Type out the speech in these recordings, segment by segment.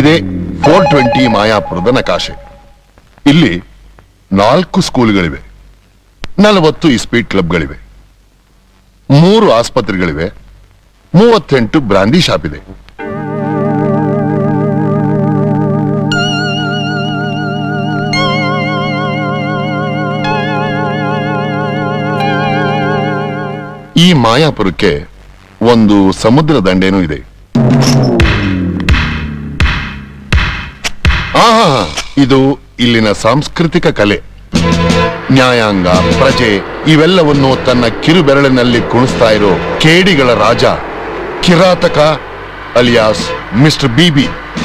ಇದೇ four twenty ಮಾಯಾಪುರದ ನಕಾಶೆ ಇಲ್ಲಿ ನಾಲ್ಕು ಸ್ಕೂಲ್ಗಳಿವೆ ನಲವತ್ತು ಇಸ್ಪೀಟ್ ಕ್ಲಬ್ಗಳಿವೆ ಮೂರು ಆಸ್ಪತ್ರೆಗಳಿವೆ ಮೂವತ್ತೆಂಟು ಬ್ರಾಂದಿ ಶಾಪ್ ಇದೆ ಈ ಮಾಯಾಪುರಕ್ಕೆ ಒಂದು ಸಮುದ್ರ ದಂಡೆನೂ ಇದೆ ಆಹಾ ಇದು ಇಲ್ಲಿನ ಸಾಂಸ್ಕೃತಿಕ ಕಲೆ ನ್ಯಾಯಾಂಗ ಪ್ರಜೆ ಇವೆಲ್ಲವನ್ನು ತನ್ನ ಕಿರುಬೆರಳಿನಲ್ಲಿ ಕುಣಿಸ್ತಾ ಇರೋ ಕೇಡಿಗಳ ರಾಜ ಕಿರಾತಕ ಅಲಿಯಾಸ್ ಮಿಸ್ಟರ್ ಬಿಬಿ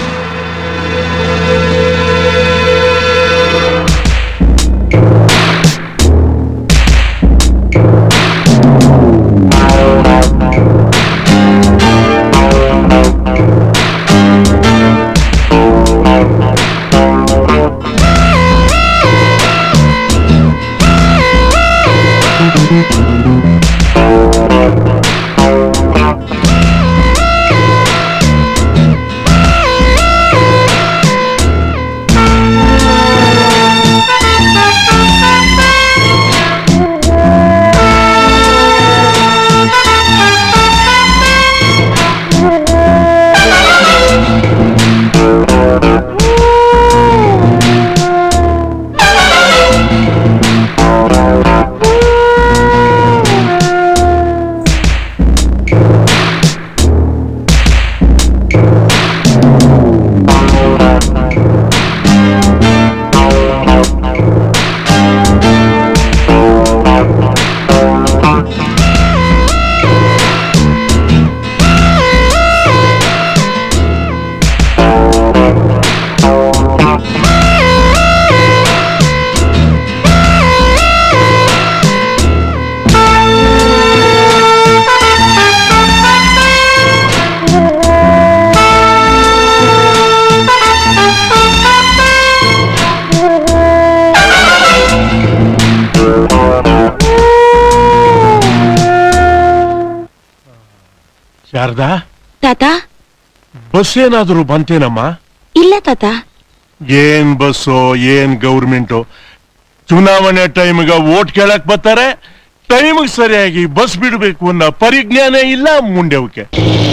ಶಾರದಾ ತಾತ ಬಸ್ ಏನಾದರೂ ಬಂತೇನಮ್ಮ ಇಲ್ಲ ತಾತ ಏನ್ ಬಸ್ಸೋ ಏನ್ ಗೌರ್ಮೆಂಟು ಚುನಾವಣೆ ಟೈಮ್ಗ ಓಟ್ ಕೇಳಕ್ ಬರ್ತಾರೆ ಟೈಮ್ಗೆ ಸರಿಯಾಗಿ ಬಸ್ ಬಿಡಬೇಕು ಅನ್ನೋ ಪರಿಜ್ಞಾನ ಇಲ್ಲ ಮುಂಡೆವಕ್ಕೆ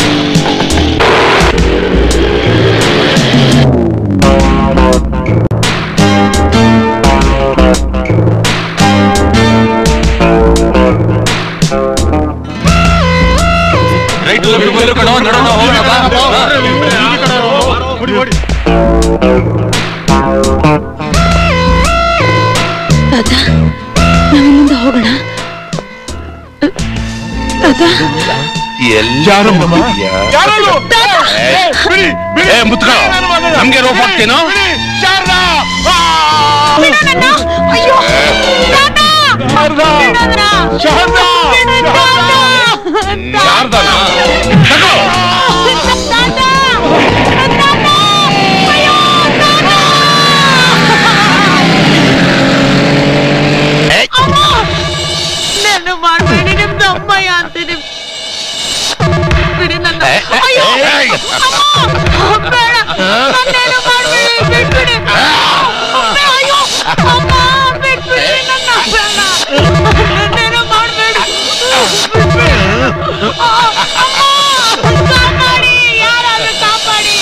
ತಾತ ನಾವಿಲ್ಲಿಂದ ಹೋಗೋಣ ತಾತ ಯಾರಮ್ಮ ಯಾರದು? ಏ, ಏ, ಬಿಡಿ, ಬಿಡಿ. ಏ, ಮುತ್ಕೋ. ನಮ್ಗೆ ರೋಪ್ ಹಾಕ್ತೀನೋ? ಬಿಡಿ, ಶಾರದಾ ಆ! ಅಯ್ಯೋ ಶಾರದಾ ಶಾರದಾ ಯಾರ್ದಾನ ತಗೋ ನನ್ನ ಮಾಡ್ಬೇಡಿ ನಿಮ್ದು ಅಮ್ಮಯ್ಯ ಅಂತೀನಿ ಬಿಡಿ ನನ್ನ ಅಯ್ಯೋ ಅಮ್ಮ, ಬೇಡ ನನ್ನೇನು ಮಾಡ್ಬೇಡಿ ಬಿಟ್ಬಿಡಿ ಅಮ್ಮ, ಅಯ್ಯೋ ಅಮ್ಮ ಬಿಟ್ಬಿಡಿ ನನ್ನ ಬೇಡ ನನ್ನೇನು ಮಾಡ್ಬೇಡಿ ಬಿಟ್ಬಿಡಿ ಆ, ಅಮ್ಮ, ಕಾಪಾಡಿ ಯಾರಾದ್ರೂ ಕಾಪಾಡಿ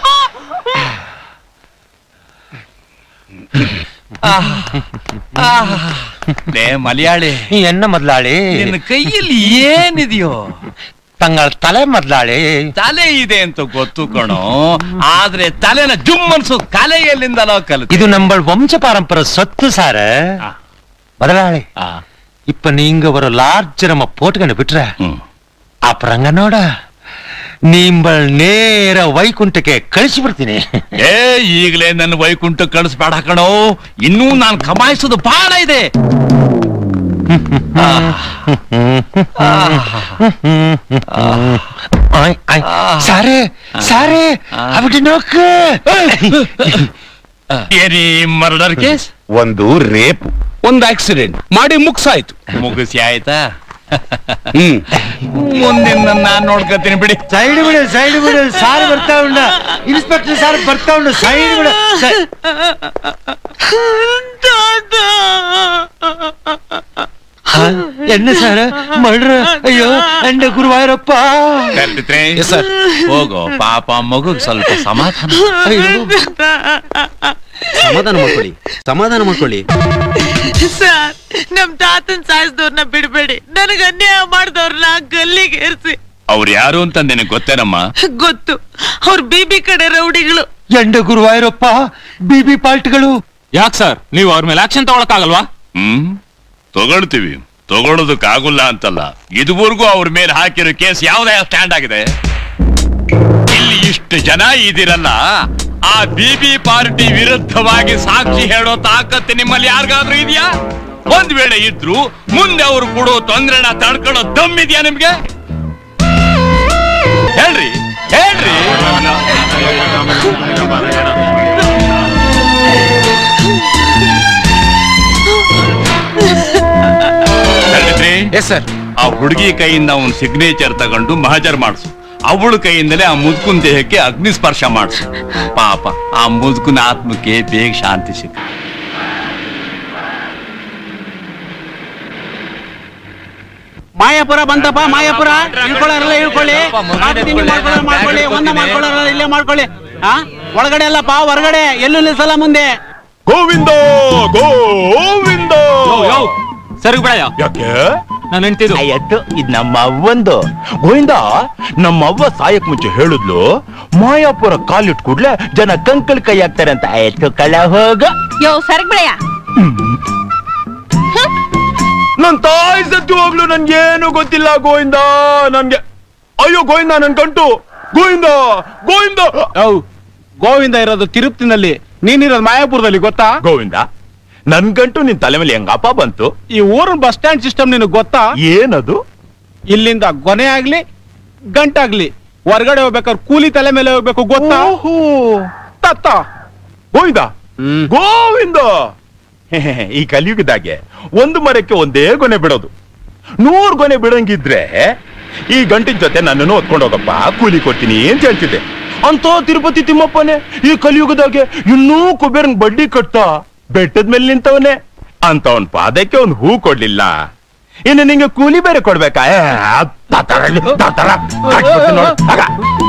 ಲೇ ಮಲಯಾಳಿ ಎನ್ನ ಮೊದ್ಲಾಳಿ ನಿನ್ನ ಕೈಯಲ್ಲಿ ಏನಿದೆಯೋ ತಂಗಳ ತಲೆ ಮೊದ್ಲಾಳಿ ತಲೆ ಇದೆ ಅಂತ ಗೊತ್ತು ಕಣೋ ಆದ್ರೆ ತಲೆನ ಜುಮ್ ಅನ್ಸೋ ಕಲೆ ಎಲ್ಲಿಂದಲೋ ಕಲಿತು ಇದು ನಮ್ಮ ವಂಶ ಪಾರಂಪರ ಸೊತ್ತು ಸಾರ ಮೊದಲಾಳಿ இப்ப நீங்க ஒரு லார்ஜ் நம்ம போட்டுக்கணும் விட்டுற அப்புறங்கனோட நீம்பள் ನೇರ ವೈಕುಂಠಕ್ಕೆ ಕಳಿಸಿ ಬಿಡ್ತೀನಿ ಏ ಈಗಲೇ ನನ್ನ ವೈಕುಂಠ ಕಳಿಸ್ಬೇಡ ಕಣೋ ಇನ್ನೂ ನಾನು ಕಮಾಯಿಸೋದು ಬಹಳ ಇದೆ ಆಯ್, ಆಯ್. ಸಾರೆ ಸಾರೆ ಅವಿಟ್ಟು ನೋಕು ಏನಿ ಮರ್ಡರ್ ಕೇಸ್ ಒಂದು ರೇಪ್ ಒಂದು ಆಕ್ಸಿಡೆಂಟ್ ಮಾಡಿ ಮುಗ್ಸಾಯ್ತು ಮುಗಿಸಿ ಆಯ್ತಾ ಹ್ಮ್ ಮುಂದಿನ ನಾನ್ ನೋಡ್ಕೊತೀನಿ ಬಿಡಿ ಸೈಡ್ ಬಿಡು ಸೈಡ್ ಬಿಡು ಸಾರ್ ಬರ್ತಾ ಉಂಡ ಇನ್ಸ್ಪೆಕ್ಟರ್ ಸಾರ್ ಬರ್ತಾ ಉಂಡು ಸೈಡ್ ಬಿಡು ಸೈ- ಆ, ಎಣ್ಣೆ ಸಾರ ಮಡ್ರ ಅಯ್ಯೋ ಎಂಡ ಗುರುವಾಯೂರಪ್ಪ ಕರ್ದಿದ್ರೆ ಹೋಗೋ ಪಾಪ ಮಗುಗ್ ಸ್ವಲ್ಪ ಸಮಾಧಾನ ಅಯ್ಯೋ ಸಮಾಧಾನ ಮಾಡ್ಕೊಳ್ಳಿ ಸಮಾಧಾನ ಮಾಡ್ಕೊಳ್ಳಿ ಸರ್ ನಮ್ ತಾತನ್ ಸಾಯಿಸಿದವ್ರನ್ನ ಬಿಡ್ಬೇಡಿ ನನಗ ಅನ್ಯಾಯ ಮಾಡಿದವ್ರನ್ನ ಗಲ್ಲಿಗೆ ಏರ್ಸಿ ಅವ್ರು ಯಾರು ಅಂತ ನಿನಗೆ ಗೊತ್ತೇನಮ್ಮ ಗೊತ್ತು ಅವ್ರ ಬಿಬಿ ಕಡೆ ರೌಡಿಗಳು ಎಂಡ ಗುರುವಾಯೂರಪ್ಪ ಬಿಬಿ ಪಾಲ್ಟ್ಗಳು ಯಾಕೆ ಸರ್ ನೀವು ಅವ್ರ ಮೇಲೆ ಆಕ್ಷನ್ ತಗೊಳಕ್ಕಾಗಲ್ವಾ ಹ್ಮ್ ತಗೊಳ್ತೀವಿ ತಗೊಳ್ಳೋದಕ್ಕಾಗಲ್ಲ ಅಂತಲ್ಲ ಇದುವರೆಗೂ ಅವ್ರ ಮೇಲೆ ಹಾಕಿರೋ ಕೇಸ್ ಯಾವ್ದೇ ಸ್ಟ್ಯಾಂಡ್ ಆಗಿದೆ ಇಲ್ಲಿ ಇಷ್ಟು ಜನ ಇದಿರಲ್ಲ ಆ ಬಿಬಿ ಪಾರ್ಟಿ ವಿರುದ್ಧವಾಗಿ ಸಾಕ್ಷಿ ಹೇಳೋ ತಾಕತ್ತು ನಿಮ್ಮಲ್ಲಿ ಯಾರಿಗಾದ್ರೂ ಇದೆಯಾ ಒಂದ್ ವೇಳೆ ಇದ್ರು ಮುಂದೆ ಅವ್ರು ಕೊಡೋ ತೊಂದರೆನ ತಡ್ಕೊಳ್ಳೋ ದಮ್ ಇದೆಯಾ ನಿಮ್ಗೆ ಹೇಳ್ರಿ ಹೇಳ್ರಿ ಹೇಳಿದ್ರಿ ಎಸ್ ಸರ್ ಆ ಹುಡುಗಿ ಕೈಯಿಂದ ಅವನ್ ಸಿಗ್ನೇಚರ್ ತಗೊಂಡು ಮಹಜರ್ ಮಾಡಿಸು ಅವಳ ಕೈಯಿಂದಲೇ ಆ ಮುದುಕುನ್ ದೇಹಕ್ಕೆ ಅಗ್ನಿ ಸ್ಪರ್ಶ ಮಾಡಿಸು ಪಾಪ ಆ ಮುದುಕುನ ಆತ್ಮಕ್ಕೆ ಬೇಗ ಶಾಂತಿ ಸಿಕ್ಕ ಮಾಯಾಪುರ ಬಂತಪ್ಪ ಮಾಯಾಪುರ ಇಳ್ಕೊಳ್ಳೋರೆಲ್ಲ ಇಳ್ಕೊಳ್ಳಿ ಕಾಫಿ ತಿಂಡಿ ಮಾಡ್ಕೊಳ್ಳೋರು ಮಾಡ್ಕೊಳ್ಳಿ ಒಂದ ಮಾಡ್ಕೊಳ್ಳೋರೆಲ್ಲ ಇಲ್ಲೇ ಮಾಡ್ಕೊಳ್ಳಿ ಹಾ ಒಳಗಡೆ ಅಲ್ಲಪ್ಪ ಹೊರಗಡೆ ಎಲ್ಲೂ ನಿಲ್ಸಲ್ಲ ಮುಂದೆ ಗೋವಿಂದ ಗೋವಿಂದ ಸರಿ ಬಿಡಯ್ಯ ಯಾಕೆ ನಾನು ಹೆಂಡ್ತಿದ್ದು ಅಯ್ಯತ್ತು ಇದ್ ನಮ್ಮ ಅವ್ವಂದು ಗೋವಿಂದ ನಮ್ಮ ಅವ್ವ ಸಾಯಕ್ ಮುಂಚೆ ಹೇಳಿದ್ಲು ಮಾಯಾಪುರ ಕಾಲಿಟ್ ಕೂಡ್ಲೆ ಜನ ಕಂಕಲ್ ಕೈ ಹಾಕ್ತಾರೆ ಅಂತ ಆಯ್ತು ಕಳ ಹೋಗ ಯೋ ಸರಗ್ ಬಿಡಯ್ಯ ನನ್ ತಾಯಿ ಸತ್ತು ಹೋಗ್ಲು ನನ್ಗೇನು ಗೊತ್ತಿಲ್ಲ ಗೋವಿಂದ ನನ್ಗೆ ಅಯ್ಯೋ ಗೋವಿಂದ ನನ್ ಕಂಟು ಗೋವಿಂದ ಗೋವಿಂದ ಗೋವಿಂದ ಇರೋದು ತಿರುಪ್ತಿನಲ್ಲಿ ನೀನಿರೋದು ಮಾಯಾಪುರದಲ್ಲಿ ಗೊತ್ತಾ ಗೋವಿಂದ ನನ್ ಗಂಟು ನಿನ್ ತಲೆ ಮೇಲೆ ಹೆಂಗಪ್ಪ ಬಂತು ಈ ಊರಿನ ಬಸ್ ಸ್ಟ್ಯಾಂಡ್ ಸಿಸ್ಟಮ್ ನಿನಗೆ ಗೊತ್ತಾ ಏನದು ಇಲ್ಲಿಂದ ಗೊನೆ ಆಗ್ಲಿ ಗಂಟಾಗ್ಲಿ ಹೊರಗಡೆ ಹೋಗ್ಬೇಕಾದ್ರೆ ಕೂಲಿ ತಲೆ ಮೇಲೆ ಹೋಗ್ಬೇಕು ಗೊತ್ತಾ ಓಹೋ ತತ್ತ ಗೋವಿಂದ ಗೋವಿಂದ ಈ ಕಲಿಯುಗದಾಗೆ ಒಂದು ಮರಕ್ಕೆ ಒಂದೇ ಗೊನೆ ಬಿಡೋದು ನೂರ್ ಗೊನೆ ಬಿಡಂಗಿದ್ರೆ ಈ ಗಂಟಿನ ಜೊತೆ ನನ್ನನ್ನು ಹೊತ್ಕೊಂಡು ಹೋಗಪ್ಪ ಕೂಲಿ ಕೊಡ್ತೀನಿ ಅಂತ ಹೇಳ್ತಿದ್ದೆ ಅಂತ ತಿರುಪತಿ ತಿಮ್ಮಪ್ಪನೇ ಈ ಕಲಿಯುಗದಾಗೆ ಇನ್ನೂ ಕುಬೇರನ್ ಬಡ್ಡಿ ಕಟ್ತಾ ಬೆಟ್ಟದ ಮೇಲೆ ನಿಂತವನೆ ಅಂತವನ್ ಪಾದಕ್ಕೆ ಒಂದು ಹೂ ಕೊಡ್ಲಿಲ್ಲ ಇನ್ನು ನಿಂಗೆ ಕೂಲಿ ಬೇರೆ ಕೊಡ್ಬೇಕಾ ಏ, ಅದ್ ತಾತರ ಇಲ್ಲಿ, ತಾತರ. ಕಟ್ಬಿಡ್ತೀನಿ ನೋಡು, ಆಗ.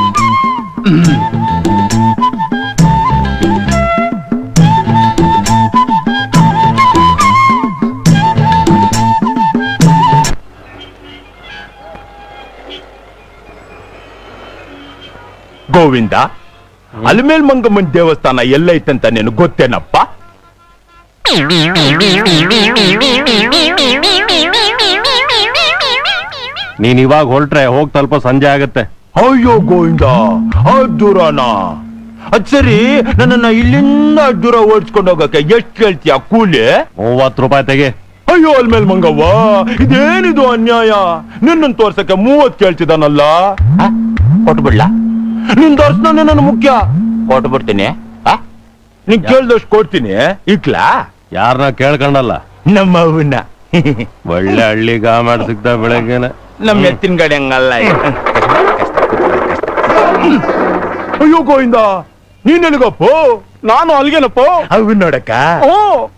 ಗೋವಿಂದ ಅಲ್ಮೇಲ್ ಮಂಗಮ್ಮನ್ ದೇವಸ್ಥಾನ ಎಲ್ಲೈತಂತ ನೀನು ಗೊತ್ತೇನಪ್ಪ ನೀನ್ ಇವಾಗ ಹೊರಟ್ರೆ ಹೋಗ್ ತಲುಪ ಸಂಜೆ ಆಗತ್ತೆ ಅಯ್ಯೋ ಗೋವಿಂದ ಅದ್ ದೂರನ ಅದ್ ಸರಿ ನನ್ನನ್ನ ಇಲ್ಲಿಂದ ಅಷ್ಟ್ ದೂರ ಓಡಿಸ್ಕೊಂಡು ಹೋಗಕ್ಕೆ ಎಷ್ಟ್ ಕೇಳ್ತೀಯ ಕೂಲಿ ಮೂವತ್ತು ರೂಪಾಯಿ ತೆಗೆ ಅಯ್ಯೋ ಅಲ್ಮೇಲ್ ಮಂಗವ್ವ ಇದೇನಿದು ಅನ್ಯಾಯ ನಿನ್ನನ್ ತೋರ್ಸಕ್ಕೆ ಮೂವತ್ ಕೇಳ್ತಿದಾನಲ್ಲ ಕೊಟ್ಬಿಡ್ಲ ನಿನ್ ದರ್ಶನ ನನ್ನ ಮುಖ್ಯ ಕೊಟ್ಬಿಡ್ತೀನಿ ಆ? ನೀನ್ ಕೇಳ್ದಷ್ಟು ಕೊಡ್ತೀನಿ ಇಕ್ಲಾ ಯಾರನ್ನ ಕೇಳ್ಕೊಂಡಲ್ಲ ನಮ್ಮ ಅವನ್ನ ಒಳ್ಳೆ ಹಳ್ಳಿ ಗಾ ಮಾಡಿ ಸಿಗ್ತಾ ಬೆಳಗ್ಗೆನ ನಮ್ಮ ಎತ್ತಿನ ಗಾಡಿ ಹಂಗಲ್ಲ ಅಯ್ಯೋ ಗೋವಿಂದ ನೀನ್ ಎಲ್ಲಿಗಪ್ಪ ನಾನು ಅಲ್ಗೇನಪ್ಪ ಅವನ್ ನೋಡಕ್ಕ ಓ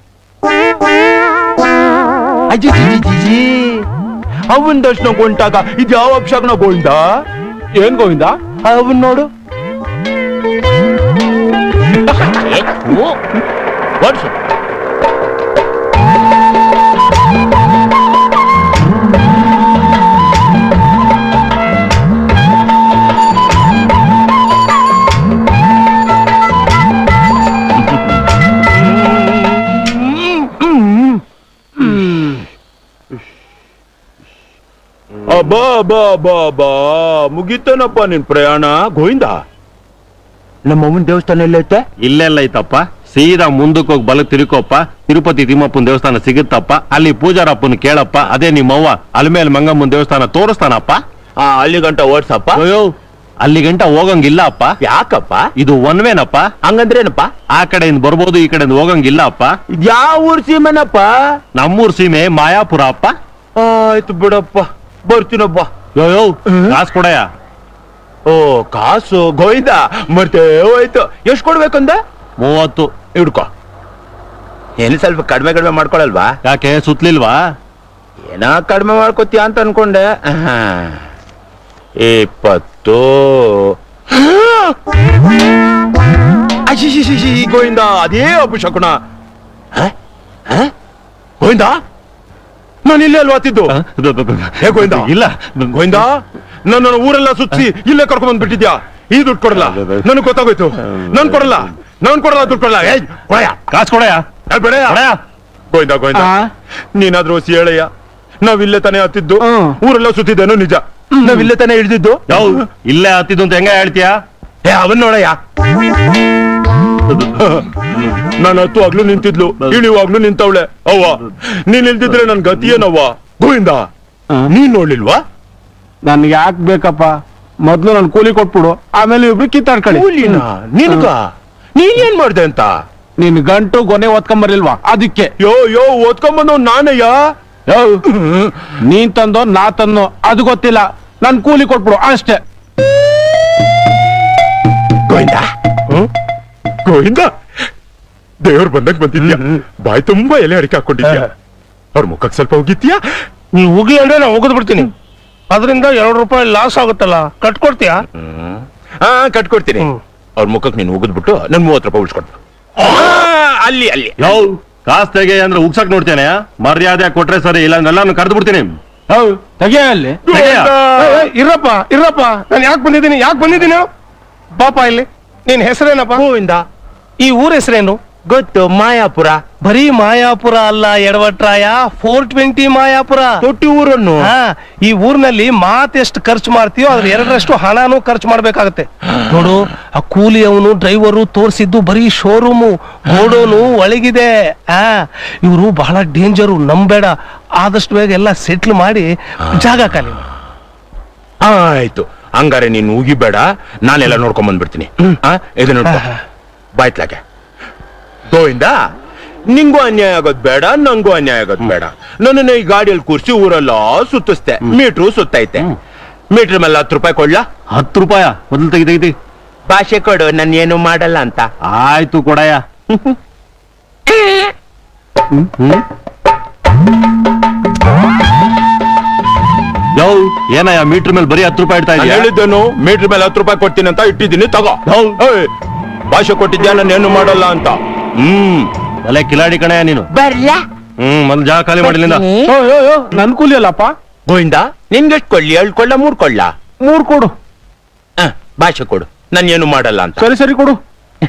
ಅಜ್ಜಿ ಅವನ್ ದರ್ಶನ ಕೊಂಟಾಗ ಇದು ಯಾವ ಅಕ್ಷರನ ಗೋವಿಂದ ಏನ್ ಗೋವಿಂದ ಅವನ್ ನೋಡು ವರ್ಷ ಅಬ್ಬಾ ಬಾ ಬಾ ಬಾ ಮುಗಿತೇನಪ್ಪ ನಿನ್ ಪ್ರಯಾಣ ಗೋವಿಂದ ನಮ್ಮ ಅವನ್ ದೇವಸ್ಥಾನ ಎಲ್ಲೈತೆ ಇಲ್ಲೆಲ್ಲ ಐತಪ್ಪ ಸೀದಾ ಮುಂದಕ್ಕೆ ಹೋಗಿ ಬಲಕ್ ತಿರುಕೋಪ್ಪ ತಿರುಪತಿ ತಿಮ್ಮಪ್ಪನ ದೇವಸ್ಥಾನ ಸಿಗುತ್ತಪ್ಪ ಅಲ್ಲಿ ಪೂಜಾರಪ್ಪನ ಕೇಳಪ್ಪ ಅದೇ ನಿಮ್ಮವ್ವ ಅಲ್ಮೇಲ್ ಮಂಗಮ್ಮನ ದೇವಸ್ಥಾನ ತೋರಿಸ್ತಾನಪ್ಪ ಆ ಅಲ್ಲಿ ಗಂಟ ಓಡ್ಸಪ್ಪ ಅಯ್ಯೋ ಅಲ್ಲಿ ಗಂಟ ಹೋಗಂಗಿಲ್ಲ ಅಪ್ಪ ಯಾಕಪ್ಪ ಇದು ಒನ್ವೇನಪ್ಪ ಹಂಗಂದ್ರೇನಪ್ಪ ಆ ಕಡೆಯಿಂದ ಬರ್ಬೋದು ಈ ಕಡೆಯಿಂದ ಹೋಗಂಗಿಲ್ಲ ಅಪ್ಪ ಯಾವ ಊರ್ ಸೀಮೆನಪ್ಪ ನಮ್ಮೂರ್ ಸೀಮೆ ಮಾಯಾಪುರ ಅಪ್ಪ ಆಯ್ತು ಬಿಡಪ್ಪ ಬರ್ತೀನಪ್ಪ ಯೋ ಯೋ ಕಾಸು ಕೊಡಯ್ಯ ಓ ಕಾಸು ಗೋವಿಂದ ಮತ್ತೆ ಹೋಯ್ತು ಎಷ್ಟು ಕೊಡ್ಬೇಕಂದ ಮೂವತ್ತು ಹಿಡ್ಕೊ ಏನು ಸ್ವಲ್ಪ ಕಡಿಮೆ ಕಡಿಮೆ ಮಾಡ್ಕೊಳಲ್ವಾ ಯಾಕೆ ಸುತ್ಲಿಲ್ವಾ ಏನೋ ಕಡಿಮೆ ಮಾಡ್ಕೋತೀಯ ಅಂತ ಅನ್ಕೊಂಡೆ ಆಹಾ. ಇಪ್ಪತ್ತು ಅಶಿಶಿಶಿ ಗೋವಿಂದ ಅದೇ ಅಪಶಕುನ ಹ? ಹ? ಗೋವಿಂದ ನಾನು ಇಲ್ಲೇ ಅಲ್ವಾ ಆತಿದ್ದು ಹೇ ಗೋವಿಂದ ಇಲ್ಲ ಗೋವಿಂದ ನನ್ನ ಊರೆಲ್ಲ ಸುತ್ತಿ ಇಲ್ಲೇ ಕರ್ಕೊಂಡ್ ಬಂದ್ಬಿಟ್ಟಿದ್ಯಾ ಈ ದುಡ್ಡು ಕೊಡಲ್ಲ ನನಗೆ ಗೊತ್ತಾಗೋಯ್ತು ನನ್ ಕೊಡಲ್ಲ ನಾನ್ ಕೊಡಲ್ಲ ದುಡ್ಡು ಕೊಡಲ್ಲ ಏಯ್ ಕೊಡಯ್ಯ ಕಾಸು ಕೊಡಯ್ಯ ಏ, ಬಿಡಯ್ಯ. ಕೊಡಯ್ಯ ಗೋವಿಂದ ಗೋವಿಂದ ಆ? ನೀನಾದ್ರೂ ಹೊಸಿ ಹೇಳಯ್ಯ ನಾವಿಲ್ಲೇ ತಾನೇ ಹತ್ತಿದ್ದು ಹ್ಮ್. ಊರೆಲ್ಲ ಸುತ್ತಿದ್ದೇನೋ ನಿಜ ನಾವಿಲ್ಲೇ ತಾನೇ ಹಿಡಿದಿದ್ದು ಯಾವ ಇಲ್ಲೇ ಹತ್ತಿದ್ದು ಅಂತ ಹೆಂಗ ಹೇಳ್ತೀಯಾ ಏ ಅವನ್ ನೋಡಯ್ಯ ನಾನು ಹತ್ತುವಾಗ್ಲೂ ನಿಂತಿದ್ಲು ಇಳಿಯುವಾಗ್ಲೂ ನಿಂತವಳೆ ಅವ್ವ ನೀನ್ ಇಲ್ದಿದ್ರೆ ನನ್ ಗತಿ ಏನವ್ವ ಗೋವಿಂದ ನೀನ್ ನೋಡ್ಲಿಲ್ವಾ ನನ್ಗೆ ಯಾಕೆ ಬೇಕಪ್ಪ ಮೊದ್ಲು ನನ್ ಕೂಲಿ ಕೊಟ್ಬಿಡು ಆಮೇಲೆ ಇಬ್ರು ಕಿತ್ತಾಡ್ಕೊಳ್ಳಿ ಕೂಲಿನ ನಿನ್ಗ ನೀನ್ ಏನ್ ಮಾಡ್ದೆ ಅಂತ ನಿನ್ ಗಂಟು ಗೊನೆ ಓದ್ಕೊಂಬರ್ಲಿಲ್ವಾ ಅದಕ್ಕೆ ಯೋ ಯೋ ಓದ್ಕೊಂಬಂದವ್ ನಾನಯ್ಯ ಯೋ, ನೀನ್ ತಂದೋ ನಾ ತಂದೋ ಅದು ಗೊತ್ತಿಲ್ಲ ನನ್ ಕೂಲಿ ಕೊಟ್ಬಿಡು ಅಷ್ಟೇ ಗೋವಿಂದ ಗೋವಿಂದ ದೇವ್ರು ಬಂದಾಗ ಬಂದಿದ್ಯಾ ಬಾಯಿ ತುಂಬಾ ಎಲೆ ಅಡಿಕೆ ಹಾಕೊಂಡಿದ್ಯಾ ಅವ್ರ ಮುಖಕ್ಕೆ ಸ್ವಲ್ಪ ಹೋಗಿದ್ಯಾ ನೀ ಹೋಗಿ ಅಂದ್ರೆ ನಾ ಹೋಗದ್ ಬಿಡ್ತೀನಿ ಅದರಿಂದ ಎರಡು ರೂಪಾಯಿ ಲಾಸ್ ಆಗುತ್ತಲ್ಲ ಕಟ್ಕೊಡ್ತೀಯಾ ಹಾ ಕಟ್ಕೊಡ್ತೀನಿ ಅವ್ರ ಮುಖಕ್ಕೆ ನೀನು ಉಗಿದ್ಬಿಟ್ಟು ನನ್ ಮೂವತ್ತು ರೂಪಾಯಿ ಉಳಿಸ್ಕೊಟ್ಟು ಅಲ್ಲಿ ಅಲ್ಲಿ ಯಾವ ಕಾಸು ತೆಗೆ ಅಂದ್ರೆ ಉಗ್ಸಕ್ ನೋಡ್ತೇನೆ ಮರ್ಯಾದೆ ಕೊಟ್ರೆ ಸರಿ ಇಲ್ಲ ಅಂದ್ರೆ ಕರೆದು ಬಿಡ್ತೀನಿ ಹೌದು ತೆಗಿಯ ಅಲ್ಲಿ ತೆಗೆಯ. ಏ, ಏ, ಇರಪ್ಪ ಇರಪ್ಪ ನಾನು ಯಾಕೆ ಬಂದಿದ್ದೀನಿ ಯಾಕೆ ಬಂದಿದ್ದೀನಿ ಹೇಳು? ಪಾಪ ಇಲ್ಲಿ ನಿನ್ ಹೆಸರೇನಪ್ಪ ಗೋವಿಂದ ಈ ಊರ ಹೆಸರೇನು ಗೊತ್ತು ಮಾಯಾಪುರ ಬರೀ ಮಾಯಾಪುರ ಅಲ್ಲ ಎಡವಟ್ರಾಯ ಫೋರ್ ಟ್ವೆಂಟಿ ಮಾಯಾಪುರ ತೊಟ್ಟಿ ಊರನ್ನು ಹಾ ಈ ಊರಿನಲ್ಲಿ ಮಾತೆಷ್ಟು ಖರ್ಚು ಮಾಡ್ತೀಯೋ ಅದ್ರ ಎರಡರಷ್ಟು ಹಣನೂ ಖರ್ಚು ಮಾಡ್ಬೇಕಾಗತ್ತೆ ನೋಡು ಆ ಕೂಲಿ ಅವನು ಡ್ರೈವರು ತೋರಿಸಿದ್ದು ಬರೀ ಶೋರೂಮು ಗೋಡೋನು ಒಳಗಿದೆ ಆ ಇವರು ಬಹಳ ಡೇಂಜರು ನಂಬೇಡ ಆದಷ್ಟು ಬೇಗ ಎಲ್ಲ ಸೆಟ್ಲ್ ಮಾಡಿ ಜಾಗ ಖಾಲಿ ಮಾಡು. ಆಯ್ತು ಹಂಗಾರೆ ನೀನು ಉಗಿಬೇಡ ನಾನೆಲ್ಲ ನೋಡ್ಕೊಂಡ್ ಬಂದ್ಬಿಡ್ತೀನಿ ಆ, ಇದು ನೋಡ್ಕೊ ಬಾಯ್ತ್ಲಾಗೆ ಗೋವಿಂದ ನಿಂಗೂ ಅನ್ಯಾಯ ಆಗೋದ್ ಬೇಡ ನಂಗೂ ಅನ್ಯಾಯ ಆಗೋದ್ ಬೇಡ ನನ್ನನ್ನ ಈ ಗಾಡಿಯಲ್ಲಿ ಕೂರ್ಸಿ ಊರೆಲ್ಲ ಸುತ್ತಿಸ್ತೆ ಮೀಟ್ರು ಸುತ್ತೈತೆ ಮೀಟ್ರ್ ಮೇಲೆ ಹತ್ತು ರೂಪಾಯಿ ಕೊಡ್ಲಾ ಹತ್ತು ರೂಪಾಯ ಮೊದಲು ತೆಗಿ ತೆಗಿತಿ ಭಾಷೆ ಕೊಡು ನಾನು ಏನು ಮಾಡಲ್ಲ ಅಂತ ಆಯ್ತು ಕೊಡಯ್ಯ ಯಾವ ಏನಯ್ಯ ಮೀಟರ್ ಮೇಲೆ ಬರೀ ಹತ್ತು ರೂಪಾಯಿ ಇಡ್ತಾ ನಾನು ಇದೆಯಾ ಹೇಳಿದ್ದೇನು ಮೀಟ್ರ್ ಮೇಲೆ ಹತ್ತು ರೂಪಾಯಿ ಕೊಡ್ತೀನಿ ಅಂತ ಇಟ್ಟಿದ್ದೀನಿ ತಗೋ ಏಯ್, ಭಾಷೆ ಕೊಟ್ಟಿದ್ಯಾ ನಾನು ಏನು ಮಾಡಲ್ಲ ಅಂತ ಹ್ಮ್ ಅಲ್ಲೇ ಕಿಲಾಡಿ ಕಣಯ್ಯ ನೀನು ಬರ್ಲಾ ಹ್ಮ್ ಮೊದ್ಲು ಜಾಗ ಖಾಲಿ ಮಾಡಲಿಲ್ಲ ಯೋ ಯೋ ಯೋ ನನ್ ಕೂಲಿ ಅಲ್ಲಪ್ಪ ಗೋವಿಂದ ನಿನ್ಗೆಷ್ಟು ಕೊಳ್ಳಿ ಎರಡು ಕೊಳ್ಳ ಮೂರ್ ಕೊಳ್ಳ ಮೂರ್ ಕೊಡು ಆ, ಭಾಷೆ ಕೊಡು ನಾನು ಏನು ಮಾಡಲ್ಲ ಅಂತ ಸರಿ ಸರಿ ಕೊಡು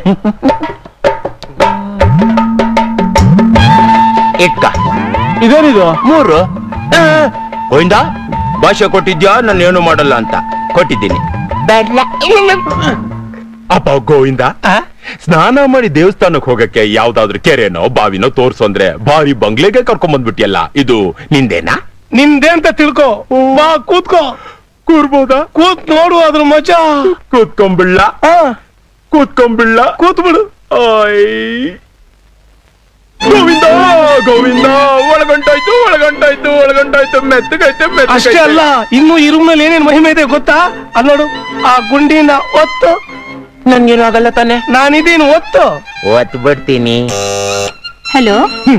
ಇಟ್ಕ ಇದೇನಿದು ಮೂರು ಆ, ಗೋವಿಂದ ಭಾಷೆ ಕೊಟ್ಟಿದ್ಯಾ ನಾನು ಏನು ಮಾಡಲ್ಲ ಅಂತ ಕೊಟ್ಟಿದ್ದೀನಿ ಬರ್ಲಾ ಅಪ್ಪ ಗೋವಿಂದ ಸ್ನಾನ ಮಾಡಿ ದೇವಸ್ಥಾನಕ್ಕೆ ಹೋಗಕ್ಕೆ ಯಾವ್ದಾದ್ರು ಕೆರೆನೋ ಬಾವಿನೋ ತೋರ್ಸು ಅಂದ್ರೆ ಬಾವಿ ಬಂಗ್ಲೆಗೆ ಕರ್ಕೊಂಡ್ ಬಂದ್ಬಿಟ್ಟಿಯಲ್ಲ ಇದು ನಿಂದೇನಾ ನಿಂದೆ ಅಂತ ತಿಳ್ಕೊ ಬಾ ಕೂತ್ಕೋ ಕೂರ್ಬೋದಾ ಕೂತ್ ನೋಡು ಅದ್ರ ಮಜಾ ಕೂತ್ಕೊಂಬಿಡ್ಲ ಕೂತ್ಕೊಂಬಿಡ್ಲ ಕೂತ್ಬಿಡು ಆಯ್ ಗೋವಿಂದ ಗೋವಿಂದ ಒಳಗಂಟಾಯ್ತು ಒಳಗಂಟಾಯ್ತು ಒಳಗಂಟಾಯ್ತು ಮೆತ್ತಗೈತೆ ಅಷ್ಟೇ ಅಲ್ಲ ಇನ್ನು ಈ ರೂಮ್ ನಲ್ಲಿ ಏನೇನ್ ಮಹಿಮೆ ಇದೆ ಗೊತ್ತಾ ಅಲ್ ನೋಡು ಆ ಗುಂಡಿನ ಒತ್ತು ನನ್ಗೇನು ಆಗಲ್ಲ ತಾನೆ ನಾನಿದ್ದೀನಿ ಒತ್ತು ಓತ್ ಬಿಡ್ತೀನಿ ಹಲೋ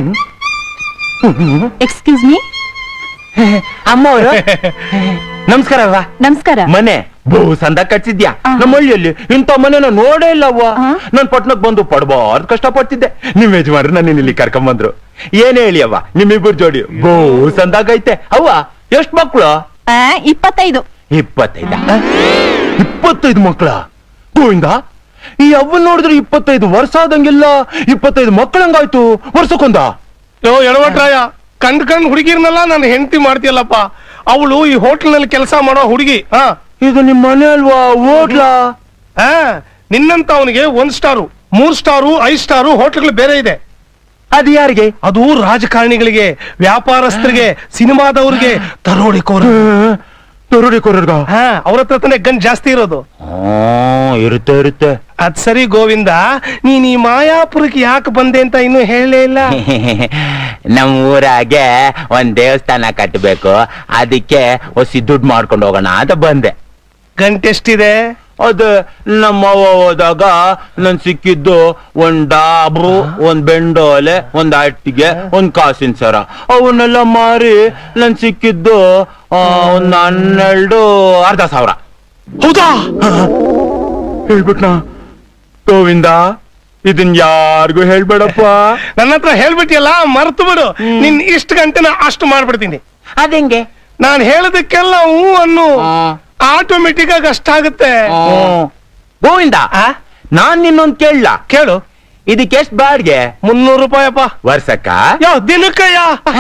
ಎಕ್ಸ್ಕ್ಯೂಸ್ ಮೀ ಅಮ್ಮ ಅವರು ನಮಸ್ಕಾರವ್ವ ನಮಸ್ಕಾರ ಮನೆ ಬಹು ಸಂದ ಕಟ್ಸಿದ್ಯಾ ಆಹಾ. ನಮ್ಮ ಹಳ್ಳಿಯಲ್ಲಿ ಇಂಥ ಮನೆನ ನೋಡೇ ಇಲ್ಲವ್ವ ಆ? ನಾನ್ ಪಟ್ನಕ್ ಬಂದು ಪಡ್ಬಾರ್ದು ಕಷ್ಟ ಪಡ್ತಿದ್ದೆ ನಿಮ್ ಯಜಮಾನ್ರು ನನ್ನ ಇಲ್ಲಿ ಕರ್ಕೊಂಬಂದ್ರು ಏನ್ ಹೇಳಿ ಅವ್ವ ನಿಮ್ಮಿಬ್ಬರು ಜೋಡಿ ಬಹು ಸಂದಾಗೈತೆ ಅವ್ವ ಎಷ್ಟ್ ಮಕ್ಳು ಆ, ಇಪ್ಪತ್ತೈದು ಇಪ್ಪತ್ತೈದ ಇಪ್ಪತ್ತೈದು ಮಕ್ಳ ಗೋವಿಂದ ಈ ಅವ್ವನ್ ನೋಡಿದ್ರೆ ಇಪ್ಪತ್ತೈದು ವರ್ಷ ಆದಂಗಿಲ್ಲ ಇಪ್ಪತ್ತೈದು ಮಕ್ಕಳಂಗಾಯ್ತು ವರ್ಷಕ್ಕೊಂದ ಯೋ ಎಡವಟ್ರಾಯ ಕಂಡ್ ಕಂಡ್ ಹುಡುಗಿರ್ನೆಲ್ಲ ನಾನು ಹೆಂಡತಿ ಮಾಡ್ತೀಯಲ್ಲಪ್ಪ ಅವಳು ಈ ಹೋಟೆಲ್ ನಲ್ಲಿ ಕೆಲಸ ಮಾಡೋ ಹುಡುಗಿ ಹಾ ಇದು ನಿಮ್ ಮನೆ ಅಲ್ವಾ ಹೋಗ್ಲಾ ಹಾ ನಿನ್ನಂತ ಅವನಿಗೆ ಒಂದ್ ಸ್ಟಾರು ಮೂರ್ ಸ್ಟಾರು ಐದ್ ಸ್ಟಾರು ಹೋಟೆಲ್ ಬೇರೆ ಇದೆ ಅದು ಯಾರಿಗೆ ಅದು ರಾಜಕಾರಣಿಗಳಿಗೆ ವ್ಯಾಪಾರಸ್ಥರಿಗೆ ಸಿನಿಮಾದವ್ರಿಗೆ ದರೋಡೆಕೋರ ತೊರಡಿ ಕೊರರ್ಗ ಹಾ ಅವ್ರ ಹತ್ರ ತಾನೇ ಗನ್ ಜಾಸ್ತಿ ಇರೋದು ಇರುತ್ತೆ ಇರುತ್ತೆ ಅದ್ ಸರಿ ಗೋವಿಂದ ನೀನ್ ಈ ಮಾಯಾಪುರಕ್ಕೆ ಯಾಕೆ ಬಂದೆ ಅಂತ ಇನ್ನೂ ಹೇಳಲೇ ಇಲ್ಲ ನಮ್ಮ ಊರಾಗೆ ಒಂದ್ ದೇವಸ್ಥಾನ ಕಟ್ಟಬೇಕು ಅದಕ್ಕೆ ಒಸಿ ದುಡ್ಡು ಮಾಡ್ಕೊಂಡು ಹೋಗೋಣ ಅಂತ ಬಂದೆ ಗಂಟೆ ಎಷ್ಟಿದೆ ಅದೇ ನಮ್ಮ ಅವ್ವ ಹೋದಾಗ ನನ್ ಸಿಕ್ಕಿದ್ದು ಒಂದ್ ಡಾಬ್ರು ಒಂದ್ ಬೆಂಡೋಲೆ ಒಂದ್ ಅಟ್ಟಿಗೆ ಒಂದ್ ಕಾಸಿನ ಸರ ಅವನ್ನೆಲ್ಲ ಮಾರಿ ನನ್ ಸಿಕ್ಕಿದ್ದು ಆ, ಒಂದ್ ಹನ್ನೆರಡು ಅರ್ಧ ಸಾವಿರ ಹೌದಾ ಹೇಳ್ಬಿಟ್ನಾ ಗೋವಿಂದ ಇದನ್ ಯಾರಿಗೂ ಹೇಳ್ಬೇಡಪ್ಪ ನನ್ನ ಹತ್ರ ಹೇಳ್ಬಿಟ್ಟಿಯಲ್ಲ ಮರ್ತು ಬಿಡು ನಿನ್ ಇಷ್ಟು ಗಂಟೆನ ಅಷ್ಟು ಮಾಡ್ಬಿಡ್ತೀನಿ ಅದಂಗೆ ನಾನ್ ಹೇಳದಕ್ಕೆಲ್ಲ ಹೂ ಅನ್ನು ಆಟೋಮೆಟಿಕ್ ಆಗಿ ಅಷ್ಟಾಗುತ್ತೆ ಗೋವಿಂದ ಆ? ನಾನ್ ನಿನ್ನೊಂದ್ ಕೇಳಲ್ಲ ಕೇಳು ಇದಕ್ಕೆ ಎಷ್ಟ್ ಬಾಡ್ಗೆ ಮುನ್ನೂರು ರೂಪಾಯಪ್ಪ ವರ್ಷಕ್ಕ ಯೋ ದಿನಕ್ಕಯ್ಯ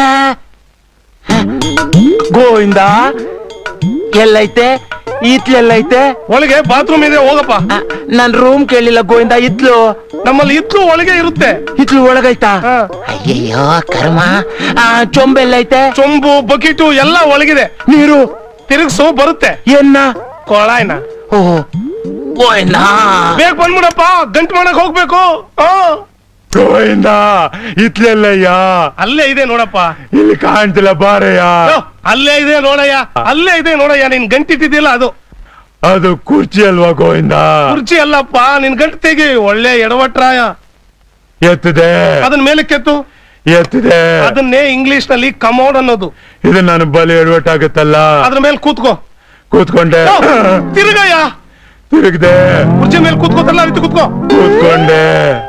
ಗೋವಿಂದ ಎಲ್ಲೈತೆ ಈತ್ಲೆಲ್ಲೈತೆ ಒಳಗೆ ಬಾತ್ರೂಮ್ ಇದೆ ಹೋಗಪ್ಪ ಆ, ನಾನ್ ರೂಮ್ ಕೇಳಿಲ್ಲ ಗೋವಿಂದ ಇತ್ಲು ನಮ್ಮಲ್ಲಿ ಇತ್ತು ಒಳಗೆ ಇರುತ್ತೆ ಇತ್ಲು ಒಳಗೈತಾ ಹಾ. ಅಯ್ಯಯ್ಯೋ ಕರ್ಮ ಆ, ಚೊಂಬೆಲ್ಲೈತೆ ಚೊಂಬು ಬಕೀಟು ಎಲ್ಲ ಒಳಗಿದೆ ನೀರು ತಿರುಗ್ಸು ಬರುತ್ತೆ ಏನ್ನ ಕೊಳಾಯ್ನ ಓಹೋ ಗೋವಿಂದ ಬೇಗ ಬಂದ್ಬಿಡಪ್ಪ ಗಂಟು ಮಾಡಕ್ ಹೋಗ್ಬೇಕು ಆ. ಗೋವಿಂದ ಇತ್ಲೆಲ್ಲಯ್ಯ ಅಲ್ಲೇ ಇದೆ ನೋಡಪ್ಪ ಇಲ್ಲಿ ಕಾಣ್ತಿಲ್ಲ ಬಾರಯ್ಯ ಯೋ, ಅಲ್ಲೇ ಇದೆ ನೋಡಯ್ಯ ಅಲ್ಲೇ ಇದೆ ನೋಡಯ್ಯ ನಿನ್ ಗಂಟಿಟ್ಟಿದ್ದಿಲ್ಲ ಅದು ಅದು ಕುರ್ಚಿ ಅಲ್ವಾ ಗೋವಿಂದ ಕುರ್ಚಿ ಅಲ್ಲಪ್ಪ ನಿನ್ ಗಂಟು ತೆಗಿ ಒಳ್ಳೆ ಎಡವಟ್ರಾಯ ಎತ್ತದೆ ಅದನ್ನ ಮೇಲೆ ಕೆತ್ತು ಎತ್ತದೆ ಅದನ್ನೇ ಇಂಗ್ಲಿಷ್ ನಲ್ಲಿ ಕಮೋಡ್ ಅನ್ನೋದು ಇದು ನಾನು ಬಲಿ ಎಡವಟ್ಟಾಗತ್ತಲ್ಲ ಅದ್ರ ಮೇಲೆ ಕೂತ್ಕೋ ಕೂತ್ಕೊಂಡೆ ಯೋ, ತಿರುಗಯ್ಯ ತಿರುಗ್ದೆ ಕುರ್ಚಿ ಮೇಲೆ ಕೂತ್ಕೋತಲ್ಲ ರೀತಿ ಕೂತ್ಕೋ ಕೂತ್ಕೊಂಡೆ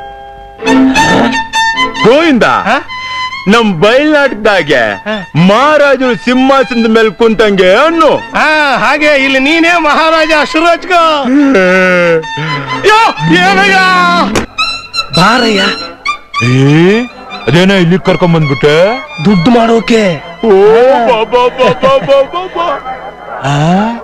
ಗೋವಿಂದ ಹಾ? ನಮ್ ಬಯಲ್ನಾಟದಾಗೆ ಹಾ. ಮಹಾರಾಜರು ಸಿಂಹಾಸನದ ಮೇಲೆ ಕುಂತಂಗೆ ಅನ್ನು ಹಾ ಹಾಗೆ ಇಲ್ಲಿ ನೀನೇ ಮಹಾರಾಜ ಶುರು ಹಚ್ಕೋ ಯೋ, ಏನಯ್ಯ ಬಾರಯ್ಯ ಏ ಅದೇನೋ ಇಲ್ಲಿ ಕರ್ಕೊಂಡ್ ಬಂದ್ಬಿಟ್ಟೆ ದುಡ್ಡು ಮಾಡೋಕೆ ಓ ಬಾಬಾ ಬಾಬಾ ಬಾಬಾ ಬಾ. ಆ?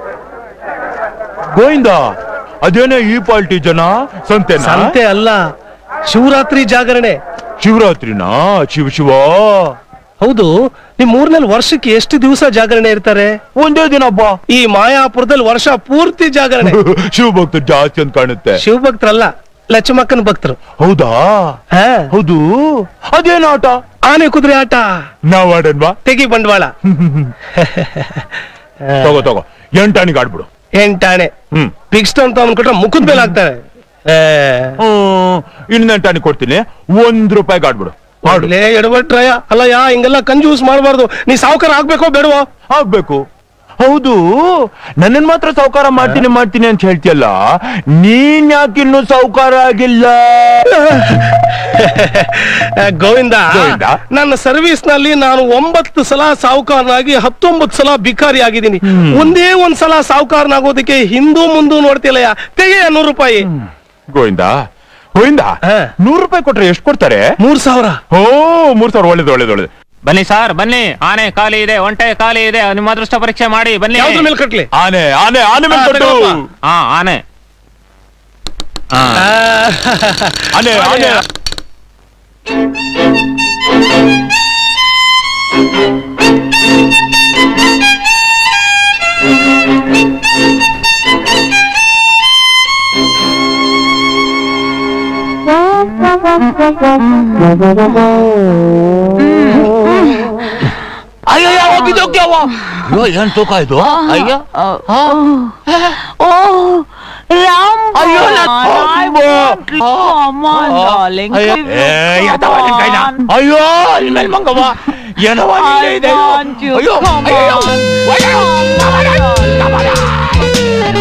ಗೋವಿಂದ ಅದೇನೋ ಈ ಪಾಲ್ಟಿ ಜನ ಸಂತೆನಾ ಸಂತೆ ಅಲ್ಲ ಶಿವರಾತ್ರಿ ಜಾಗರಣೆ ಶಿವರಾತ್ರಿನಾ ಶಿವ ಶಿವ ಹೌದು ನಿಮ್ ಊರ್ನಲ್ಲಿ ವರ್ಷಕ್ಕೆ ಎಷ್ಟು ದಿವಸ ಜಾಗರಣೆ ಇರ್ತಾರೆ ಒಂದೇ ದಿನ ಹಬ್ಬ ಈ ಮಾಯಾಪುರದಲ್ಲಿ ವರ್ಷ ಪೂರ್ತಿ ಜಾಗರಣೆ ಶಿವ ಭಕ್ತರು ಜಾಸ್ತಿ ಅಂತ ಕಾಣುತ್ತೆ ಶಿವ ಭಕ್ತರಲ್ಲ ಲಕ್ಷ್ಮಕ್ಕನ ಭಕ್ತರು ಹೌದಾ ಹಾ ಹೌದು ಅದೇನ ಆಟ ಆನೆ ಕುದುರೆ ಆಟ ನಾವ್ ಆಡನ್ವಾ ತೆಗಿ ಬಂಡವಾಳ ತಗೋ ತಗೋ ಎಂಟಾಣಿಗೆ ಆಡ್ಬಿಡು ಎಂಟಾಣೆ ಹ್ಮ್ ಫಿಕ್ಸ್ಡ್ ಅಂತ ಅವ್ನ್ ಕೊಟ್ರೆ ಮುಖದ ಮೇಲೆ ಹಾಕ್ತಾರೆ ಹ್ಮ್ ಇನ್ನು ಎಂಟಾಣಿ ಕೊಡ್ತೀನಿ ಒಂದ್ ರೂಪಾಯಿಗೆ ಆಡ್ಬಿಡು ಆಡು ಲೇ ಎಡವಟ್ರಯ ಅಲ್ಲ ಯಾ ಹಿಂಗೆಲ್ಲ ಕಂಜೂಸ್ ಮಾಡಬಾರ್ದು ನೀ ಸಾವುಕಾರ ಆಗ್ಬೇಕೋ ಬೇಡವೋ ಆಗ್ಬೇಕು ಹೌದು ನನ್ನನ್ ಮಾತ್ರ ಸಾವುಕಾರ ಮಾಡ್ತೀನಿ ಮಾಡ್ತೀನಿ ಅಂತ ಹೇಳ್ತಿಯಲ್ಲ ನೀನ್ ಯಾಕಿನ್ನು ಸಾವುಕಾರ ಆಗಿಲ್ಲ ಗೋವಿಂದ ಗೋವಿಂದ. ನನ್ನ ಸರ್ವಿಸ್ ನಲ್ಲಿ ನಾನು ಒಂಬತ್ತು ಸಲ ಸಾವುಕಾರನಾಗಿ ಹತ್ತೊಂಬತ್ತು ಸಲ ಭಿಕಾರಿ ಆಗಿದ್ದೀನಿ ಒಂದೇ ಒಂದ್ ಸಲ ಸಾವುಕಾರನಾಗೋದಕ್ಕೆ ಹಿಂದೂ ಮುಂದೂ ನೋಡ್ತಿಲ್ಲಯ್ಯ ತೆಗೆಯ ನೂರು ರೂಪಾಯಿ ಗೋವಿಂದ ಗೋವಿಂದ ಹಾ. ನೂರು ರೂಪಾಯಿ ಕೊಟ್ರೆ ಎಷ್ಟು ಕೊಡ್ತಾರೆ ಮೂರ್ ಸಾವಿರ ಓ ಮೂರ್ ಸಾವಿರ ಒಳ್ಳೇದು ಒಳ್ಳೇದು ಒಳ್ಳೇದು ಬನ್ನಿ ಸರ್ ಬನ್ನಿ ಆನೆ ಖಾಲಿ ಇದೆ ಒಂಟೆ ಖಾಲಿ ಇದೆ ನಿಮ್ಮ ಅದೃಷ್ಟ ಪರೀಕ್ಷೆ ಮಾಡಿ ಬನ್ನಿ ಯಾವ್ದ್ರ ಮೇಲೆ ಕಟ್ಲಿ ಆನೆ ಆನೆ ಆನೆ ಮೇಲೆ ಹಾ, ಕೊಟ್ಟು ತಗೊಳಪ್ಪ. ಹಾ ಆನೆ ಆನೆ ಆನೆ ಅಯ್ಯೋ ಹೋಗಿದ್ದೋಗ್ಯಾವ ಅಯ್ಯೋ ಏನ್ ತೂಕ ಇದು ಅಯ್ಯೋ Oh, Ram. ಅಯ್ಯೋ Come on, darling. ಅಯ್ಯೋ Come ಏ, ಎತ್ತವ ನಿನ್ ಕೈನ. on. ಅಯ್ಯೋ ನಿನ್ ಮೇಲ್ ಮಂಗವ್ವ ಏನವ್ವ ನಿನ್ಗೆ I ಇದೆ ಇದು? want you. ಅಯ್ಯೋ Come ಅಯ್ಯೋ on. ಅಯ್ಯೋ ಕಮಲ, ಕಮಲ.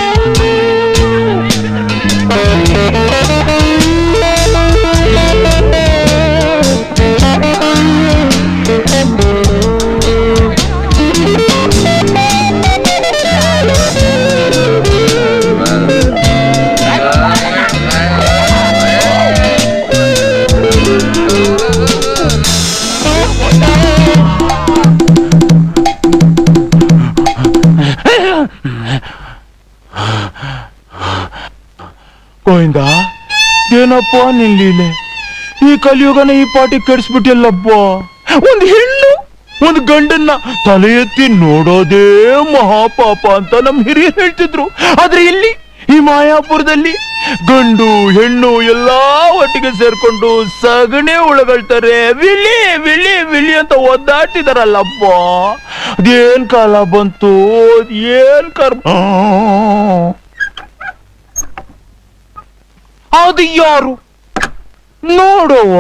ಗೋವಿಂದ ಏನಪ್ಪ ನಿನ್ ಲೀಲೆ ಈ ಕಲಿಯುಗನ ಈ ಪಾಟಿ ಕೆಡಿಸ್ಬಿಟ್ಟಿಲ್ಲಪ್ಪ ಒಂದು ಹೆಣ್ಣು ಒಂದು ಗಂಡನ್ನ ತಲೆ ಎತ್ತಿ ನೋಡೋದೇ ಮಹಾಪಾಪ ಅಂತ ನಮ್ ಹಿರಿಯರು ಹೇಳ್ತಿದ್ರು ಆದ್ರೆ ಇಲ್ಲಿ ಈ ಮಾಯಾಪುರದಲ್ಲಿ ಗಂಡು ಹೆಣ್ಣು ಎಲ್ಲಾ ಒಟ್ಟಿಗೆ ಸೇರ್ಕೊಂಡು ಸಗಣಿ ಉಳಗಳ್ತಾರೆ ವಿಳಿ ವಿಳಿ ವಿಳಿ ಅಂತ ಒದ್ದಾಡ್ತಿದಾರಲ್ಲಪ್ಪ ಅದೇನ್ ಕಾಲ ಬಂತು ಏನ್ ಕರ್ಮ ಅದು ಯಾರು ನೋಡುವ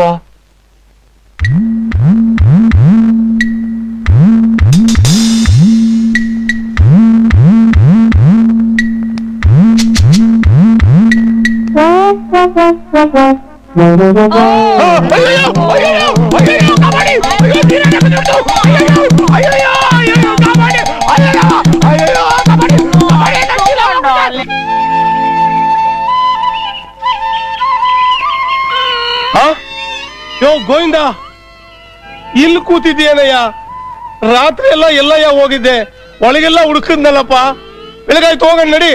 ಆ? ಯೋ ಗೋವಿಂದ ಇಲ್ಲಿ ಕೂತಿದ್ದೀಯನಯ್ಯ ರಾತ್ರಿ ಎಲ್ಲ ಎಲ್ಲಯ್ಯ ಹೋಗಿದ್ದೆ ಒಳಗೆಲ್ಲ ಹುಡುಕದ್ನಲ್ಲಪ್ಪ ಬೆಳಗಾಯ್ತು ಹೋಗಣ್ಣ ನಡಿ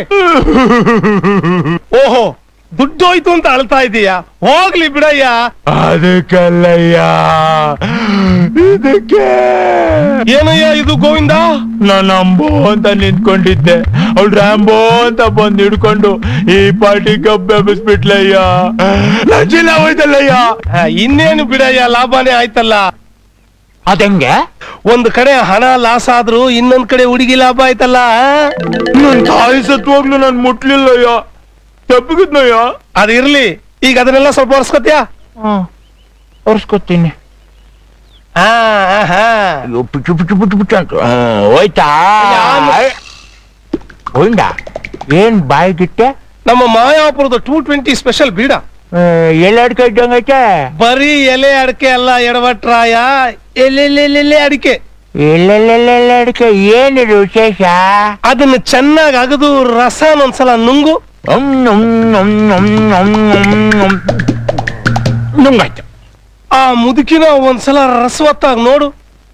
ಓಹೋ ದುಡ್ಡು ಹೋಯ್ತು ಅಂತ ಅಳ್ತಾ ಇದೀಯ ಹೋಗ್ಲಿ ಬಿಡಯ್ಯ ಅದಕ್ಕಲ್ಲಯ್ಯ ಇದಕ್ಕೆ ಏನಯ್ಯ ಇದು ಗೋವಿಂದ ನಾನು ಅಂಬೋ ಅಂತ ನಿಂತ್ಕೊಂಡಿದ್ದೆ ಅವಳು ರ್ಯಾಂಬೋ ಅಂತ ಬಂದು ಹಿಡ್ಕೊಂಡು ಈ ಪಾರ್ಟಿ ಕಬ್ಬೆಬ್ಬಿಸ್ಬಿಟ್ಲಯ್ಯ ಲಜ್ಜಿಲ್ಲ ಹೋಯ್ತಲ್ಲಯ್ಯ ಆ, ಇನ್ನೇನು ಬಿಡಯ್ಯ ಲಾಭನೇ ಆಯ್ತಲ್ಲ ಅದಂಗೆ ಒಂದ್ ಕಡೆ ಹಣ ಲಾಸ್ ಆದ್ರೂ ಇನ್ನೊಂದ್ ಕಡೆ ಹುಡುಗಿ ಲಾಭ ಆಯ್ತಲ್ಲ ಆ? ನನ್ ತಾಯಿ ಸತ್ವಾಗ್ಲು ನಾನ್ ಮುಟ್ಲಿಲ್ಲಯ್ಯ ತಪ್ಪಿಗಿದ್ನಯ್ಯ ಅದ್ ಇರ್ಲಿ ಈಗ ಅದನ್ನೆಲ್ಲ ಸ್ವಲ್ಪ ಒರ್ಸ್ಕೊತ್ಯಾ ಒರ್ಸ್ಕೊತೀನಿ ಹಾ ಹಾ ಪುಚ್ಚು ಪುಚ್ಚು ಪುಚ್ಚು ಪುಚ್ಚು ಅಂತ ಹೋಯ್ತಾ ಹೋಯ್ದ ಏನ್ ಬಾಯಿಗಿಟ್ಟೆ ನಮ್ಮ ಮಾಯಾಪುರದ ಟೂ ಟ್ವೆಂಟಿ ಸ್ಪೆಷಲ್ ಬೀಡ ಎಲ್ಲ ಅಡ್ಕ ಇದ್ದಂಗೈತೆ ಬರೀ ಎಲೆ ಅಡಿಕೆ ಅಲ್ಲ ಎಡವಟ್ರಾಯ ಎಲೆ ಅಡಿಕೆ ಎಲ್ಲೆಲ್ಲೆಲ್ಲೆಲ್ಲ ಅಡಿಕೆ ಏನಿದು ವಿಶೇಷ ಅದನ್ನ ಚೆನ್ನಾಗಿ ಅಗದು ರಸನ ಒಂದ್ಸಲ ನುಂಗು ನುಂಗಾಯ್ತು ಆ ಮುದುಕಿನ ಒಂದ್ಸಲ ರಸವತ್ತಾಗಿ ನೋಡು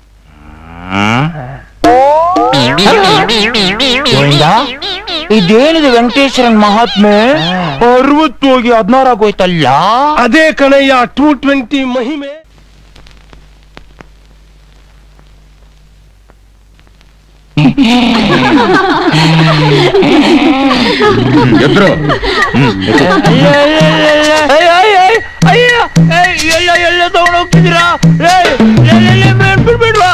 ಇದೇನಿದೆ ವೆಂಕಟೇಶ್ವರನ್ ಮಹಾತ್ಮೆ ಅರವತ್ತು ಹೋಗಿ ಹದಿನಾರು ಆಗೋಯ್ತಲ್ಲ ಅದೇ ಕಣಯ್ಯ ಟೂ ಟ್ವೆಂಟಿ ಮಹಿಮೆ ಎದ್ರು ಎಲ್ಲ ಎಲ್ಲ ತಗೊಂಡು ಹೋಗ್ತಿದ್ದೀರಾ ಬಿಡ್ಬಿಡ್ವಾ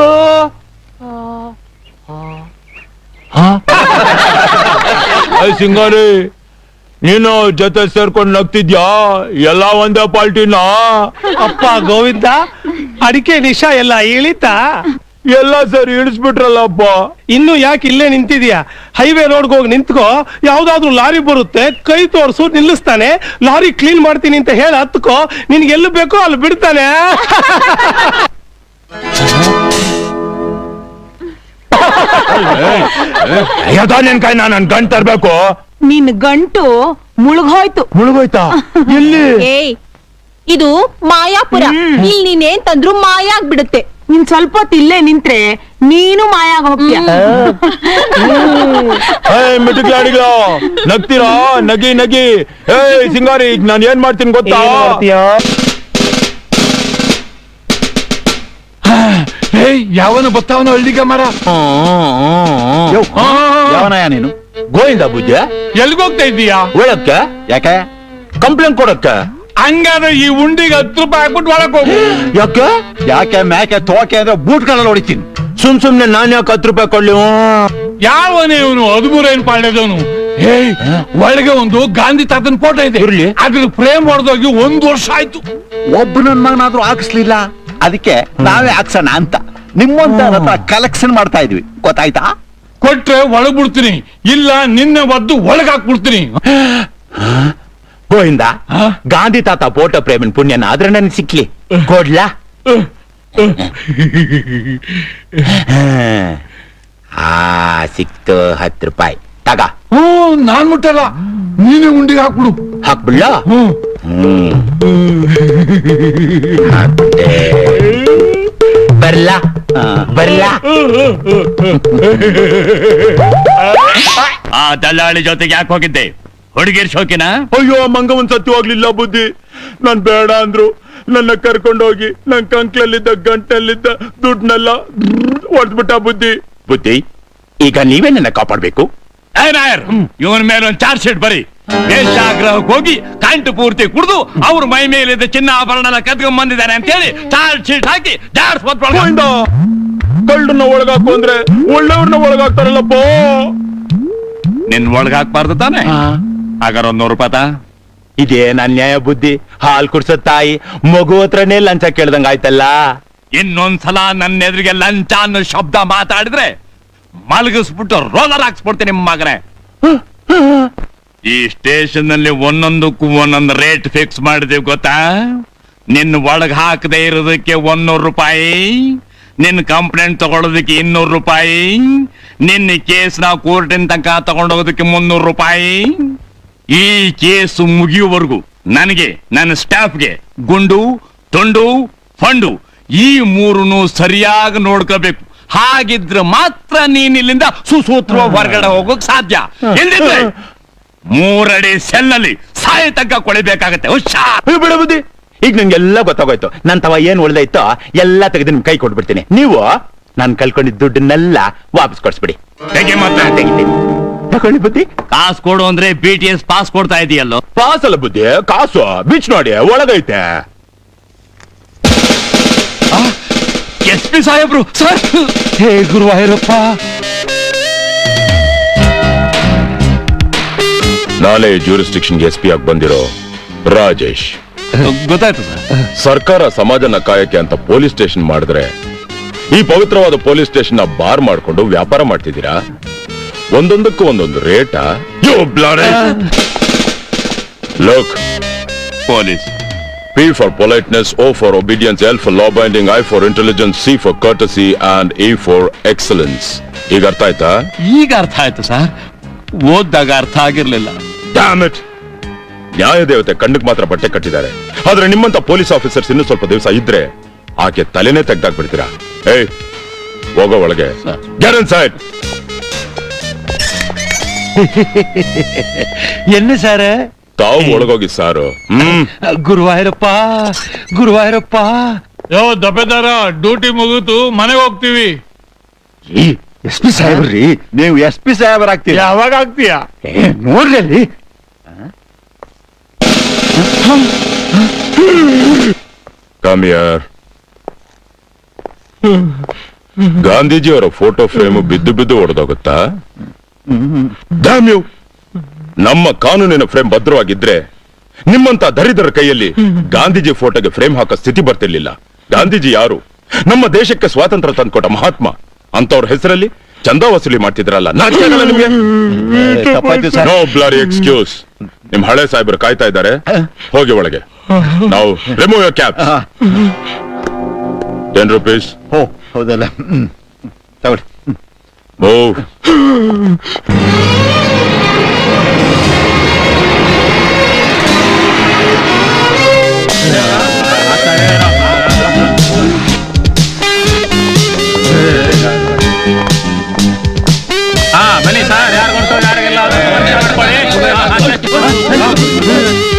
ಸಿಂಗಾರಿ ನೀನು ಜೊತೆ ಸೇರ್ಕೊಂಡು ನಗ್ತಿದ್ಯಾ ಎಲ್ಲ ಒಂದೇ ಪಾಲ್ಟಿನ ಅಪ್ಪ ಗೋವಿಂದ ಅಡಿಕೆ ನಿಶಾ ಎಲ್ಲ ಇಳಿತಾ ಎಲ್ಲ ಸರಿ ಇಳಿಸ್ಬಿಟ್ರಲ್ಲಪ್ಪ ಇನ್ನು ಯಾಕೆ ಇಲ್ಲೇ ನಿಂತಿದ್ಯಾ ಹೈವೇ ರೋಡ್ಗೆ ಹೋಗಿ ನಿಂತ್ಕೋ ಯಾವ್ದಾದ್ರು ಲಾರಿ ಬರುತ್ತೆ ಕೈ ತೋರ್ಸು ನಿಲ್ಲಿಸ್ತಾನೆ ಲಾರಿ ಕ್ಲೀನ್ ಮಾಡ್ತೀನಿ ಅಂತ ಹೇಳಿ ಹತ್ಕೋ ನಿನ್ಗೆ ಎಲ್ಲಿ ಬೇಕೋ ಅಲ್ಲಿ ಬಿಡ್ತಾನೆ ಯದಾ ನಿನ್ ಕೈ ನಾನು ನನ್ ಗಂಟ್ ತರ್ಬೇಕು ನಿನ್ ಗಂಟು ಮುಳುಗೋಯ್ತು ಮುಳುಗೋಯ್ತಾ ಎಲ್ಲಿ ಏಯ್ ಇದು ಮಾಯಾಪುರ ಇಲ್ಲಿ ನೀನೇನ್ ತಂದ್ರು ಮಾಯ ಆಗ್ಬಿಡುತ್ತೆ ನೀನ್ ಸ್ವಲ್ಪ ಹೊತ್ತು ಇಲ್ಲೇ ನಿಂತ್ರೆ ನೀನು ಮಾಯ ಆಗ್ ಹೋಗ್ತೀಯ ಏಯ್ ಮಿಟುಕ್ಲಾಡಿಗ ನಗ್ತೀರಾ ನಗಿ ನಗಿ ಏಯ್ ಸಿಂಗಾರಿ ಈಗ ನಾನು ಏನ್ ಮಾಡ್ತೀನಿ ಗೊತ್ತಾ ಏಯ್ ಯಾವನು ಬತ್ತಾವನು ಹಳ್ಳಿಗೆ ಮರ ಯಾವನಯ್ಯ ನೀನು ಗೋವಿಂದ ಬುದ್ಧ ಎಲ್ಗೋಗ್ತಾ ಇದ್ದೀಯಾ ಒಳಕ್ಕೆ ಯಾಕೆ ಕಂಪ್ಲೇಂಟ್ ಕೊಡಕ್ಕೆ ಹಂಗಾದ್ರೆ ಈ ಉಂಡಿಗೆ ಹತ್ತು ರೂಪಾಯಿ ಹಾಕ್ಬಿಟ್ಟು ಒಳಕ್ ಹೋಗು ಯಾಕೆ ಯಾಕೆ ಮ್ಯಾಕೆ ತೋಕೆ ಅಂದ್ರೆ ಬೂಟ್ ಕಲರ್ ಹೊಡಿತೀನಿ ಸುಮ್ ಸುಮ್ನೆ ನಾನ್ ಯಾಕೆ ಹತ್ತು ರೂಪಾಯಿ ಕೊಡ್ಲಿ ಯಾವನೇ ಇವನು ಹದಿಮೂರೇನ್ ಪಾಳ್ಯದವನು ಏಯ್ ಒಳಗೆ ಒಂದು ಗಾಂಧಿ ತಾತನ ಫೋಟೋ ಇದೆ ಇರ್ಲಿ. ಅದ್ರ ಫ್ರೇಮ್ ಹೊಡೆದೋಗಿ ಒಂದ್ ವರ್ಷ ಆಯ್ತು ಒಬ್ಬ ನನ್ ಮಗನಾದ್ರೂ ಹಾಕಿಸ್ಲಿಲ್ಲ ಅದಕ್ಕೆ ನಾವೇ ಹಾಕ್ಸೋಣ ಅಂತ ನಿಮ್ಮಂತ ಹತ್ರ ಕಲೆಕ್ಷನ್ ಮಾಡ್ತಾ ಇದ್ವಿ ಗೊತ್ತಾಯ್ತಾ ಕೊಟ್ರೆ ಒಳಗ್ ಬಿಡ್ತೀನಿ ಇಲ್ಲ ನಿನ್ನೆ ಒದ್ದು ಒಳಗ್ ಹಾಕ್ಬಿಡ್ತೀನಿ ಗೋವಿಂದ ಹಾ? ಗಾಂಧಿ ತಾತ ಫೋಟೋ ಪ್ರೇಮನ್ ಪುಣ್ಯನ ಆದ್ರೆ ನನ್ ಸಿಕ್ಲಿ ಕೊಡ್ಲಾ ಆ ಸಿಕ್ತು ಹತ್ತು ರೂಪಾಯಿ ತಗ ಹ್ಮ್ ನಾನ್ ಮುಟ್ಟಲ್ಲ ನೀನೇ ಉಂಡಿಗೆ ಹಾಕ್ಬಿಡು ಹಾಕ್ಬಿಡ್ಲ ಹ್ಮ್ ಹ್ಮ್ ಹಾಕ್ಬಿಟ್ಟೆ. ಬರ್ಲಾ ಬರ್ಲಾ ಆ ದಲ್ಲಾಳಿ ಜೊತೆಗೆ ಯಾಕೆ ಹೋಗಿದ್ದೆ ಹುಡುಗಿರ್ ಶೋಕಿನ ಅಯ್ಯೋ ಮಂಗವನ್ ಸತ್ಯವಾಗ್ಲಿಲ್ಲ ಬುದ್ಧಿ ನಾನ್ ಬೇಡ ಅಂದ್ರು ನನ್ನ ಕರ್ಕೊಂಡೋಗಿ ನನ್ ಕಂಕ್ಲಲ್ಲಿದ್ದ ಗಂಟಲ್ಲಿದ್ದ ದುಡ್ಡನ್ನೆಲ್ಲ ಹೊಡೆದ್ಬಿಟ್ಟ ಬುದ್ಧಿ ಬುದ್ಧಿ ಈಗ ನೀವೇ ನನ್ನ ಕಾಪಾಡ್ಬೇಕು ಏ ನಾಯರ್ ಇವನ್ ಮೇಲೆ ಒಂದು ಚಾರ್ಜ್ ಶೀಟ್ ಬರಿ ದೇಶಾಗ್ರಹಕ್ಕೆ ಹೋಗಿ ಕಂಟು ಪೂರ್ತಿ ಕುಡಿದು ಅವ್ರ ಮೈ ಮೇಲಿದ್ದ ಚಿನ್ನ ಆಭರಣ ಎಲ್ಲ ಕದ್ಕೊಂಡ್ ಬಂದಿದ್ದಾನೆ ಅಂತೇಳಿ ಚಾರ್ಜ್ ಶೀಟ್ ಹಾಕಿ ಜಾಡ್ಸ್ ಗೋವಿಂದ, ಕಳ್ಳನ್ನ ಒಳಗಾಕು ಅಂದ್ರೆ ಒಳ್ಳೆಯವ್ರನ್ನ ಒಳಗಾಕ್ತಾರಲ್ಲಪ್ಪ ನಿನ್ ಒಳಗ್ ಹಾಕ್ಬಾರ್ದು ತಾನೆ ಹಾಗಾರ ಒಂದ್ ನೂರು ರೂಪಾಯಿ ತಾ? ಇದೇನ್ ಅನ್ಯಾಯ ಬುದ್ಧಿ ಹಾಲ್ ಕುಡ್ಸೋ ತಾಯಿ ಮಗು ಹತ್ರನೇ ಲಂಚ ಕೇಳ್ದಂಗ ಆಯ್ತಲ್ಲ ಇನ್ನೊಂದ್ಸಲ ನನ್ನ ಎದುರಿಗೆ ಲಂಚ ಅನ್ನೋ ಶಬ್ದ ಮಾತಾಡಿದ್ರೆ ಮಲಗಿಸ್ಬಿಟ್ಟು ರೋಲರ್ ಹಾಕ್ಸ್ಬಿಡ್ತೀನಿ ನಿಮ್ಮ ಮಗನೇ ಈ ಸ್ಟೇಷನ್ ನಲ್ಲಿ ಒಂದೊಂದಕ್ಕೂ ಒಂದೊಂದು ರೇಟ್ ಫಿಕ್ಸ್ ಮಾಡಿದೀವಿ ಗೊತ್ತಾ ನಿನ್ನ ಒಳಗ್ ಹಾಕದೆ ಇರೋದಕ್ಕೆ ಒಂದೂರು ರೂಪಾಯಿ ನಿನ್ನ ಕಂಪ್ಲೇಂಟ್ ತಗೊಳ್ಳೋದಕ್ಕೆ ಇನ್ನೂರು ರೂಪಾಯಿ ನಿನ್ನ ಕೇಸ್ ನಾವು ಕೋರ್ಟಿನ ತನಕ ತಗೊಂಡೋಗೋದಕ್ಕೆ ಮುನ್ನೂರು ರೂಪಾಯಿ ಈ ಕೇಸ್ ಮುಗಿಯುವವರೆಗೂ ನನಗೆ ನನ್ನ ಸ್ಟಾಫ್ಗೆ ಗುಂಡು ತೊಂಡು ಫಂಡು ಈ ಮೂರನ್ನು ಸರಿಯಾಗಿ ನೋಡ್ಕೋಬೇಕು ಹಾಗಿದ್ರೆ ಮಾತ್ರ ನೀನ್ ಇಲ್ಲಿಂದ ಸುಸೂತ್ರ ಹೊರಗಡೆ ಹೋಗೋಕ್ ಸಾಧ್ಯ ಇಲ್ದಿದ್ರೆ ಮೂರಡಿ ಸೆಲ್ನಲ್ಲಿ ಸಾಯ ತಗ್ಗ ಕೊಳಿಬೇಕಾಗತ್ತೆ ಹುಷಾರ್ ಅಯ್ಯೋ, ಬಿಡು ಬುದ್ಧಿ ಈಗ ನಂಗೆಲ್ಲ ಗೊತ್ತಾಗೋಯ್ತು ನನ್ ತವ ಏನ್ ಉಳ್ದೈತೋ ಎಲ್ಲ ತೆಗೆದು ನಿಮ್ ಕೈ ಕೊಟ್ಬಿಡ್ತೀನಿ ನೀವು ನಾನ್ ಕಳ್ಕೊಂಡಿದ್ದ ದುಡ್ಡನ್ನೆಲ್ಲ ವಾಪಸ್ ಕೊಡ್ಸ್ಬಿಡಿ ಹೇಗೆ ಮತ್ತೆ ತೆಗಿತೀನಿ ತಗೊಳ್ಳಿ ಬುದ್ಧಿ ಕಾಸು ಕೊಡು ಅಂದ್ರೆ ಬಿ ಟಿ ಎಸ್ ಪಾಸ್ ಕೊಡ್ತಾ ಇದೆಯಲ್ಲೋ ಪಾಸ್ ಅಲ್ಲ ಬುದ್ಧಿ ಕಾಸು ಬಿಚ್ ನೋಡಿ ಒಳಗೈತೆ ಎಸ್ ಪಿ ಸಾಹೇಬ್ರು ಸರ್ ಹೇ ಗುರುವಾಯೂರಪ್ಪ ನಾನೇ ಜೂರಿಸ್ಟಿಕ್ಷನ್ಗೆ ಎಸ್ ಪಿ ಆಗಿ ಬಂದಿರೋ ರಾಜೇಶ್ ಗೊತ್ತಾಯ್ತು ಸರ್ ಸರ್ಕಾರ ಸಮಾಜನ ಕಾಯಕ್ಕೆ ಅಂತ ಪೊಲೀಸ್ ಸ್ಟೇಷನ್ ಮಾಡಿದ್ರೆ ಈ ಪವಿತ್ರವಾದ ಪೊಲೀಸ್ ಸ್ಟೇಷನ್ ಬಾರ್ ಮಾಡ್ಕೊಂಡು ವ್ಯಾಪಾರ ಮಾಡ್ತಿದ್ದೀರಾ ಒಂದೊಂದಕ್ಕೂ ಒಂದೊಂದು ರೇಟಾ look police P for politeness, O for obedience, L for law binding, I for intelligence, C for courtesy, and E for excellence. ಈಗ ಅರ್ಥ ಆಯ್ತಾ ಈಗ ಅರ್ಥ ಆಯ್ತು ಸರ್ ಓದ್ದಾಗ ಅರ್ಥ ಆಗಿರ್ಲಿಲ್ಲ Damn it! ನ್ಯಾಯ ದೇವತೆ ಕಣ್ಣಿಗೆ ಮಾತ್ರ ಬಟ್ಟೆ ಕಟ್ಟಿದ್ದಾರೆ ಆದ್ರೆ ನಿಮ್ಮಂತ ಪೊಲೀಸ್ ಆಫೀಸರ್ಸ್ ಇನ್ನೂ ಸ್ವಲ್ಪ ದಿವಸ ಇದ್ರೆ ಆಕೆ ತಲೆನೇ ತೆಗ್ದಾಕ್ಬಿಡ್ತೀರಾ ಏಯ್ ಹೋಗೋ ಒಳಗೆ Get inside. என்ன சார் ತಾವು ಒಳಗೋಗಿ ಸಾರು ಹ್ಮ್ ಗುರುವಾಯೂರಪ್ಪ ಗುರುವಾಯೂರಪ್ಪ ಯೋ ದಪೆದಾರ ಡ್ಯೂಟಿ ಮುಗಿತು ಮನೆಗೆ ಹೋಗ್ತೀವಿ ಎಸ್ ಪಿ ಸಾಹೇಬ್ರಿ ನೀವು ಎಸ್ ಪಿ ಸಾಹೇಬರಾಗ್ತೀರಿ ಯಾವಾಗ ಆಗ್ತೀಯಾ ನೋಡ್ರಿ ಅಲ್ಲಿ ಕಮ್ ಯಾರ್ ಗಾಂಧೀಜಿ ಅವರ ಫೋಟೋ ಫ್ರೇಮ್ ಬಿದ್ದು ಬಿದ್ದು ಹೊಡೆದೋಗುತ್ತಾ Damn you! ನಮ್ಮ ಕಾನೂನಿನ ಫ್ರೇಮ್ ಭದ್ರವಾಗಿದ್ರೆ ನಿಮ್ಮಂತ ದರಿದ್ರ ಕೈಯಲ್ಲಿ ಗಾಂಧೀಜಿ ಫೋಟೋಗೆ ಫ್ರೇಮ್ ಹಾಕೋ ಸ್ಥಿತಿ ಬರ್ತಿರ್ಲಿಲ್ಲ ಗಾಂಧೀಜಿ ಯಾರು ನಮ್ಮ ದೇಶಕ್ಕೆ ಸ್ವಾತಂತ್ರ್ಯ ತಂದ್ಕೊಟ್ಟ ಮಹಾತ್ಮ ಅಂತವ್ರ ಹೆಸರಲ್ಲಿ ಚಂದಾ ವಸೂಲಿ ಮಾಡ್ತಿದ್ರಲ್ಲ ನಾಚಿಕೆ ಆಗಲ್ಲ ನಿಮ್ಗೆ ತಪ್ಪಾಯ್ತು ಸರ್ ನೋ ಬ್ಲರಿ ಎಕ್ಸ್ಕ್ಯೂಸ್ ನಿಮ್ ಹಳೆ ಸಾಹೇಬರು ಕಾಯ್ತಾ ಇದ್ದಾರೆ ಹೋಗಿ ಒಳಗೆ ನಾವು remove your cap ten rupees ಓ ಹೌದಲ್ಲ ಹ್ಮ್. ತಗೊಳ್ಳಿ ಮೂವ್ ಹಾ ಬನ್ನಿ ಸರ್ ಯಾರು ಕೊಡ್ತೋ ಯಾರಿಗೆಲ್ಲ ಅದು ಪರಿಚಯ ಮಾಡ್ಕೊಳ್ಳಿ.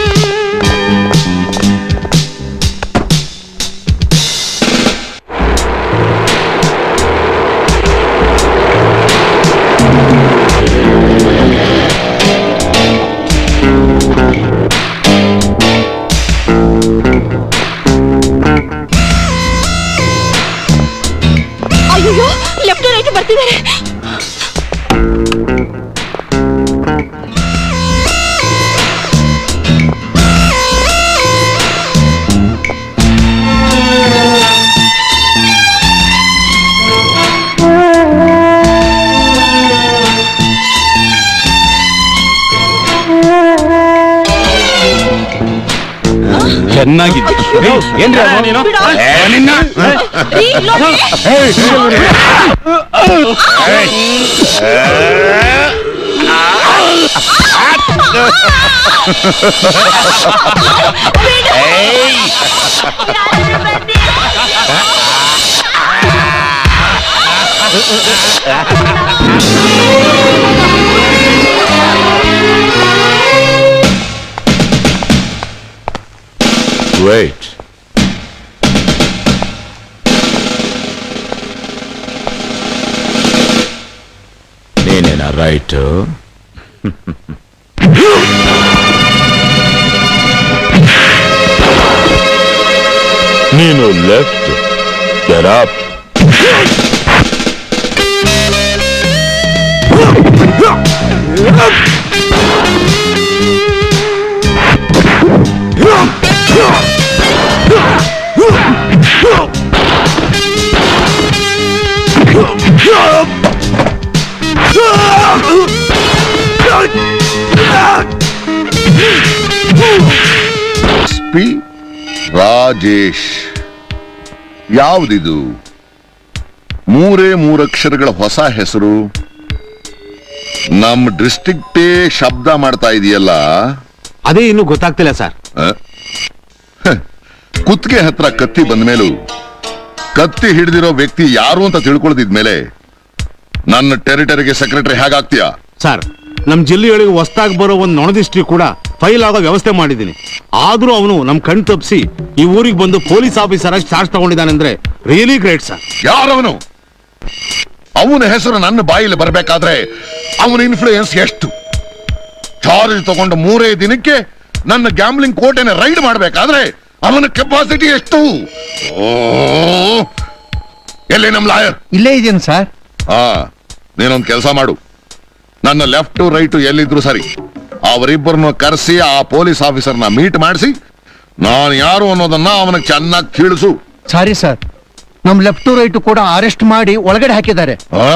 ಅಯ್ಯೋ ಲೆಫ್ಟ್ ರೈಟ್ ಬರ್ತಿದ್ದಾರೆ ಚೆನ್ನಾಗಿದೆ ಏನ್ರಿ ಅದು ನೀನು ರೀ, ಲೋಕಿ. Wait. ರೈಟ್ ನೀನು ಲೆಫ್ಟ್ ಕೆರಾಪ್ ಪಿ ರಾಜೇಶ್ ಯಾವುದಿದು ಮೂರೇ ಮೂರಕ್ಷರಗಳ ಹೊಸ ಹೆಸರು ನಮ್ಮ ಡಿಸ್ಟ್ರಿಕ್ಟೇ ಶಬ್ದ ಮಾಡ್ತಾ ಇದೆಯಲ್ಲ ಅದೇ ಇನ್ನು ಗೊತ್ತಾಗ್ತಿಲ್ಲ ಸರ್ ಕುತ್ತಿಗೆ ಹತ್ರ ಕತ್ತಿ ಬಂದ್ಮೇಲೂ ಕತ್ತಿ ಹಿಡಿದಿರೋ ವ್ಯಕ್ತಿ ಯಾರು ಅಂತ ತಿಳ್ಕೊಳ್ದಿದ್ಮೇಲೆ ನನ್ನ ಟೆರಿಟರಿಗೆ ಸೆಕ್ರೆಟರಿ ಹೇಗಾಗ್ತೀಯಾ ಸರ್ ನಮ್ ಜಿಲ್ಲೆಯೊಳಗೆ ಹೊಸ್ದಾಗಿ ಬರೋ ಒಂದು ನೊಣದಿಷ್ಟಿ ಕೂಡ ಫೈಲ್ ಆಗೋ ವ್ಯವಸ್ಥೆ ಮಾಡಿದ್ದೀನಿ ಆದ್ರೂ ಅವನು ನಮ್ ಕಣ್ ತಪ್ಪಿಸಿ ಈ ಊರಿಗೆ ಬಂದು ಪೊಲೀಸ್ ಆಫೀಸರ್ ಆಗಿ ಚಾರ್ಜ್ ತಗೊಂಡಿದ್ದಾನೆ ಅಂದ್ರೆ ರಿಯಲಿ ಗ್ರೇಟ್ ಸರ್ ಯಾರವನು ಅವನ ಹೆಸರು ನನ್ನ ಬಾಯಲ್ಲಿ ಬರಬೇಕಾದ್ರೆ ಅವನ ಇನ್ಫ್ಲೂಯೆನ್ಸ್ ಎಷ್ಟು ಚಾರ್ಜ್ ತಗೊಂಡ ಮೂರೇ ದಿನಕ್ಕೆ ನನ್ನ ಗ್ಯಾಮ್ಲಿಂಗ್ ಕೋಟೆನ ರೈಡ್ ಮಾಡಬೇಕಾದ್ರೆ ಅವನ ಕೆಪಾಸಿಟಿ ಎಷ್ಟು ಓ ಎಲ್ಲಿ ನಮ್ ಲಾಯರ್ ಇಲ್ಲೇ ಇದೆಯೇನು ಸರ್ ಹಾ ನೀನೊಂದ್ ಕೆಲಸ ಮಾಡು ನನ್ನ ಲೆಫ್ಟ್ ರೈಟ್ ಎಲ್ಲಿದ್ರು ಸರಿ ಅವರಿಬ್ಬರನ್ನು ಕರೆಸಿ ಆ ಪೊಲೀಸ್ ಆಫೀಸರ್ನ ಮೀಟ್ ಮಾಡಿಸಿ ನಾನು ಯಾರು ಅನ್ನೋದನ್ನ ಅವನಿಗೆ ಚೆನ್ನಾಗಿ ತಿಳಿಸು ಸಾರಿ ಸರ್ ನಮ್ ಲೆಫ್ಟ್ ರೈಟ್ ಕೂಡ ಅರೆಸ್ಟ್ ಮಾಡಿ ಒಳಗಡೆ ಹಾಕಿದ್ದಾರೆ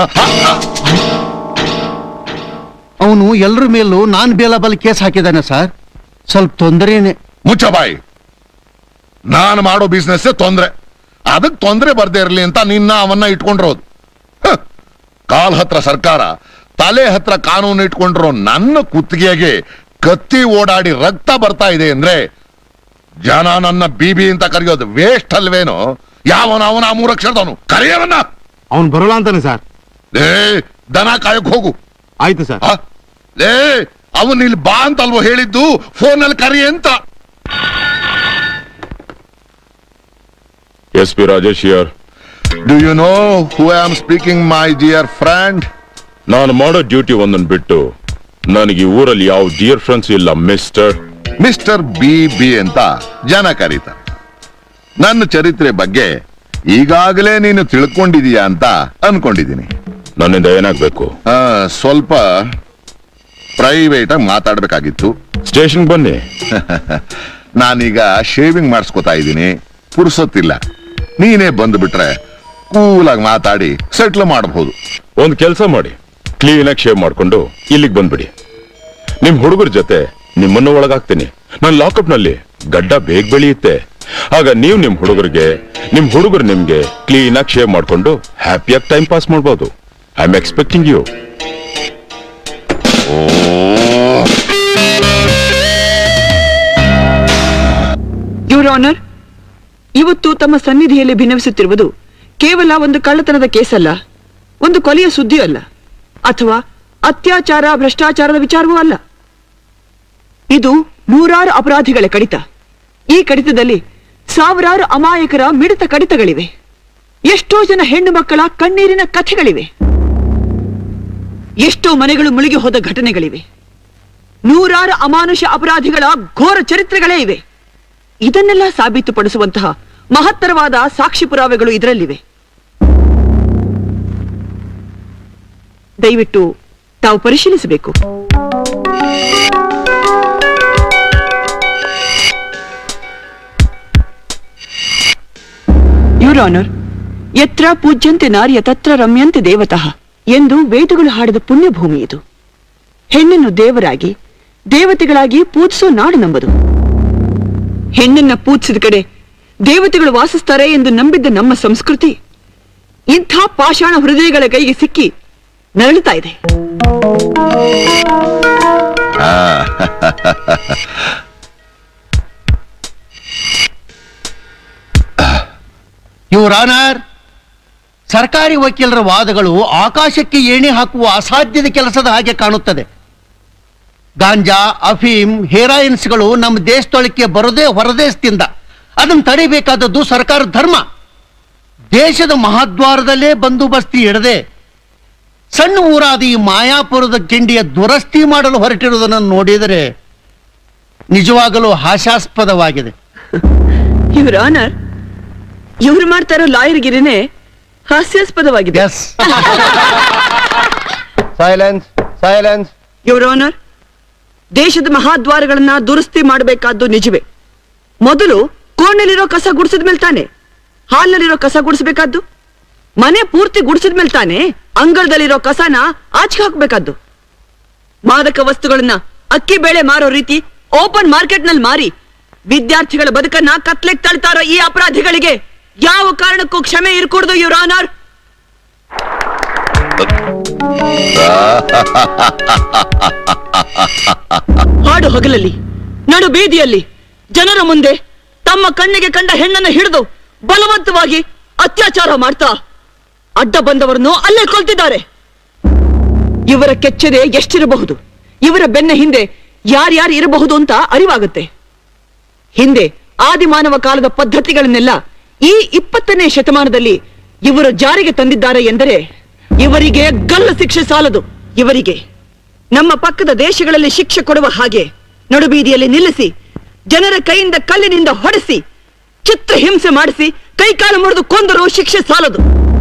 ಅವನು ಎಲ್ಲರ ಮೇಲೂ ನಾನ್ ಬೇಲಬಲ್ ಕೇಸ್ ಹಾಕಿದ್ದಾನೆ ಸರ್ ಸ್ವಲ್ಪ ತೊಂದರೆನೆ ಮುಚ್ಚ ಬಾಯಿ ನಾನು ಮಾಡೋ ಬಿಸ್ನೆಸ್ ತೊಂದ್ರೆ ಅದಕ್ಕೆ ತೊಂದ್ರೆ ಬರ್ದೇ ಇರಲಿ ಅಂತ ನಿನ್ನ ಅವನ್ನ ಇಟ್ಕೊಂಡಿರೋದು ಹ. ಕಾಲ್ ಹತ್ರ ಸರ್ಕಾರ ತಲೆ ಹತ್ರ ಕಾನೂನು ಇಟ್ಕೊಂಡಿರೋ ನನ್ನ ಕುತ್ತಿಗೆಗೆ ಕತ್ತಿ ಓಡಾಡಿ ರಕ್ತ ಬರ್ತಾ ಇದೆ ಅಂದ್ರೆ ಜನ ನನ್ನ ಬಿಬಿ ಅಂತ ಕರೆಯೋದು ವೇಸ್ಟ್ ಅಲ್ವೇನೋ ಯಾವನ ಅವನ ಆ ಮೂರಕ್ಷರದವನು ಕರೆಯವನ್ನ ಅವ್ನು ಬರೋಲ್ಲ ಅಂತಾನೆ ಸರ್ ಲೇ ದನ ಕಾಯಕ್ ಹೋಗು ಆಯ್ತು ಸರ್ ಲೇ ಅವನ್ ಇಲ್ಲಿ ಬಾ ಅಂತಲ್ವೋ ಹೇಳಿದ್ದು ಫೋನಲ್ಲಿ ಕರಿ ಅಂತ S P Rajesh yeah do you know who I am speaking my dear friend ನಾನು ಮಾಡೋ ಡ್ಯೂಟಿ ಒಂದನ್ನು ಬಿಟ್ಟು ನನಗೆ ಈ ಊರಲ್ಲಿ ಯಾವ ಡಿಯರ್ ಫ್ರೆಂಡ್ಸ್ ಇಲ್ಲ ಮಿಸ್ಟರ್ ಮಿಸ್ಟರ್ ಬಿ ಬಿ ಅಂತ ಜನ ಕರೀತಾರೆ ನನ್ನ ಚರಿತ್ರೆ ಬಗ್ಗೆ ಈಗಾಗಲೇ ನೀನು ತಿಳ್ಕೊಂಡಿದೀಯಾ ಅಂತ ಅನ್ಕೊಂಡಿದ್ದೀನಿ ನನ್ನಿಂದ ಏನಾಗ್ಬೇಕು ಆ, ಸ್ವಲ್ಪ ಪ್ರೈವೇಟ್ ಆಗಿ ಮಾತಾಡ್ಬೇಕಾಗಿತ್ತು ಸ್ಟೇಷನ್ ಬನ್ನಿ ನಾನೀಗ ಶೇವಿಂಗ್ ಮಾಡಿಸ್ಕೊತಾ ಇದ್ದೀನಿ ಪುರ್ಸೊತ್ತಿಲ್ಲ ನೀನೇ ಬಂದ್ಬಿಟ್ರೆ ಕೂಲಾಗಿ ಮಾತಾಡಿ ಸೆಟ್ಲ್ ಮಾಡಬಹುದು ಒಂದ್ ಕೆಲಸ ಮಾಡಿ ಕ್ಲೀನ್ ಆಗಿ ಶೇವ್ ಮಾಡ್ಕೊಂಡು ಇಲ್ಲಿಗೆ ಬಂದ್ಬಿಡಿ ನಿಮ್ ಹುಡುಗರ ಜೊತೆ ನಿಮ್ಮನ್ನು ಒಳಗಾಗ್ತೀನಿ ನಾನು ಲಾಕಪ್ ನಲ್ಲಿ ಗಡ್ಡ ಬೇಗ ಬೆಳೆಯುತ್ತೆ ಆಗ ನೀವು ನಿಮ್ ಹುಡುಗರಿಗೆ ನಿಮ್ ಹುಡುಗರು ನಿಮ್ಗೆ ಕ್ಲೀನ್ ಆಗಿ ಶೇವ್ ಮಾಡ್ಕೊಂಡು ಹ್ಯಾಪಿಯಾಗಿ ಟೈಮ್ ಪಾಸ್ ಮಾಡ್ಬೋದು I am expecting you your honour ಇವತ್ತು ತಮ್ಮ ಸನ್ನಿಧಿಯಲ್ಲಿ ಭಿನ್ನವಿಸುತ್ತಿರುವುದು ಕೇವಲ ಒಂದು ಕಳ್ಳತನದ ಕೇಸಲ್ಲ ಒಂದು ಕೊಲೆಯ ಸುದ್ದಿಯೂ ಅಲ್ಲ ಅಥವಾ ಅತ್ಯಾಚಾರ ಭ್ರಷ್ಟಾಚಾರದ ವಿಚಾರವೂ ಅಲ್ಲ ಇದು ನೂರಾರು ಅಪರಾಧಿಗಳ ಕಡಿತ ಈ ಕಡಿತದಲ್ಲಿ ಸಾವಿರಾರು ಅಮಾಯಕರ ಮಿಡಿತ ಕಡಿತಗಳಿವೆ ಎಷ್ಟೋ ಜನ ಹೆಣ್ಣು ಮಕ್ಕಳ ಕಣ್ಣೀರಿನ ಕಥೆಗಳಿವೆ ಎಷ್ಟೋ ಮನೆಗಳು ಮುಳುಗಿ ಹೋದ ಘಟನೆಗಳಿವೆ ನೂರಾರು ಅಮಾನುಷ ಅಪರಾಧಿಗಳ ಘೋರ ಚರಿತ್ರೆಗಳೇ ಇವೆ ಇದನ್ನೆಲ್ಲ ಸಾಬೀತುಪಡಿಸುವಂತಹ ಮಹತ್ತರವಾದ ಸಾಕ್ಷಿ ಪುರಾವೆಗಳು ಇದರಲ್ಲಿವೆ ದಯವಿಟ್ಟು ತಾವು ಪರಿಶೀಲಿಸಬೇಕು ಯುವರ್ ಆನರ್ ಯತ್ರ ಪೂಜ್ಯಂತೆ ನಾರ್ಯ ತತ್ರ ರಮ್ಯಂತೆ ದೇವತಃ ಎಂದು ವೇದಗಳು ಹಾಡಿದ ಪುಣ್ಯಭೂಮಿ ಇದು ಹೆಣ್ಣನ್ನು ದೇವರಾಗಿ ದೇವತೆಗಳಾಗಿ ಪೂಜಿಸೋ ನಾಡು ನಂಬದು ಹೆಣ್ಣನ್ನ ಪೂಜಿಸಿದ ಕಡೆ ದೇವತೆಗಳು ವಾಸಿಸ್ತಾರೆ ಎಂದು ನಂಬಿದ್ದ ನಮ್ಮ ಸಂಸ್ಕೃತಿ ಇಂಥ ಪಾಷಾಣ ಹೃದಯಗಳ ಕೈಗೆ ಸಿಕ್ಕಿ ನರಳುತ್ತಾ ಇದೆ ಯುವರ್ ಆನರ್ ಸರ್ಕಾರಿ ವಕೀಲರ ವಾದಗಳು ಆಕಾಶಕ್ಕೆ ಏಣಿ ಹಾಕುವ ಅಸಾಧ್ಯದ ಕೆಲಸದ ಹಾಗೆ ಕಾಣುತ್ತದೆ ಗಾಂಜಾ ಅಫೀಮ್ ಹೆರಾಯಿನ್ಸ್ಗಳು ನಮ್ಮ ದೇಶದೊಳಕ್ಕೆ ಬರೋದೇ ಹೊರದೇಶದಿಂದ ಅದನ್ನು ತಡಿಬೇಕಾದದ್ದು ಸರ್ಕಾರದ ಧರ್ಮ ದೇಶದ ಮಹಾದ್ವಾರದಲ್ಲೇ ಬಂದೋಬಸ್ತಿ ಇಡದೆ ಸಣ್ಣ ಊರಾದ ಈ ಮಾಯಾಪುರದ ಕಿಂಡಿಯ ದುರಸ್ತಿ ಮಾಡಲು ಹೊರಟಿರುವುದನ್ನು ನೋಡಿದರೆ ನಿಜವಾಗಲೂ ಹಾಸ್ಯಾಸ್ಪದವಾಗಿದೆ ಇವ್ರ ಆನರ್ ಇವ್ರು ಮಾಡ್ತಾ ಇರೋ ಲಾಯರ್ಗಿರಿನೇ ಹಾಸ್ಯಾಸ್ಪದವಾಗಿದೆ ಸೈಲೆನ್ಸ್ ಸೈಲೆನ್ಸ್ ಯುವರ್ ಆನರ್ ದೇಶದ ಮಹಾದ್ವಾರಗಳನ್ನ ದುರಸ್ತಿ ಮಾಡಬೇಕಾದ್ದು ನಿಜವೇ ಮೊದಲು ಕೋಣೆಲಿರೋ ಕಸ ಗುಡಿಸಿದ ಮೇಲೆ ತಾನೆ ಹಾಲ್ನಲ್ಲಿರೋ ಕಸ ಗುಡಿಸ್ಬೇಕಾದ್ದು ಮನೆ ಪೂರ್ತಿ ಗುಡಿಸಿದ ಮೇಲೆ ತಾನೆ ಅಂಗಳದಲ್ಲಿರೋ ಕಸನ ಆಚೆಗೆ ಹಾಕ್ಬೇಕಾದ್ದು ಮಾದಕ ವಸ್ತುಗಳನ್ನ ಅಕ್ಕಿ ಬೇಳೆ ಮಾರೋ ರೀತಿ ಓಪನ್ ಮಾರ್ಕೆಟ್ ನಲ್ಲಿ ಮಾರಿ ವಿದ್ಯಾರ್ಥಿಗಳ ಬದುಕನ್ನ ಕತ್ಲೆಗ್ ತಳ್ತಾರೋ ಈ ಅಪರಾಧಿಗಳಿಗೆ ಯಾವ ಕಾರಣಕ್ಕೂ ಕ್ಷಮೆ ಇರ್ಕೂಡ್ದು ಯುವರ್ ಆನರ್ ಹಾಡು ಹಗಲಲ್ಲಿ ನಡು ಬೀದಿಯಲ್ಲಿ ಜನರ ಮುಂದೆ ತಮ್ಮ ಕಣ್ಣಿಗೆ ಕಂಡ ಹೆಣ್ಣನ್ನು ಹಿಡಿದು ಬಲವಂತವಾಗಿ ಅತ್ಯಾಚಾರ ಮಾಡ್ತಾ ಅಡ್ಡ ಬಂದವರನ್ನು ಅಲ್ಲೇ ಕೊಲ್ತಿದ್ದಾರೆ ಇವರ ಕೆಚ್ಚದೆ ಎಷ್ಟಿರಬಹುದು ಇವರ ಬೆನ್ನ ಹಿಂದೆ ಯಾರ್ಯಾರು ಇರಬಹುದು ಅಂತ ಅರಿವಾಗುತ್ತೆ ಹಿಂದೆ ಆದಿಮಾನವ ಕಾಲದ ಪದ್ಧತಿಗಳನ್ನೆಲ್ಲ ಈ ಇಪ್ಪತ್ತನೇ ಶತಮಾನದಲ್ಲಿ ಇವರು ಜಾರಿಗೆ ತಂದಿದ್ದಾರೆ ಎಂದರೆ ಇವರಿಗೆ ಗಲ್ಲು ಶಿಕ್ಷೆ ಸಾಲದು ಇವರಿಗೆ ನಮ್ಮ ಪಕ್ಕದ ದೇಶಗಳಲ್ಲಿ ಶಿಕ್ಷೆ ಕೊಡುವ ಹಾಗೆ ನಡುಬೀದಿಯಲ್ಲಿ ನಿಲ್ಲಿಸಿ ಜನರ ಕೈಯಿಂದ ಕಲ್ಲಿನಿಂದ ಹೊಡೆಸಿ ಚಿತ್ರ ಹಿಂಸೆ ಮಾಡಿಸಿ ಕೈಕಾಲು ಮುರಿದು ಕೊಂದರೂ ಶಿಕ್ಷೆ ಸಾಲದು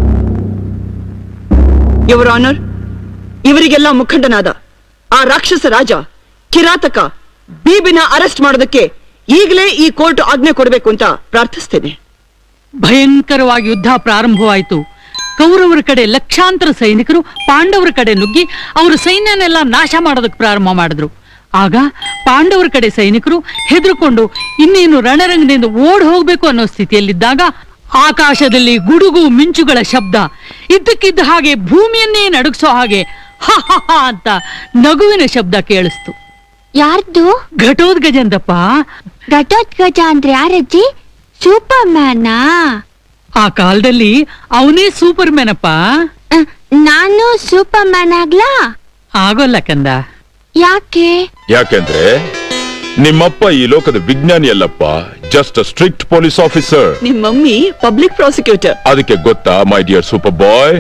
ಇವರ ಆನರ್ ಇವರಿಗೆಲ್ಲ ಮುಖಂಡನಾದ ಆ ರಾಕ್ಷಸ ರಾಜ ಕಿರಾತಕ ಬೀಬಿನ ಅರೆಸ್ಟ್ ಮಾಡೋದಕ್ಕೆ ಈಗಲೇ ಈ ಕೋರ್ಟ್ ಆಜ್ಞೆ ಕೊಡಬೇಕು ಅಂತ ಪ್ರಾರ್ಥಿಸ್ತೇನೆ ಭಯಂಕರವಾಗಿ ಯುದ್ಧ ಪ್ರಾರಂಭವಾಯಿತು ಕೌರವರ ಕಡೆ ಲಕ್ಷಾಂತರ ಸೈನಿಕರು ಪಾಂಡವರ ಕಡೆ ನುಗ್ಗಿ ಅವರ ಸೈನ್ಯನೆಲ್ಲ ನಾಶ ಮಾಡೋದಕ್ಕೆ ಪ್ರಾರಂಭ ಮಾಡಿದ್ರು ಆಗ ಪಾಂಡವರ ಕಡೆ ಸೈನಿಕರು ಹೆದರ್ಕೊಂಡು ಇನ್ನೇನು ರಣರಂಗದಿಂದ ಓಡ್ ಹೋಗ್ಬೇಕು ಅನ್ನೋ ಸ್ಥಿತಿಯಲ್ಲಿದ್ದಾಗ ಆಕಾಶದಲ್ಲಿ ಗುಡುಗು ಮಿಂಚುಗಳ ಶಬ್ದ ಇದ್ದಕ್ಕಿದ್ದ ಹಾಗೆ ಭೂಮಿಯನ್ನೇ ನಡುಗಿಸೋ ಹಾಗೆ ಹ ಹ ಹ ಅಂತ ನಗುವಿನ ಶಬ್ದ ಕೇಳಿಸ್ತು ಯಾರ್ದು ಘಟೋದ್ಗಜಂದಪ್ಪ ಘಟೋತ್ಕಜ ಅಂದ್ರೆ ಯಾರಜ್ಜಿ ಸೂಪರ್ ಮ್ಯಾನಾ ಆ ಕಾಲದಲ್ಲಿ ಅವನೇ ಸೂಪರ್ ಮ್ಯಾನಪ್ಪ ನಾನು ಸೂಪರ್ ಮ್ಯಾನ್ ಆಗ್ಲಾ ಆಗೋಲ್ಲ ಕಂದ ಯಾಕೆ ಯಾಕೆಂದ್ರೆ ನಿಮ್ಮಪ್ಪ ಈ ಲೋಕದ ವಿಜ್ಞಾನಿ ಅಲ್ಲಪ್ಪ ಜಸ್ಟ್ ಸ್ಟ್ರಿಕ್ಟ್ ಪೊಲೀಸ್ ಆಫೀಸರ್ ನಿಮ್ ಮಮ್ಮಿ ಪಬ್ಲಿಕ್ ಪ್ರಾಸಿಕ್ಯೂಟರ್ ಅದಕ್ಕೆ ಗೊತ್ತಾ ಮೈ ಡಿಯರ್ ಸೂಪರ್ ಬಾಯ್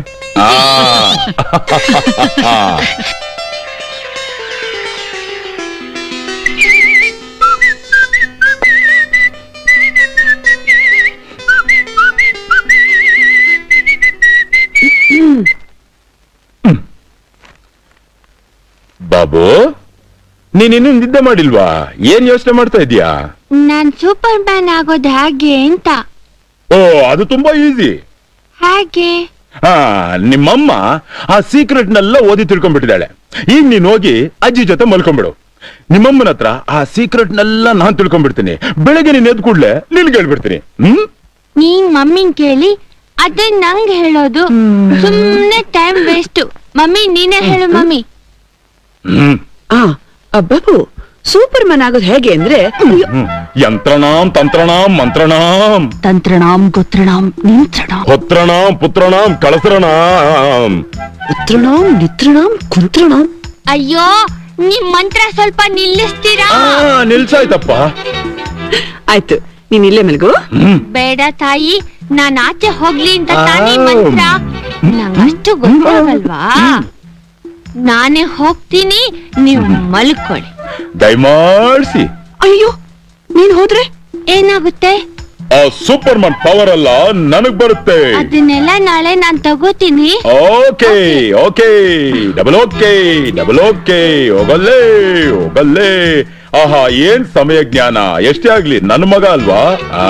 ಬಾಬು ನೀನ್ ಇನ್ನೂ ನಿದ್ದೆ ಮಾಡಿಲ್ವಾ ಏನ್ ಯೋಚನೆ ಮಾಡ್ತಾ ಇದೀಯಾ ನಾನ್ ಸೂಪರ್ ಮ್ಯಾನ್ ಆಗೋದ್ ಹೇಗೆ ಅಂತ ಓ ಅದು ತುಂಬಾ ಈಸಿ ಹೇಗೆ ಹಾ ನಿಮ್ಮಮ್ಮ ಆ ಸೀಕ್ರೆಟ್ ನೆಲ್ಲ ಓದಿ ತಿಳ್ಕೊಂಡ್ಬಿಟ್ಟಿದ್ದಾಳೆ ಈಗ ನೀನ್ ಹೋಗಿ ಅಜ್ಜಿ ಜೊತೆ ಮಲ್ಕೊಂಡ್ಬಿಡು ನಿಮ್ಮಮ್ಮನ ಹತ್ರ ಆ ಸೀಕ್ರೆಟ್ ನೆಲ್ಲ ನಾನ್ ತಿಳ್ಕೊಂಡ್ಬಿಡ್ತೀನಿ ಬೆಳಗ್ಗೆ ನೀನ್ ಎದ್ ಕೂಡ್ಲೆ ನಿನ್ಗೆ ಹೇಳ್ಬಿಡ್ತೀನಿ ಹ್ಮ್ ನೀನ್ ಮಮ್ಮಿನ್ ಕೇಳಿ ಅದೇ ನಂಗ್ ಹೇಳೋದು ಸುಮ್ನೆ ಟೈಮ್ ವೇಸ್ಟ್ ಮಮ್ಮಿ ನೀನೇ ಹೇಳು ಮಮ್ಮಿ ಹ್ಮ್ ಆ ಅಬ್ಬಾಬು ಸೂಪರ್ ಮ್ಯಾನ್ ಆಗೋದು ಹೇಗೆ ಅಂದ್ರೆ ಹ್ಮ್. ಯಂತ್ರಣಾಂ ತಂತ್ರಣಾಂ ಮಂತ್ರಣಾಂ ತಂತ್ರಣಾಂ ಗೊತ್ರಣಾಂ ನಿಂತ್ರಣಾಂ ಹೊತ್ರಣಾಂ ಪುತ್ರಣಾಂ ಕಳಸರಣಾಂ ಉತ್ರಣಾಂ ನಿತ್ರಣಾಂ ಕುಂತ್ರಣಾಂ ಅಯ್ಯೋ ನಿಮ್ ಮಂತ್ರ ಸ್ವಲ್ಪ ನಿಲ್ಲಿಸ್ತೀರಾ ಆ, ನಿಲ್ಸಾಯ್ತಪ್ಪ ಆಯ್ತು ನೀನ್ ಇಲ್ಲೇ ಮಲ್ಗು ಬೇಡ ತಾಯಿ ನಾನ್ ಆಚೆ ಹೋಗ್ಲಿ ಅಂತ ತಾನೇ ಮಂತ್ರ ನಂಗಷ್ಟು ಗೊತ್ತಾಗಲ್ವಾ ನಾನೇ ಹೋಗ್ತೀನಿ ನೀವು ಮಲ್ಕೊಳ್ಳಿ ದಯಮಾಡ್ಸಿ ಅಯ್ಯೋ ನೀನ್ ಹೋದ್ರೆ ಏನಾಗುತ್ತೆ ಆ ಸೂಪರ್ ಮನ್ ಪವರ್ ಅಲ್ಲ ನನಗ್ ಬರುತ್ತೆ ಅದನ್ನೆಲ್ಲ ನಾಳೆ ನಾನ್ ತಗೋತೀನಿ okay okay double okay double okay ಹೋಗಲ್ಲೇ ಹೋಗಲ್ಲೇ ಆಹಾ ಏನ್ ಸಮಯ ಜ್ಞಾನ ಎಷ್ಟೇ ಆಗ್ಲಿ ನನ್ನ ಮಗ ಅಲ್ವಾ ಆ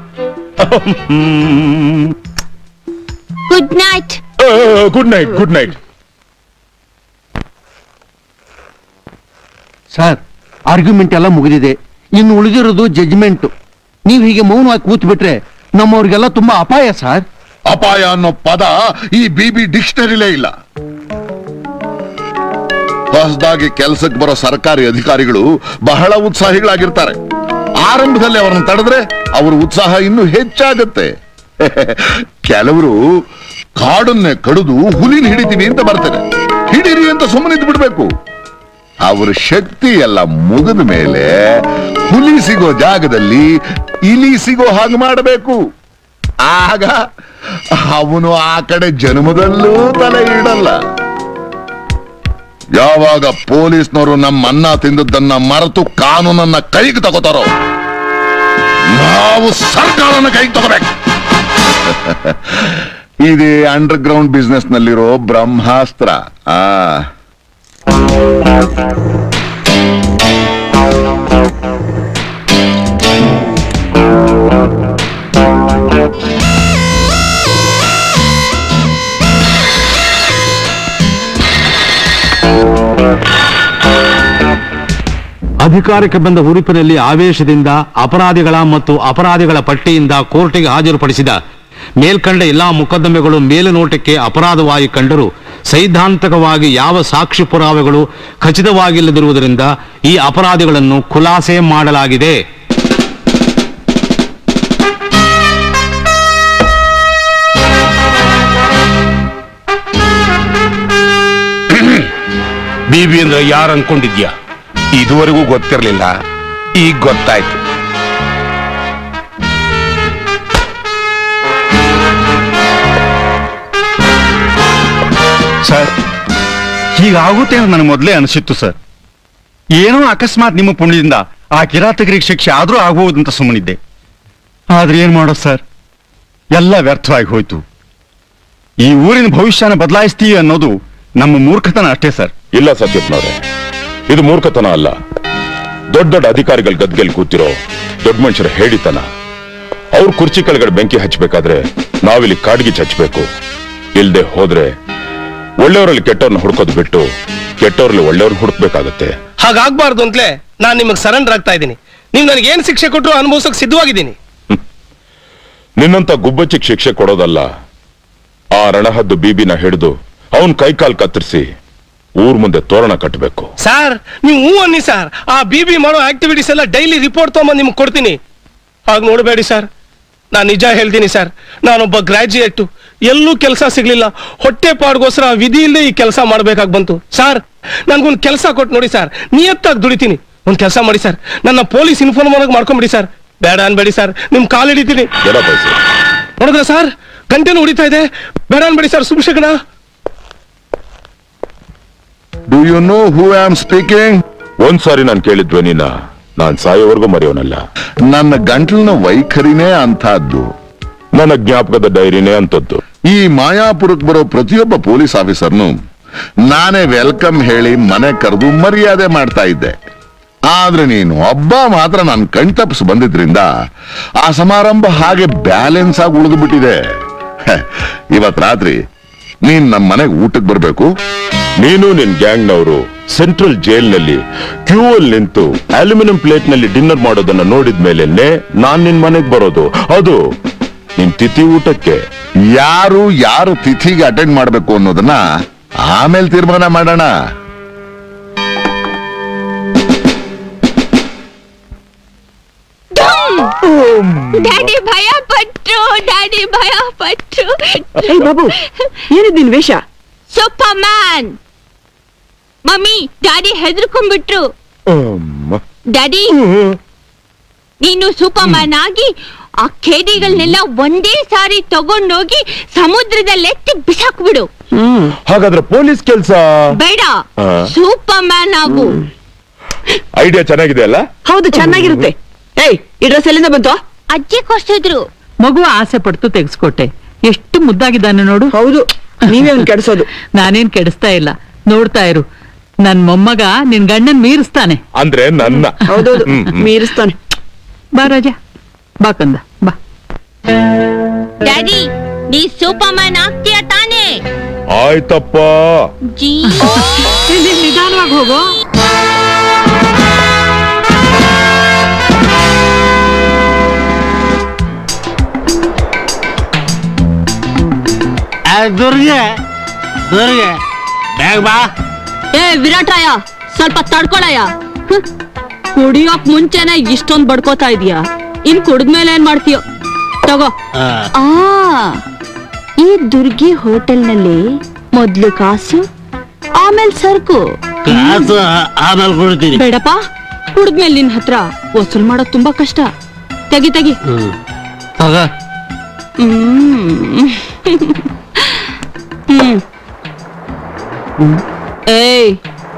good night good night good night sir argument ಎಲ್ಲ ಮುಗಿದಿದೆ ಇನ್ನು ಉಳಿದಿರೋದು ಜಡ್ಜ್ಮೆಂಟ್ ನೀವು ಹೀಗೆ ಮೌನವಾಗಿ ಕೂತ್ ಬಿಟ್ರೆ ನಮ್ಮವ್ರಿಗೆಲ್ಲ ತುಂಬಾ ಅಪಾಯ ಸರ್ ಅಪಾಯ ಅನ್ನೋ ಪದ ಈ ಬಿಬಿ ಡಿಕ್ಷನರಿಲೇ ಇಲ್ಲ ಹೊಸದಾಗಿ ಕೆಲಸಕ್ಕೆ ಬರೋ ಸರ್ಕಾರಿ ಅಧಿಕಾರಿಗಳು ಬಹಳ ಉತ್ಸಾಹಿಗಳಾಗಿರ್ತಾರೆ ಆರಂಭದಲ್ಲಿ ಅವರನ್ನು ತಡೆದ್ರೆ ಅವ್ರ ಉತ್ಸಾಹ ಇನ್ನೂ ಹೆಚ್ಚಾಗುತ್ತೆ ಕೆಲವರು ಕಾಡನ್ನೇ ಕಡಿದು ಹುಲಿನ ಹಿಡಿತೀವಿ ಅಂತ ಬರ್ತಾರೆ ಹಿಡೀರಿ ಅಂತ ಸುಮ್ಮನಿದ್ದು ಬಿಡ್ಬೇಕು ಅವ್ರ ಶಕ್ತಿ ಎಲ್ಲ ಮುಗಿದ ಮೇಲೆ ಹುಲಿ ಸಿಗೋ ಜಾಗದಲ್ಲಿ ಇಲಿ ಸಿಗೋ ಹಾಗೆ ಮಾಡಬೇಕು ಆಗ ಅವನು ಆ ಕಡೆ ಜನ್ಮದಲ್ಲೂ ತಲೆ ಇಡಲ್ಲ ಯಾವಾಗ ಪೊಲೀಸ್ನವರು ನಮ್ಮ ಅನ್ನ ತಿಂದದ್ದನ್ನ ಮರೆತು ಕಾನೂನನ್ನ ಕೈಗೆ ತಗೋತಾರೋ ನಾವು ಸರ್ಕಾರನ ಕೈಗೆ ತಗೋಬೇಕು ಇದೇ ಅಂಡರ್ ಗ್ರೌಂಡ್ ಬಿಸ್ನೆಸ್ ನಲ್ಲಿರೋ ಬ್ರಹ್ಮಾಸ್ತ್ರ ಆ ಅಧಿಕಾರಕ್ಕೆ ಬಂದ ಹುರುಪಿನಲ್ಲಿ ಆವೇಶದಿಂದ ಅಪರಾಧಿಗಳ ಮತ್ತು ಅಪರಾಧಿಗಳ ಪಟ್ಟಿಯಿಂದ ಕೋರ್ಟಿಗೆ ಹಾಜರುಪಡಿಸಿದ ಮೇಲ್ಕಂಡ ಎಲ್ಲಾ ಮೊಕದ್ದಮೆಗಳು ಮೇಲುನೋಟಕ್ಕೆ ಅಪರಾಧವಾಗಿ ಕಂಡರೂ ಸೈದ್ಧಾಂತಿಕವಾಗಿ ಯಾವ ಸಾಕ್ಷಿ ಪುರಾವೆಗಳು ಖಚಿತವಾಗಿಲ್ಲದಿರುವುದರಿಂದ ಈ ಅಪರಾಧಿಗಳನ್ನು ಖುಲಾಸೆ ಮಾಡಲಾಗಿದೆ ಬಿಬಿ ಅಂದ್ರೆ ಯಾರು ಅನ್ಕೊಂಡಿದ್ಯಾ ಇದುವರೆಗೂ ಗೊತ್ತಿರಲಿಲ್ಲ ಈಗ ಗೊತ್ತಾಯ್ತು ಸರ್ ಹೀಗಾಗುತ್ತೆ ಅಂತ ನನಗೆ ಮೊದಲೇ ಅನಿಸಿತ್ತು ಸರ್ ಏನೋ ಅಕಸ್ಮಾತ್ ನಿಮ್ಮ ಪುಣ್ಯದಿಂದ ಆ ಕಿರಾತಕರಿಗೆ ಶಿಕ್ಷೆ ಆದ್ರೂ ಆಗಬಹುದಂತ ಸುಮ್ಮನಿದ್ದೆ ಆದ್ರೆ ಏನ್ ಮಾಡೋದು ಸರ್ ಎಲ್ಲ ವ್ಯರ್ಥವಾಗಿ ಹೋಯ್ತು ಈ ಊರಿನ ಭವಿಷ್ಯನ ಬದಲಾಯಿಸ್ತೀವಿ ಅನ್ನೋದು ನಮ್ಮ ಮೂರ್ಖತನ ಅಷ್ಟೇ ಸರ್ ಇಲ್ಲ ಸತ್ಯಪ್ನವ್ರೆ ಇದು ಮೂರ್ಖತನ ಅಲ್ಲ ದೊಡ್ಡ ದೊಡ್ಡ ಅಧಿಕಾರಿಗಳ ಗದ್ಗೆಲ್ ಕೂತಿರೋ ದೊಡ್ಡ ಮನುಷ್ಯರ ಹೇಳಿತನ ಅವ್ರ ಕುರ್ಚಿ ಕೆಳಗಡೆ ಬೆಂಕಿ ಹಚ್ಚಬೇಕಾದ್ರೆ ನಾವಿಲ್ಲಿ ಕಾಡ್ಗಿ ಹಚ್ಚಬೇಕು ಇಲ್ದೆ ಹೋದ್ರೆ ಒಳ್ಳೆಯವರಲ್ಲಿ ಕೆಟ್ಟವ್ರನ್ನ ಹುಡ್ಕೋದು ಬಿಟ್ಟು ಕೆಟ್ಟವ್ರಲ್ಲಿ ಒಳ್ಳೆಯವ್ರನ್ನ ಹುಡುಕ್ಬೇಕಾಗತ್ತೆ ಹಾಗಾಗ್ಬಾರ್ದು ಅಂತಲೇ ನಾನ್ ನಿಮಗೆ ಸರೆಂಡರ್ ಆಗ್ತಾ ಇದ್ದೀನಿ ನೀವು ನನಗೆ ಏನ್ ಶಿಕ್ಷೆ ಕೊಟ್ಟರು ಅನುಭವಿಸಕ್ ಸಿದ್ಧವಾಗಿದ್ದೀನಿ ನಿನ್ನಂತ ಗುಬ್ಬಚ್ಚಿಗೆ ಶಿಕ್ಷೆ ಕೊಡೋದಲ್ಲ ಆ ರಣಹದ್ದು ಬೀಬಿನ ಹಿಡಿದು ಅವನ್ ಕೈಕಾಲ್ ಕತ್ತರಿಸಿ ಊರ್ ಮುಂದೆ ತೋರಣ ಕಟ್ಟಬೇಕು ಸರ್ ನೀವು ಹೂ ಅನ್ನಿ ಸರ್ ಆ ಬಿ ಬಿ ಮಾಡೋ ಆಕ್ಟಿವಿಟೀಸ್ ಎಲ್ಲ ಡೈಲಿ ರಿಪೋರ್ಟ್ ತಗೊಂಬಂದು ನಿಮ್ಗೆ ಕೊಡ್ತೀನಿ ಹಾಗ ನೋಡಬೇಡಿ ಸರ್ ನಾನು ನಿಜ ಹೇಳ್ತೀನಿ ಸರ್ ನಾನೊಬ್ಬ ಗ್ರಾಜ್ಯುಯೇಟ್ ಎಲ್ಲೂ ಕೆಲಸ ಸಿಗ್ಲಿಲ್ಲ ಹೊಟ್ಟೆ ಪಾಡ್ಗೋಸ್ಕರ ವಿಧಿ ಇಲ್ಲದೆ ಈ ಕೆಲಸ ಮಾಡ್ಬೇಕಾಗಿ ಬಂತು ಸರ್ ನನ್ಗೊಂದು ಕೆಲಸ ಕೊಟ್ಟು ನೋಡಿ ಸರ್ ನಿಯತ್ತಾಗಿ ದುಡಿತೀನಿ ಒಂದು ಕೆಲಸ ಮಾಡಿ ಸರ್ ನನ್ನ ಪೊಲೀಸ್ ಇನ್ಫಾರ್ಮರ್ ಆಗಿ ಮಾಡ್ಕೊಂಬಿಡಿ ಸರ್ ಬೇಡ ಅನ್ಬೇಡಿ ಸರ್ ನಿಮ್ ಕಾಲ್ ಹಿಡಿತೀನಿ ಎಡ ಬಯಸಿ ನೋಡಿದ್ರ ಸರ್ ಗಂಟೆನೂ ಹೊಡಿತಾ ಇದೆ ಬೇಡ ಅನ್ಬೇಡಿ ಸರ್ ಸುಮ್ಶಕನ do you know who am speaking ಒಂದ್ಸಾರಿ ನಾನು ಕೇಳಿದ ಧ್ವನಿನ ನಾನ್ ಸಾಯೋವರೆಗೂ ಮರೆಯೋನಲ್ಲ ನನ್ನ ಗಂಟ್ಲಿನ ವೈಖರಿನೇ ಅಂತಹದ್ದು ನನ್ನ ಜ್ಞಾಪಕದ ಡೈರಿನೇ ಅಂತದ್ದು ಈ ಮಾಯಾಪುರಕ್ಕೆ ಬರೋ ಪ್ರತಿಯೊಬ್ಬ ಪೊಲೀಸ್ ಆಫೀಸರ್ನು ನಾನೇ ವೆಲ್ಕಮ್ ಹೇಳಿ ಮನೆ ಕರೆದು ಮರ್ಯಾದೆ ಮಾಡ್ತಾ ಇದ್ದೆ ಆದ್ರೆ ನೀನು ಒಬ್ಬ ಮಾತ್ರ ನಾನು ಕಣ್ತಪ್ಪಿಸಿ ಬಂದಿದ್ರಿಂದ ಆ ಸಮಾರಂಭ ಹಾಗೆ ಬ್ಯಾಲೆನ್ಸ್ ಆಗಿ ಉಳಿದು ಬಿಟ್ಟಿದೆ ಇವತ್ ರಾತ್ರಿ ನೀನ್ ನಮ್ಮ ಮನೆಗೆ ಊಟಕ್ಕೆ ಬರ್ಬೇಕು ನೀನು ನಿನ್ ಗ್ಯಾಂಗ್ನವರು ಸೆಂಟ್ರಲ್ ಜೈಲ್ನಲ್ಲಿ ಕ್ಯೂ ಅಲ್ಲಿ ನಿಂತು ಅಲ್ಯೂಮಿನಿಯಂ ಪ್ಲೇಟ್ ನಲ್ಲಿ ಡಿನ್ನರ್ ಮಾಡೋದನ್ನ ನೋಡಿದ ಮೇಲೆನೆ ನಾನ್ ನಿನ್ ಮನೆಗ್ ಬರೋದು ಅದು ನಿನ್ ತಿಥಿ ಊಟಕ್ಕೆ ಯಾರು ಯಾರು ತಿಥಿಗೆ ಅಟೆಂಡ್ ಮಾಡ್ಬೇಕು ಅನ್ನೋದನ್ನ ಆಮೇಲೆ ತೀರ್ಮಾನ ಮಾಡೋಣ ಡ್ಯಾಡಿ ಭಯ ಪಟ್ರು ಡ್ಯಾಡಿ ಭಯ ಪಟ್ರು ಏಯ್ ಬಾಬು ಏನಿದ್ ನಿನ್ ವೇಷ ಸೂಪರ್ ಮ್ಯಾನ್ ಮಮ್ಮಿ ಡ್ಯಾಡಿ ಹೆದರ್ಕೊಂಡ್ಬಿಟ್ರು ಡ್ಯಾಡಿ ನೀನು ಸೂಪರ್ ಮ್ಯಾನ್ ಆಗಿ ಆ ಖೇದಿಗಳನ್ನೆಲ್ಲ ಒಂದೇ ಸಾರಿ ತಗೊಂಡೋಗಿ ಸಮುದ್ರದಲ್ಲಿ ಎತ್ತಿ ಬಿಸಾಕ್ಬಿಡು ಹಾಗಾದ್ರೆ ಪೊಲೀಸ್ ಕೆಲ್ಸ ಬೇಡ ಆ. ಸೂಪರ್ ಮ್ಯಾನ್ ಆಗು ಐಡಿಯಾ ಚೆನ್ನಾಗಿದೆ ಅಲ್ಲ ಹೌದು ಚೆನ್ನಾಗಿರುತ್ತೆ ಏಯ್ ಈ ಡ್ರೆಸ್ ಎಲ್ಲಿಂದ ಬಂತು ಅಜ್ಜಿ ಕೊಡ್ಸಿದ್ರು ಮಗು ಆಸೆ ಪಡ್ತು ತೆಗೆಸ್ಕೊಟ್ಟೆ ಎಷ್ಟು ಮುದ್ದಾಗಿದ್ದಾನೆ ನೋಡು ಹೌದು ನೀವೇ ಅವ್ನ್ ಕೆಡಿಸೋದು ನಾನೇನ್ ಕೆಡಿಸ್ತಾ ಇಲ್ಲ ನೋಡ್ತಾ ಇರು ನನ್ ಮೊಮ್ಮಗ ನಿನ್ ಗಂಡನ್ ಮೀರಿಸ್ತಾನೆ ಅಂದ್ರೆ ನನ್ನ ಹೌದೌದು ಹ್ಮ್, ಹ್ಮ್. ಮೀರಿಸ್ತಾನೆ ಬಾ ರಾಜ ಬಾ ಕಂದ ಬಾ ಡ್ಯಾಡಿ ನೀ ಸೂಪರ್ ಮ್ಯಾನ್ ಆಗ್ತೀಯ ತಾನೇ ಆಯ್ತಪ್ಪ ಜೀ ಇಲ್ಲಿ ನಿಧಾನವಾಗಿ ಹೋಗೋ ದುರ್ಗೆ ದುರ್ಗೆ ಬೇಗ ಬಾ ಏ ವಿರಾಟರಾಯ ಸ್ವಲ್ಪ ತಡ್ಕೊಳಯ್ಯ ಹ್ಮ್. ಕುಡಿಯೋಕ್ ಮುಂಚೆನೆ ಇಷ್ಟೊಂದ್ ಬಡ್ಕೋತಾ ಇದೀಯ ಇನ್ ಕುಡಿದ್ಮೇಲೆ ಏನ್ ಮಾಡ್ತೀಯೋ ತಗೋ ಆ ಈ ದುರ್ಗಿ ಹೋಟೆಲ್ನಲ್ಲಿ ಮೊದ್ಲು ಕಾಸು ಆಮೇಲೆ ಸರ್ಕು ಕಾಸು ಆಮೇಲೆ ಕೊಡ್ತೀನಿ ಬೇಡಪ್ಪ ಕುಡಿದ್ಮೇಲೆ ನಿನ್ ಹತ್ರ ವಸೂಲ್ ಮಾಡೋದ್ ತುಂಬಾ ಕಷ್ಟ ತೆಗಿ ತೆಗಿ ಹ್ಮ್ ತಗ ಹ್ಮ್ ಹ್ಮ್ ಏಯ್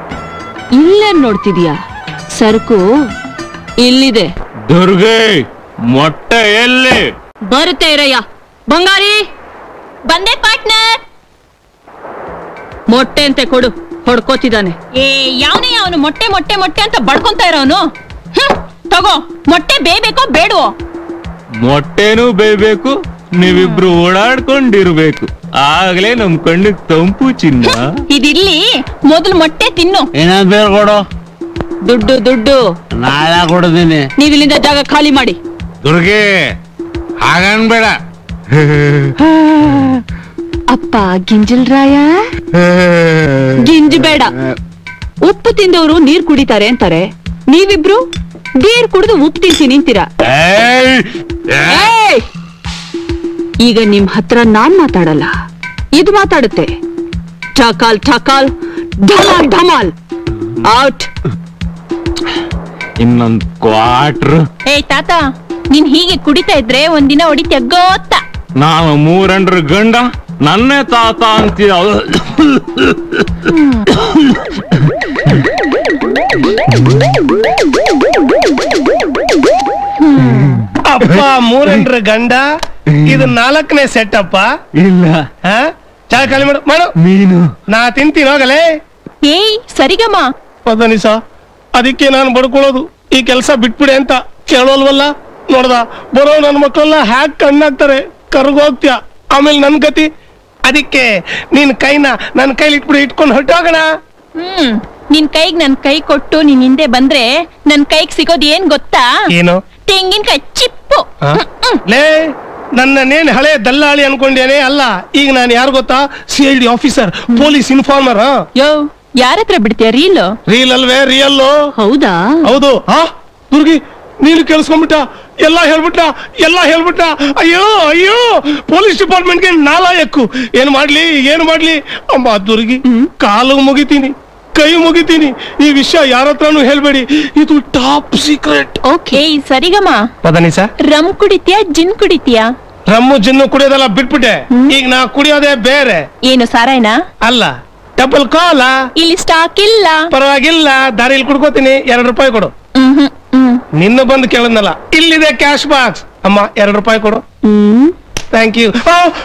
ಇಲ್ಲೇ ನೋಡ್ತಿದ್ಯಾ ಸರಕು ಇಲ್ಲಿದೆ ದುರ್ಗೆ ಮೊಟ್ಟೆ ಎಲ್ಲಿ ಬರುತ್ತೆ ಇರಯ್ಯ ಬಂಗಾರಿ ಬಂದೆ ಪಾರ್ಟ್ನರ್ ಮೊಟ್ಟೆ ಅಂತೆ ಕೊಡು ಹೊಡ್ಕೋತಿದ್ದಾನೆ ಏ ಯಾವನೇ ಅವನು ಮೊಟ್ಟೆ ಮೊಟ್ಟೆ ಮೊಟ್ಟೆ ಅಂತ ಬಡ್ಕೊಂತ ಇರೋನು ತಗೋ ಮೊಟ್ಟೆ ಬೇಬೇಕೋ ಬೇಡವೋ ಮೊಟ್ಟೆನೂ ಬೇಯ್ಬೇಕು ನೀವಿಬ್ರು ಓಡಾಡ್ಕೊಂಡಿರ್ಬೇಕು ಆಗ್ಲೇ ನಮ್ ಕಣ್ಣಿಗೆ ತಂಪು ಚಿನ್ನ ಇದಿರ್ಲಿ ಮೊದಲು ಮೊಟ್ಟೆ ತಿನ್ನು ಏನಾದ್ ಬೇರೆ ಕೊಡು ದುಡ್ಡು ದುಡ್ಡು ನಾಳೆ ಕೊಡದೀನಿ ನೀವ್ ಇಲ್ಲಿಂದ ಜಾಗ ಖಾಲಿ ಮಾಡಿ ದುರ್ಗೆ ಹಾಗನ್ಬೇಡ ಅಪ್ಪ ಗಿಂಜಲ್ ರಾಯ ಗಿಂಜ್ ಬೇಡ ಉಪ್ಪು ತಿಂದವರು ನೀರ್ ಕುಡಿತಾರೆ ಅಂತಾರೆ ನೀವಿಬ್ರು ನೀರ್ ಕುಡಿದು ಉಪ್ಪು ತಿನ್ಸಿ ನಿಂತೀರಾ ಏಯ್! ಈಗ ನಿಮ್ ಹತ್ರ ನಾನ್ ಮಾತಾಡಲ್ಲ ಇದು ಮಾತಾಡುತ್ತೆ ಠಕಾಲ್ ಠಕಾಲ್ ಢಮಾಲ್ ಢಮಾಲ್ ಔಟ್ ಇನ್ನೊಂದ್ ಕ್ವಾಟ್ರ್ ಏಯ್ ತಾತ ನೀನ್ ಹೀಗೆ ಕುಡಿತಾ ಇದ್ರೆ ಒಂದಿನ ಹೊಡಿತ್ಯ ಗೊತ್ತಾ ನಾನು ಮೂರಂಡ್ರ ಗಂಡ ನನ್ನೇ ತಾತ ಅಂತೀಯ ಅಪ್ಪ ಮೂರನ್ರ ಗಂಡ ಇದು ನಾಲ್ಕನೇ ಸೆಟ್ ಅಪ್ಪ ಇಲ್ಲ ಹಾ ಚಾ ಖಾಲಿ ಮಾಡು ಮಾಡು ನೀನು ನಾ ತಿಂತೀನಿ ಹೋಗಲೇ ಏಯ್ ಸರಿಗಮ್ಮ ಪದನಿಸ ಅದಕ್ಕೆ ನಾನು ಬಡ್ಕೊಳ್ಳೋದು ಈ ಕೆಲಸ ಬಿಟ್ಬಿಡೆ ಅಂತ ಕೇಳೋಲ್ವಲ್ಲ ನೋಡ್ದ ಬರೋ ನನ್ನ ಮಕ್ಕಳೆಲ್ಲ ಹ್ಯಾಕ್ ಕಣ್ಣಾಗ್ತಾರೆ ಕರ್ಗೋಗ್ತ್ಯ ಆಮೇಲೆ ನನ್ ಗತಿ ಅದಕ್ಕೆ ನಿನ್ ಕೈನ ನನ್ನ ಕೈಲಿ ಇಟ್ಬಿಡಿ ಇಟ್ಕೊಂಡು ಹೊಟ್ಟೋಗೋಣ ಹ್ಮ್ ನಿನ್ ಕೈಗ್ ನನ್ ಕೈ ಕೊಟ್ಟು ನೀನ್ ಹಿಂದೆ ಬಂದ್ರೆ ನನ್ ಕೈಗ್ ಸಿಗೋದ್ ಏನ್ ಗೊತ್ತಾ ಏನು ತೆಂಗಿನಕಾಯಿ ಚಿಪ್ಪು ಆ? ಲೇ ನನ್ನನ್ನೇನ್ ಹಳೆ ದಲ್ಲಾಳಿ ಅನ್ಕೊಂಡೇನೆ ಅಲ್ಲ ಈಗ ನಾನು ಯಾರು ಗೊತ್ತಾ C I D officer police informer ಯೋ ಯಾರ ಹತ್ರ ಬಿಡ್ತೀಯ ರೀಲು ರೀಲ್ ಅಲ್ವೇ ರಿಯಲ್ ಹೌದಾ ಹೌದು ಹಾ ದುರ್ಗಿ ನೀನು ಕೇಳಿಸ್ಕೊಂಡ್ಬಿಟ್ಟ ಎಲ್ಲ ಹೇಳ್ಬಿಟ್ಟ ಎಲ್ಲ ಹೇಳ್ಬಿಟ್ಟ ಅಯ್ಯೋ ಅಯ್ಯೋ ಪೊಲೀಸ್ ಡಿಪಾರ್ಟ್ಮೆಂಟ್ಗೆ ನಾಲಾಯಕ್ಕು ಏನ್ ಮಾಡ್ಲಿ ಏನ್ ಮಾಡ್ಲಿ ಅಮ್ಮ ದುರ್ಗಿ ಕಾಲು ಮುಗಿತೀನಿ ಕೈ ಮುಗಿತೀನಿ ಈ ವಿಷಯ ಯಾರ ಹತ್ರನೂ ಹೇಳ್ಬೇಡಿ ಇದು ಟಾಪ್ ಸೀಕ್ರೆಟ್ ಓಕೆ ಸರಿಗಮ್ಮ ಪದನಿಸ ರಮ್ ಕುಡಿತೀಯ ಜಿನ್ ಕುಡಿತೀಯ ರಮ್ಮು ಜಿನ್ನು ಕುಡಿಯೋದೆಲ್ಲ ಬಿಟ್ಬಿಟ್ಟೆ ಈಗ ನಾ ಕುಡಿಯೋದೇ ಬೇರೆ ಏನು ಸಾರಾಯಣ ಅಲ್ಲ ಡಬಲ್ ಕಾಲ ಇಲ್ಲಿ ಸ್ಟಾಕ್ ಇಲ್ಲ ಪರವಾಗಿಲ್ಲ ದಾರಿಲಿ ಕುಡ್ಕೋತೀನಿ ಎರಡು ರೂಪಾಯಿ ಕೊಡು ನಿನ್ನ ಬಂದು ಕೇಳದ್ನಲ್ಲ ಇಲ್ಲಿದೆ ಕ್ಯಾಶ್ ಬಾಕ್ಸ್ ಅಮ್ಮ ಎರಡು ರೂಪಾಯಿ ಕೊಡು ಥ್ಯಾಂಕ್ ಯು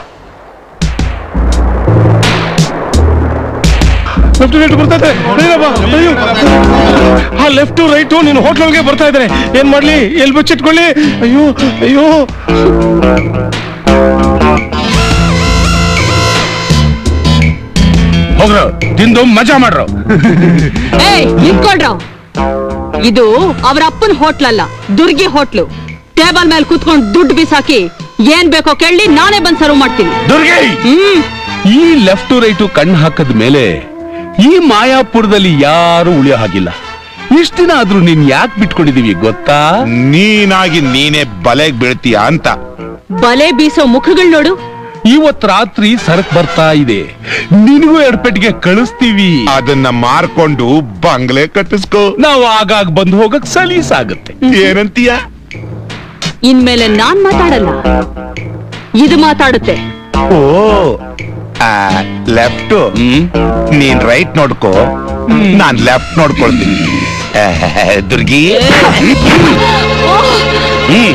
ಲೆಫ್ಟ್ ರೈಟ್ ಬರ್ತಾ ಇದ್ದಾರೆ ಅಯ್ಯಪ್ಪ, ಅಯ್ಯೋ. ಆ ಲೆಫ್ಟ್ ರೈಟ್ ನಿನ್ನ ಹೋಟ್ಲೊಳಗೆ ಬರ್ತಾ ಇದ್ದಾರೆ ಏನ್ ಮಾಡ್ಲಿ ಎಲ್ಲಿ ಬಚ್ಚಿಟ್ಕೊಳ್ಳಿ ಅಯ್ಯೋ ಅಯ್ಯೋ ಹೋಗ್ರು ತಿಂದು ಮಜಾ ಮಾಡ್ರು ಏಯ್ ನಿಂತ್ಕೊಳ್ರ ಇದು ಅವ್ರ ಅಪ್ಪನ ಹೋಟ್ಲ್ ಅಲ್ಲ ದುರ್ಗಿ ಹೋಟ್ಲು ಟೇಬಲ್ ಮೇಲೆ ಕೂತ್ಕೊಂಡು ದುಡ್ಡು ಬಿಸಾಕಿ ಏನ್ ಬೇಕೋ ಕೇಳಿ ನಾನೇ ಬಂದ್ ಸರ್ವ್ ಮಾಡ್ತೀನಿ ದುರ್ಗೆ ಈ ಲೆಫ್ಟ್ ರೈಟು ಕಣ್ಣು ಹಾಕದ ಮೇಲೆ ಈ ಮಾಯಾಪುರದಲ್ಲಿ ಯಾರು ಉಳಿಯೋ ಹಾಗಿಲ್ಲ ಇಷ್ಟ ದಿನ ಆದ್ರೂ ನೀನ್ ಯಾಕೆ ಬಿಟ್ಕೊಂಡಿದೀವಿ ಗೊತ್ತಾ ನೀನಾಗಿ ನೀನೇ ಬಲೆಗ್ ಬೀಳ್ತೀಯ ಅಂತ ಬಲೆ ಬೀಸೋ ಮುಖಗಳು ನೋಡು ಇವತ್ ರಾತ್ರಿ ಸರಕ್ ಬರ್ತಾ ಇದೆ ನಿನಗೂ ಎಡ್ಪೆಟ್ಟಿಗೆ ಕಳಿಸ್ತೀವಿ ಅದನ್ನ ಮಾರ್ಕೊಂಡು ಬಂಗ್ಲೆ ಕಟ್ಟಿಸ್ಕೋ ನಾವು ಆಗಾಗ ಬಂದು ಹೋಗಕ್ ಸಲೀಸಾಗುತ್ತೆ ಏನಂತೀಯ ಇನ್ಮೇಲೆ ನಾನ್ ಮಾತಾಡಲ್ಲ ಇದು ಮಾತಾಡುತ್ತೆ ಓ ಲೆಫ್ಟ್ ನೀನ್ ರೈಟ್ ನೋಡ್ಕೋ ನಾನ್ ಲೆಫ್ಟ್ ನೋಡ್ಕೊಳ್ತೀನಿ ಆಹ್, ದುರ್ಗಿ ಹ್ಮ್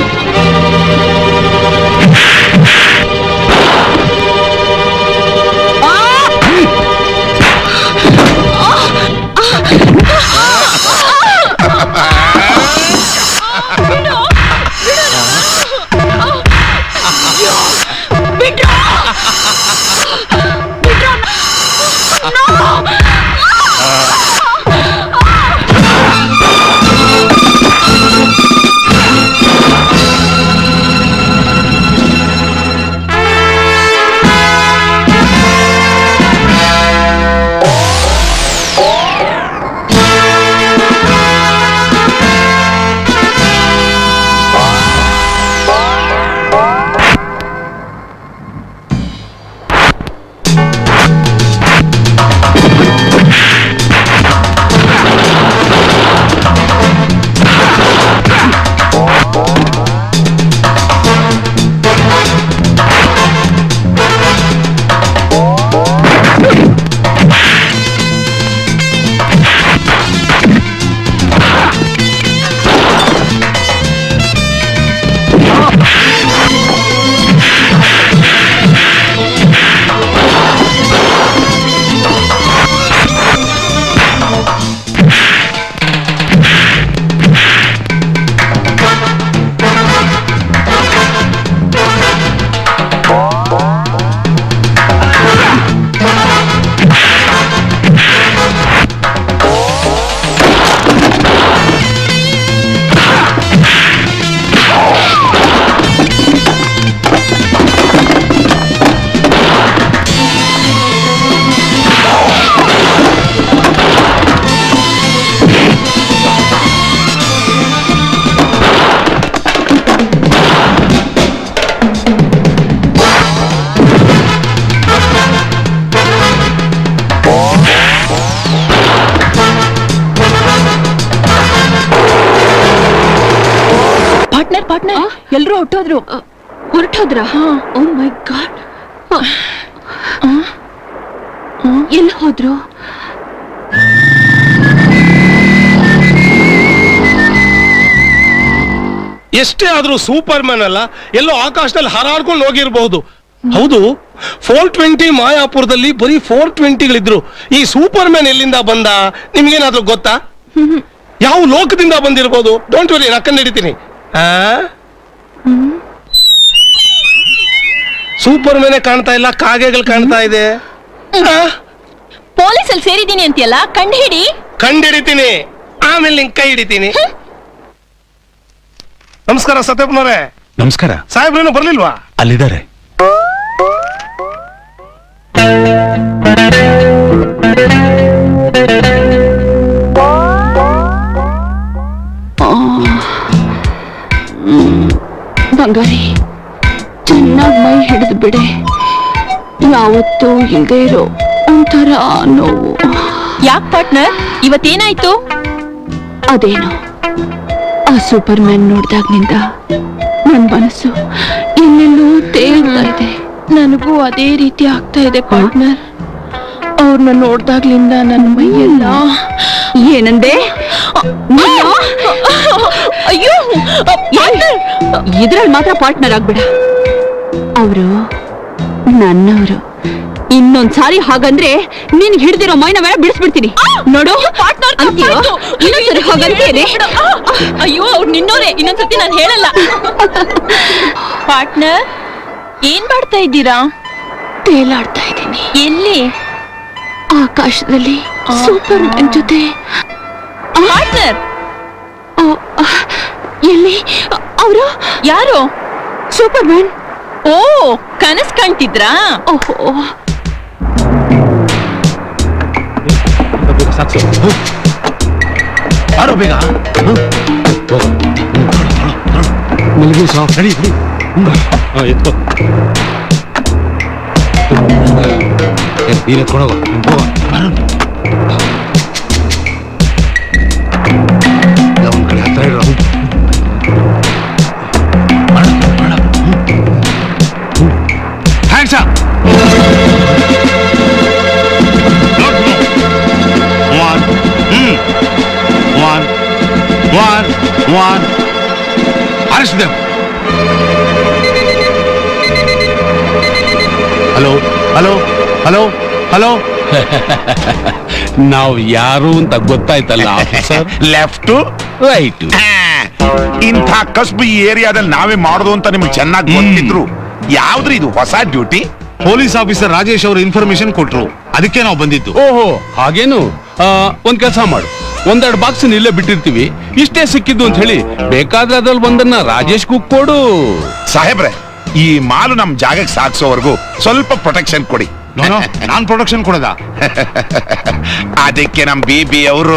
ಎಲ್ರೂ ಹೊಟ್ಟೋದ್ರು ಹೊರಟೋದ್ರ ಓ ಮೈ ಗಾಡ್ ಎಲ್ಲಿ ಹೋದ್ರು ಎಷ್ಟೇ ಆದ್ರೂ ಸೂಪರ್ ಮ್ಯಾನ್ ಅಲ್ಲ ಎಲ್ಲೋ ಆಕಾಶದಲ್ಲಿ ಹಾರಾಡ್ಕೊಂಡು ಹೋಗಿರ್ಬಹುದು ಹೌದು ಫೋರ್ ಟ್ವೆಂಟಿ ಮಾಯಾಪುರದಲ್ಲಿ ಬರೀ ಫೋರ್ ಟ್ವೆಂಟಿಗಳಿದ್ರು ಈ ಸೂಪರ್ ಮ್ಯಾನ್ ಎಲ್ಲಿಂದ ಬಂದ ನಿಮ್ಗೇನಾದ್ರೂ ಗೊತ್ತಾ ಯಾವ ಲೋಕದಿಂದ ಬಂದಿರ್ಬೋದು ಡೋಂಟ್ ವರಿ ನಕ್ಕಂಡು ಹಿಡಿತೀನಿ ಸೂಪರ್ ಮ್ಯಾನೇ ಕಾಣ್ತಾ ಇಲ್ಲ ಕಾಗೆಗಳು ಕಾಣ್ತಾ ಇದೆ ಪೊಲೀಸಲ್ಲಿ ಸೇರಿದ್ದೀನಿ ಅಂತೀಯಲ್ಲ ಕಂಡು ಹಿಡಿ ಕಂಡು ಹಿಡಿತೀನಿ ಆಮೇಲೆ ನಿಂಗೆ ಕೈ ಹಿಡಿತೀನಿ ನಮಸ್ಕಾರ ಸತ್ಯಪ್ಪನವ್ರೆ ನಮಸ್ಕಾರ ಸಾಹೇಬ್ರೇನು ಬರ್ಲಿಲ್ವಾ ಅಲ್ಲಿದ್ದಾರೆ ಬಂಗಾರಿ ಚೆನ್ನಾಗಿ ಮೈ ಹಿಡಿದು ಬಿಡೆ ಯಾವತ್ತೂ ಇಲ್ದೇ ಇರೋ ಒಂಥರ ನೋವು ಯಾಕೆ ಪಾರ್ಟ್ನರ್ ಇವತ್ತೇನಾಯ್ತು ಅದೇನು ಆ ಸೂಪರ್ ಮ್ಯಾನ್ ನೋಡ್ದಾಗ್ನಿಂದ ನನ್ ಮನಸ್ಸು ಎಲ್ಲೆಲ್ಲೋ ತೇಲ್ತಾ ಇದೆ ನನಗೂ ಅದೇ ರೀತಿ ಆಗ್ತಾ ಇದೆ ಪಾರ್ಟ್ನರ್ ಅವ್ರನ್ನ ನೋಡ್ದಾಗ್ಲಿಂದ ನನ್ನ ಮೈಯೆಲ್ಲ ಏನಂದೆ ಅಯ್ಯೋ ಇದ್ರಲ್ಲಿ ಮಾತ್ರ ಪಾರ್ಟ್ನರ್ ಆಗ್ಬೇಡ ಅವರು ನನ್ನವರು ಇನ್ನೊಂದ್ಸಾರಿ ಹಾಗಂದ್ರೆ ನಿನ್ ಹಿಡ್ದಿರೋ ಮೈನ ಮೇಲೆ ಬಿಡಿಸ್ಬಿಡ್ತೀನಿ ನೋಡು ಅಂತೀಯೋ ಇನ್ನೊಂದ್ಸರಿ ಹಾಗಂತೀಯೇ ಅಯ್ಯೋ ಅವ್ರು ನಿನ್ನೋರೆ ಇನ್ನೊಂದ್ಸತಿ ನಾನು ಹೇಳಲ್ಲ ಪಾರ್ಟ್ನರ್ ಏನ್ ಮಾಡ್ತಾ ಇದ್ದೀರಾ ತೇಲಾಡ್ತಾ ಇದ್ದೀನಿ ಎಲ್ಲಿ ಆಕಾಶದಲ್ಲಿ ಸೂಪರ್ ಮ್ಯಾನ್ ಜೊತೆ ಪಾರ್ಟ್ನರ್ ಎಲ್ಲಿ ಅವರು ಯಾರು ಸೂಪರ್ ಮ್ಯಾನ್ ಓ ಕನಸ್ ಕಾಣ್ತಿದ್ರಾ ಓಹೋ ಬಾರೋ ಬೇಗ ಮಲಗಿ ಸಾಫ್ ನಡಿ ನಡಿ ಹಾ ಎತ್ಕೋ ನೀನ್ ಎತ್ಕೊಂಡು ಹೋಗೋ ನೀನ್ ಹೋಗೋ ಒಂದ್ ಕಡೆ ಹತ್ರ ಇರೋ hands up one hmm one one one arrest them hello hello hello hello ನಾವು ಯಾರು ಅಂತ ಗೊತ್ತಾಯ್ತಲ್ಲ ಆಫೀಸರ್ ಲೆಫ್ಟ್ ರೈಟ್ ಇಂಥ ಕಸ್ಬು ಈ ಏರಿಯಾದಲ್ಲಿ ನಾವೇ ಮಾಡೋದು ಅಂತ ನಿಮ್ಗೆ ಚೆನ್ನಾಗಿ ಗೊತ್ತಿದ್ರು ಯಾವ್ದ್ರಿ ಇದು ಹೊಸ ಡ್ಯೂಟಿ ಪೊಲೀಸ್ ಆಫೀಸರ್ ರಾಜೇಶ್ ಅವರು ಇನ್ಫಾರ್ಮೇಶನ್ ಕೊಟ್ರು ಅದಕ್ಕೆ ನಾವು ಬಂದಿದ್ದು ಓಹೋ ಹಾಗೇನು ಆ, ಒಂದ್ ಕೆಲಸ ಮಾಡು ಒಂದೆರಡು ಬಾಕ್ಸ್ ಇಲ್ಲೇ ಬಿಟ್ಟಿರ್ತೀವಿ ಇಷ್ಟೇ ಸಿಕ್ಕಿದ್ದು ಅಂತ ಹೇಳಿ ಬೇಕಾದ್ರೆ ಅದ್ರಲ್ಲಿ ಒಂದನ್ನ ರಾಜೇಶ್ ಕುಕ್ ಕೊಡು ಸಾಹೇಬ್ರೆ ಈ ಮಾಲು ನಮ್ ಜಾಗಕ್ಕೆ ಸಾಕ್ಸೋವರೆಗೂ ಸ್ವಲ್ಪ ಪ್ರೊಟೆಕ್ಷನ್ ಕೊಡಿ ನಾನ್ ಪ್ರೊಡಕ್ಷನ್ ಕೊಡದ ಅದಕ್ಕೆ ನಮ್ ಬಿ ಬಿ ಅವರು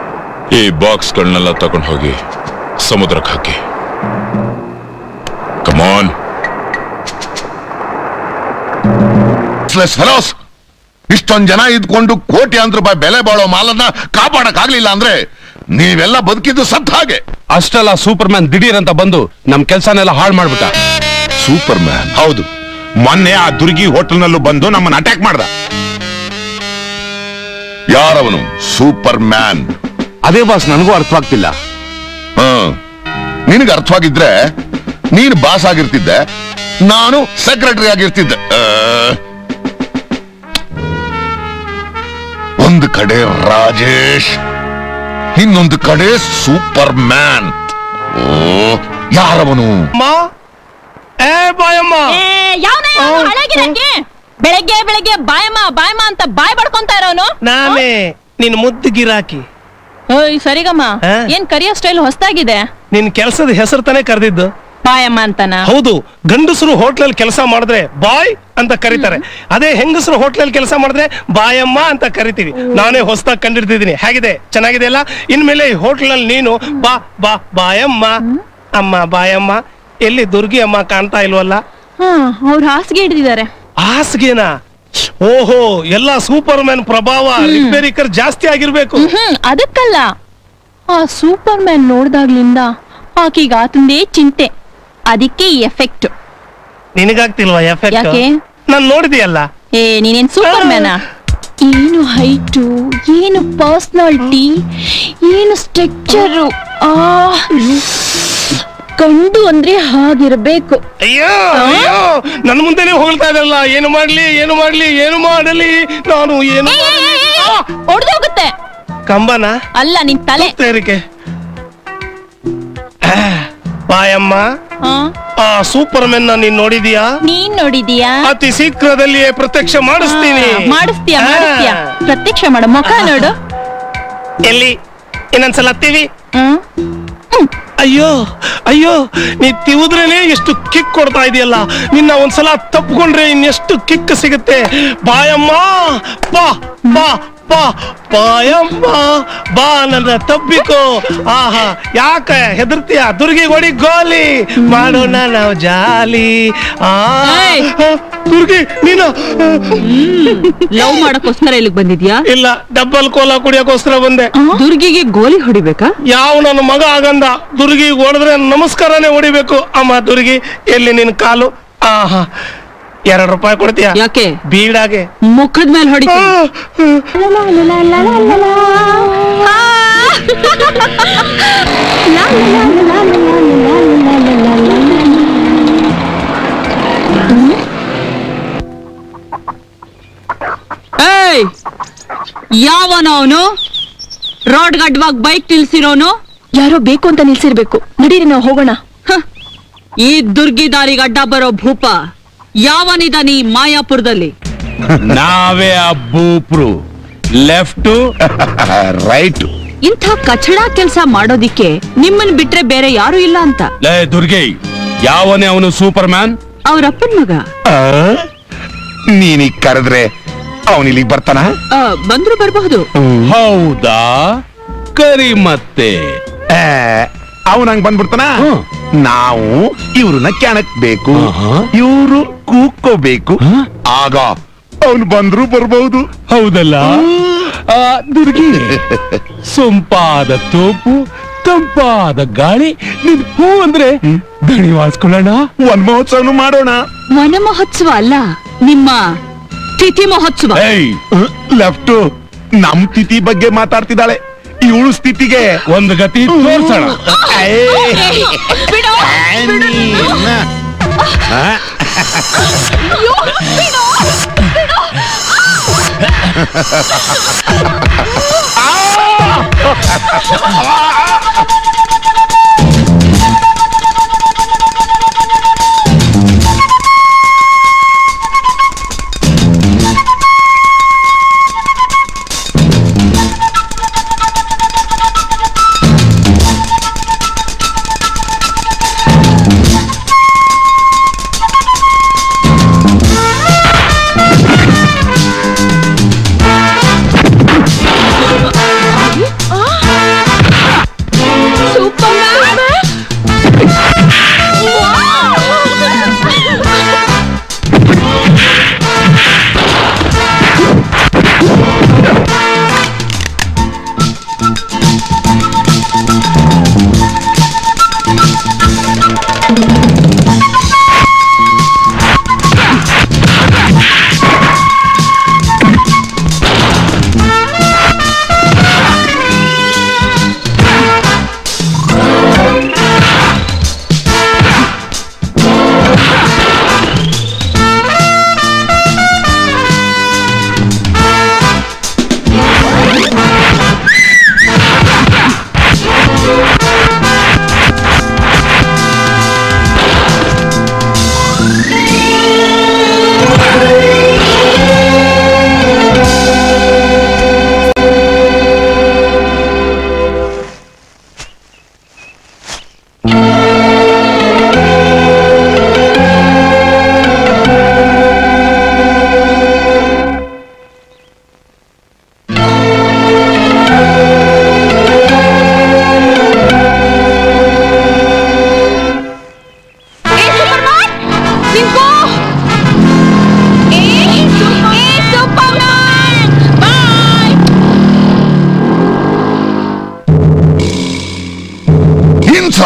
ಈ ಬಾಕ್ಸ್ಗಳನ್ನೆಲ್ಲ ತಗೊಂಡು ಹೋಗಿ ಸಮುದ್ರಕ್ಕೆ ಹಾಕಿ ಕಮ ಕಮಾನ್ ಫೆಲೋಸ್ ಇಷ್ಟೊಂದ್ ಜನ ಇದ್ಕೊಂಡು ಕೋಟ್ಯಾಂತರ ರೂಪಾಯಿ ಬೆಲೆ ಬಾಳೋ ಮಾಲನ್ನ ಕಾಪಾಡಕ್ ಆಗ್ಲಿಲ್ಲ ಅಂದ್ರೆ ನೀವೆಲ್ಲ ಬದುಕಿದ್ದು ಸತ್ ಹಾಗೆ ಅಷ್ಟೆಲ್ಲ ಸೂಪರ್ ಮ್ಯಾನ್ ದಿಢೀರ್ ಅಂತ ಬಂದು ನಮ್ ಕೆಲ್ಸನೆಲ್ಲ ಹಾಳು ಮಾಡ್ಬಿಟ್ಟ ಸೂಪರ್ ಮ್ಯಾನ್ ಹೌದು ಮೊನ್ನೆ ಆ ದುರ್ಗಿ ಹೋಟೆಲ್ನಲ್ಲೂ ಬಂದು ನಮ್ಮನ್ನ ಅಟ್ಯಾಕ್ ಮಾಡ್ದ ಯಾರವನು ಸೂಪರ್ ಮ್ಯಾನ್ ಅದೇ ಬಾಸ್ ನನಗೂ ಅರ್ಥವಾಗ್ತಿಲ್ಲ ನಿನಗೆ ಅರ್ಥವಾಗಿದ್ರೆ ನೀನು ಬಾಸ್ ಆಗಿರ್ತಿದ್ದೆ ನಾನು ಸೆಕ್ರೆಟರಿ ಆಗಿರ್ತಿದ್ದೆ ಆ, ಒಂದು ಕಡೆ ರಾಜೇಶ್ ಇನ್ನೊಂದು ಕಡೆ ಸೂಪರ್ ಮ್ಯಾನ್ ಓ ಯಾರವನು ಏ ಬಾಯಮ್ಮ ಬೆಳಗ್ಗೆ ಬೆಳಗ್ಗೆ ಬಾಯಮ್ಮ ಬಾಯಮ್ಮ ಅಂತ ಬಾಯ್ ಬಡ್ಕೊಂತ ಇರೋನು ನಾನೇ ನಿನ್ ಮುದ್ದು ಗಿರಾಕಿ ಓಯ್ ಸರಿಗಮ್ಮ ಹಾ? ಏನ್ ಕರಿಯೋ ಸ್ಟೈಲ್ ಹೊಸ್ದಾಗಿದೆ ನಿನ್ ಕೆಲಸದ ಹೆಸರು ತಾನೇ ಕರೆದಿದ್ದು ಬಾಯಮ್ಮ ಅಂತನ ಹೌದು ಗಂಡಸರು ಹೋಟ್ಲಲ್ಲಿ ಕೆಲಸ ಮಾಡಿದ್ರೆ ಬಾಯ್ ಅಂತ ಕರೀತಾರೆ ಅದೇ ಹೆಂಗಸರು ಹೋಟ್ಲಲ್ಲಿ ಕೆಲಸ ಮಾಡಿದ್ರೆ ಬಾಯಮ್ಮ ಅಂತ ಕರಿತೀವಿ ನಾನೇ ಹೊಸದಾಗಿ ಕಂಡಿಡ್ತಿದ್ದೀನಿ ಹೇಗಿದೆ ಚೆನ್ನಾಗಿದೆ ಅಲ್ಲ ಇನ್ಮೇಲೆ ಈ ಹೋಟ್ಲಲ್ಲಿ ನೀನು ಬಾ ಬಾ ಬಾಯಮ್ಮ ಅಮ್ಮ ಬಾಯಮ್ಮ ಎಲ್ಲಿ ದುರ್ಗಿ ಅಮ್ಮ ಕಾಣ್ತಾ ಇಲ್ವಲ್ಲ ಹಾ ಅವ್ರು ಹಾಸಿಗೆ ಹಿಡಿದಿದ್ದಾರೆ ಹಾಸಿಗೆನಾ ಓಹೋ ಎಲ್ಲ ಸೂಪರ್ ಮ್ಯಾನ್ ಪ್ರಭಾವ ರಿಪೇರಿಕರ್ ಜಾಸ್ತಿ ಆಗಿರ್ಬೇಕು ಹ್ಮ್ ಅದಕ್ಕಲ್ಲ ಆ ಸೂಪರ್ ಮ್ಯಾನ್ ನೋಡ್ದಾಗ್ಲಿಂದ ಆಕಿಗ ಆತಂದೇ ಚಿಂತೆ ಅದಕ್ಕೆ ಈ ಎಫೆಕ್ಟ್ ನಿನಗಾಗ್ತಿಲ್ವಾ ಎಫೆಕ್ಟ್ ಯಾಕೆ? ನಾನ್ ನೋಡಿದೆಯಲ್ಲ ಏ ನೀನೇನ್ ಸೂಪರ್ ಮ್ಯಾನಾ ಏನು ಹೈಟು ಏನು ಪರ್ಸನಾಲಿಟಿ ಏನು ಸ್ಟ್ರಕ್ಚರು ಆ ಗಂಡು ಅಂದ್ರೆ ಹಾಗಿರ್ಬೇಕು ಅಯ್ಯೋ ಅಯ್ಯೋ ನನ್ನ ಮುಂದೆನೆ ಹೋಗ್ತಾ ಇದಲ್ಲ ಏನು ಮಾಡ್ಲಿ ಏನು ಮಾಡ್ಲಿ ಏನು ಮಾಡಲಿ ನಾನು ಏನು ಹೊಡೆದೋಗುತ್ತೆ ಕಂಬನ ಅಲ್ಲ ನಿನ್ ತಲೆ ತೇರಿಕೆ ಬಾಯಮ್ಮ ಆ, ಆ ಸೂಪರ್ ಮೆನ್ ನೀನ್ ನೋಡಿದೀಯಾ ನೀನ್ ನೋಡಿದೀಯಾ ಅತಿ ಶೀಘ್ರದಲ್ಲಿಯೇ ಪ್ರತ್ಯಕ್ಷ ಮಾಡಿಸ್ತೀನಿ ಆ, ಮಾಡಿಸ್ತೀಯ ಆ. ಮಾಡಿಸ್ತೀಯ ಪ್ರತ್ಯಕ್ಷ ಮಾಡು ಮುಖ ನೋಡು ಎಲ್ಲಿ ಇನ್ನೊಂದ್ಸಲ ಹತ್ತೀವಿ ಅಯ್ಯೋ ಅಯ್ಯೋ ನೀ ತಿವುದ್ರೇನೆ ಎಷ್ಟು ಕಿಕ್ ಕೊಡ್ತಾ ಇದೆಯಲ್ಲ ನಿನ್ನ ಒಂದ್ಸಲ ತಪ್ಪಿಕೊಂಡ್ರೆ ಇನ್ನೆಷ್ಟು ಕಿಕ್ ಸಿಗುತ್ತೆ ಬಾಯಮ್ಮ ಬಾ ಬಾ ಬಾ ಬಾಯಮ್ಮ ಬಾ ನನ್ನ ತಬ್ಬಿಕೋ ಆಹಾ ಯಾಕ ಹೆದರ್ತೀಯ ದುರ್ಗಿ ಹೊಡಿ ಗೋಲಿ ಮಾಡೋಣ ನಾವು ಜಾಲಿ ಆ ದುರ್ಗಿ ನೀನು ಲವ್ ಮಾಡಕ್ಕೋಸ್ಕರ ಇಲ್ಲಿಗೆ ಬಂದಿದ್ಯಾ ಇಲ್ಲ ಡಬ್ಬಲ್ ಕೋಲ ಕುಡಿಯೋಕೋಸ್ಕರ ಬಂದೆ ದುರ್ಗಿಗೆ ಗೋಲಿ ಹೊಡಿಬೇಕಾ ಯಾವ ನನ್ನ ಮಗ ಆಗಂದ ದುರ್ಗಿ ಹೊಡೆದ್ರೆ ನಮಸ್ಕಾರನೇ ಹೊಡಿಬೇಕು ಅಮ್ಮ ದುರ್ಗಿ ಎಲ್ಲಿ ನಿನ್ ಕಾಲು ಆಹಾ ಎರಡು ರೂಪಾಯಿ ಕೊಡ್ತೀಯ ಯಾಕೆ ಬೀಡಾಗೆ ಮುಖದ ಮೇಲೆ ಹೊಡಿತೀನಿ ಏಯ್ ಯಾವನ ಅವನು ರೋಡ್ ಗಡ್ವಾಗ ಬೈಕ್ ನಿಲ್ಸಿರೋನು ಯಾರೋ ಬೇಕು ಅಂತ ನಿಲ್ಸಿರ್ಬೇಕು ನಡೀರಿ ನಾವು ಹೋಗೋಣ ಈ ದುರ್ಗಿ ದಾರಿಗೆ ಅಡ್ಡ ಬರೋ ಭೂಪ ಯಾವನಿದಾನಿ ಮಾಯಾಪುರದಲ್ಲಿ ನಾವೇ ಆ ಬೂಪ್ರು ಲೆಫ್ಟ್ ರೈಟ್ ಇಂಥ ಕಚಡ ಕೆಲಸ ಮಾಡೋದಿಕ್ಕೆ ನಿಮ್ಮನ್ ಬಿಟ್ರೆ ಬೇರೆ ಯಾರು ಇಲ್ಲ ಅಂತ ಲೇ ದುರ್ಗೆ ಯಾವನೇ ಅವನು ಸೂಪರ್ ಮ್ಯಾನ್ ಅವ್ರಪ್ಪನ್ ಮಗ ನೀನೀಗ ಕರೆದ್ರೆ ಅವನ್ ಇಲ್ಲಿಗೆ ಬರ್ತಾನ ಆ, ಬಂದ್ರು ಬರಬಹುದು ಹೌದಾ ಕರಿ ಮತ್ತೆ ಅವನ್ ಹಂಗ್ ಬಂದ್ಬಿಡ್ತಾನ ನಾವು ಇವ್ರನ್ನ ಕೆಣಕ್ಬೇಕು ಇವ್ರು ಕೂಕೋಬೇಕು ಆಗ ಅವನು ಬಂದ್ರು ಬರ್ಬಹುದು ಹೌದಲ್ಲ ಆ, ದುರ್ಗಿ ಸೊಂಪಾದ ತೋಪು ತಂಪಾದ ಗಾಳಿ ನಿನ್ ಹೂ ಅಂದ್ರೆ ದಣಿ ವಾಸ್ಕೊಳ್ಳೋಣ ಒಂದ್ ಮಹೋತ್ಸವನು ಮಾಡೋಣ ವನ ಮಹೋತ್ಸವ ಅಲ್ಲ ನಿಮ್ಮ ತಿಥಿ ಮಹೋತ್ಸವ ಲೆಫ್ಟ್ ನಮ್ ತಿಥಿ ಬಗ್ಗೆ ಮಾತಾಡ್ತಿದ್ದಾಳೆ ಇವಳು ಸ್ಥಿತಿಗೆ ಒಂದು ಗತಿ ತೋರ್ಸೋಣ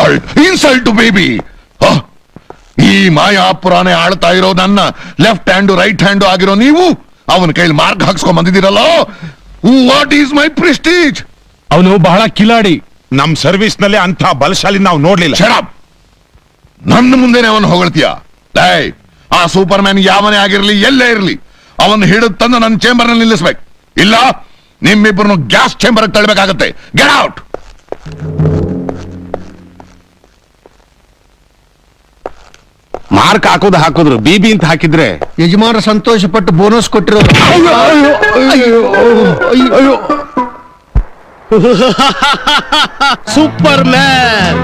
ಇನ್ಸಲ್ಟ್ ಇನ್ಸಲ್ಟ್ ಬೇಬಿ ಈ ಮಾಯಾಪುರಾನೇ ಆಳ್ತಾ ಇರೋ ನನ್ನ ಲೆಫ್ಟ್ ಹ್ಯಾಂಡ್ ರೈಟ್ ಹ್ಯಾಂಡ್ ಆಗಿರೋ ನೀವು ಅವನ ಕೈಲಿ ಮಾರ್ಕ್ ಹಾಕ್ಸ್ಕೊಂಡ್ ಬಂದಿದ್ದೀರಲ್ಲ ವಾಟ್ ಈಸ್ ಮೈ ಪ್ರೆಸ್ಟೀಜ್ ಅವನು ಬಹಳ ಕಿಲಾಡಿ ನಮ್ ಸರ್ವಿಸ್ ನಲ್ಲಿ ಅಂತ ಬಲಶಾಲಿ ನಾವು ನೋಡ್ಲಿಲ್ಲ ಶರಾಬ್ ನನ್ನ ಮುಂದೆನೆ ಅವನು ಹೊಗಳ್ತೀಯ ಲೈ ಆ ಸೂಪರ್ ಮ್ಯಾನ್ ಯಾವನೇ ಆಗಿರ್ಲಿ ಎಲ್ಲೇ ಇರ್ಲಿ ಅವನ್ ಹಿಡಿದು ತಂದು ನನ್ನ ಚೇಂಬರ್ ನಲ್ಲಿ ನಿಲ್ಲಿಸ್ಬೇಕು ಇಲ್ಲ ನಿಮ್ಮಿಬ್ಬರನ್ನು ಗ್ಯಾಸ್ ಚೇಂಬರ್ ತಳ್ಳಬೇಕಾಗತ್ತೆ ಗೆಟ್ ಔಟ್ ಮಾರ್ಕ್ ಹಾಕೋದು ಹಾಕಿದ್ರು ಬಿಬಿ ಅಂತ ಹಾಕಿದ್ರೆ ಯಜಮಾನ ಸಂತೋಷ ಪಟ್ಟು ಬೋನಸ್ ಕೊಟ್ಟಿರೋದು ಸೂಪರ್ ಮ್ಯಾನ್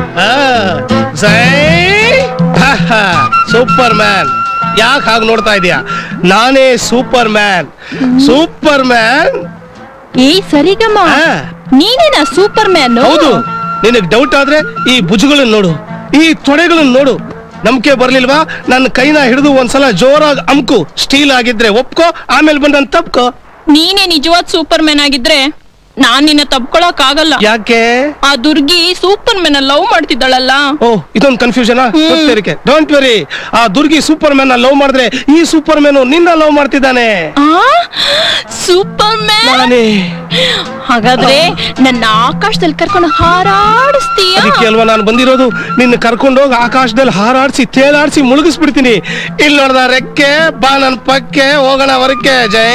ಸೂಪರ್ ಮ್ಯಾನ್ ಯಾಕೆ ಹಾಗೆ ನೋಡ್ತಾ ಇದೀಯಾ ನಾನೇ ಸೂಪರ್ ಮ್ಯಾನ್ ಸೂಪರ್ ಮ್ಯಾನ್ ಏ ಸರಿಗಮ್ಮ ನೀನೇನಾ ಸೂಪರ್ ಮ್ಯಾನ್ ಹೌದು ನಿನಗ್ ಡೌಟ್ ಆದ್ರೆ ಈ ಭುಜಗಳನ್ನ ನೋಡು ಈ ತೊಡೆಗಳನ್ನ ನೋಡು ನಂಬಿಕೆ ಬರ್ಲಿಲ್ವಾ ನನ್ನ ಕೈನ ಹಿಡಿದು ಒಂದ್ಸಲ ಜೋರಾಗಿ ಅಮ್ಕು ಸ್ಟೀಲ್ ಆಗಿದ್ರೆ ಒಪ್ಕೋ ಆಮೇಲೆ ಬಂದ್ ನನ್ ತಪ್ಕೋ ನೀನೇ ನಿಜವಾದ ಸೂಪರ್ ಮ್ಯಾನ್ ಆಗಿದ್ರೆ ನಾನ್ ನಿನ್ನ ತಪ್ಕೊಳಕ್ ಆಗಲ್ಲ ಯಾಕೆ ಆ ದುರ್ಗಿ ಸೂಪರ್ ಮ್ಯಾನ್ ಲವ್ ಮಾಡ್ತಿದ್ದಾಳಲ್ಲ ಓ ಇದೊಂದು ಕನ್ಫ್ಯೂಷನ್ ಡೋಂಟ್ ವೆರಿ ಆ ದುರ್ಗಿ ಸೂಪರ್ ಮ್ಯಾನ್ ಲವ್ ಮಾಡಿದ್ರೆ ಈ ಸೂಪರ್ ಮ್ಯಾನ್ ನಿನ್ನ ಲವ್ ಮಾಡ್ತಿದ್ದಾನೆ ಸೂಪರ್ ಮ್ಯಾನ್ ನಾನೇ ಹಾಗಾದ್ರೆ ನನ್ನ ಆಕಾಶದಲ್ಲಿ ಕರ್ಕೊಂಡು ಹಾರಾಡಿಸ್ತೀಯ ಅದಕ್ಕೆ ಅಲ್ವಾ ನಾನು ಬಂದಿರೋದು ನಿನ್ನ ಕರ್ಕೊಂಡೋಗಿ ಆಕಾಶದಲ್ಲಿ ಹಾರಾಡ್ಸಿ ತೇಲಾಡ್ಸಿ ಮುಳುಗಿಸ್ಬಿಡ್ತೀನಿ ಇಲ್ಲಿ ನೋಡ್ದ ರೆಕ್ಕೆ ಬಾ ನನ್ ಪಕ್ಕೆ ಹೋಗೋಣ ಹೊರಕ್ಕೆ ಜೈ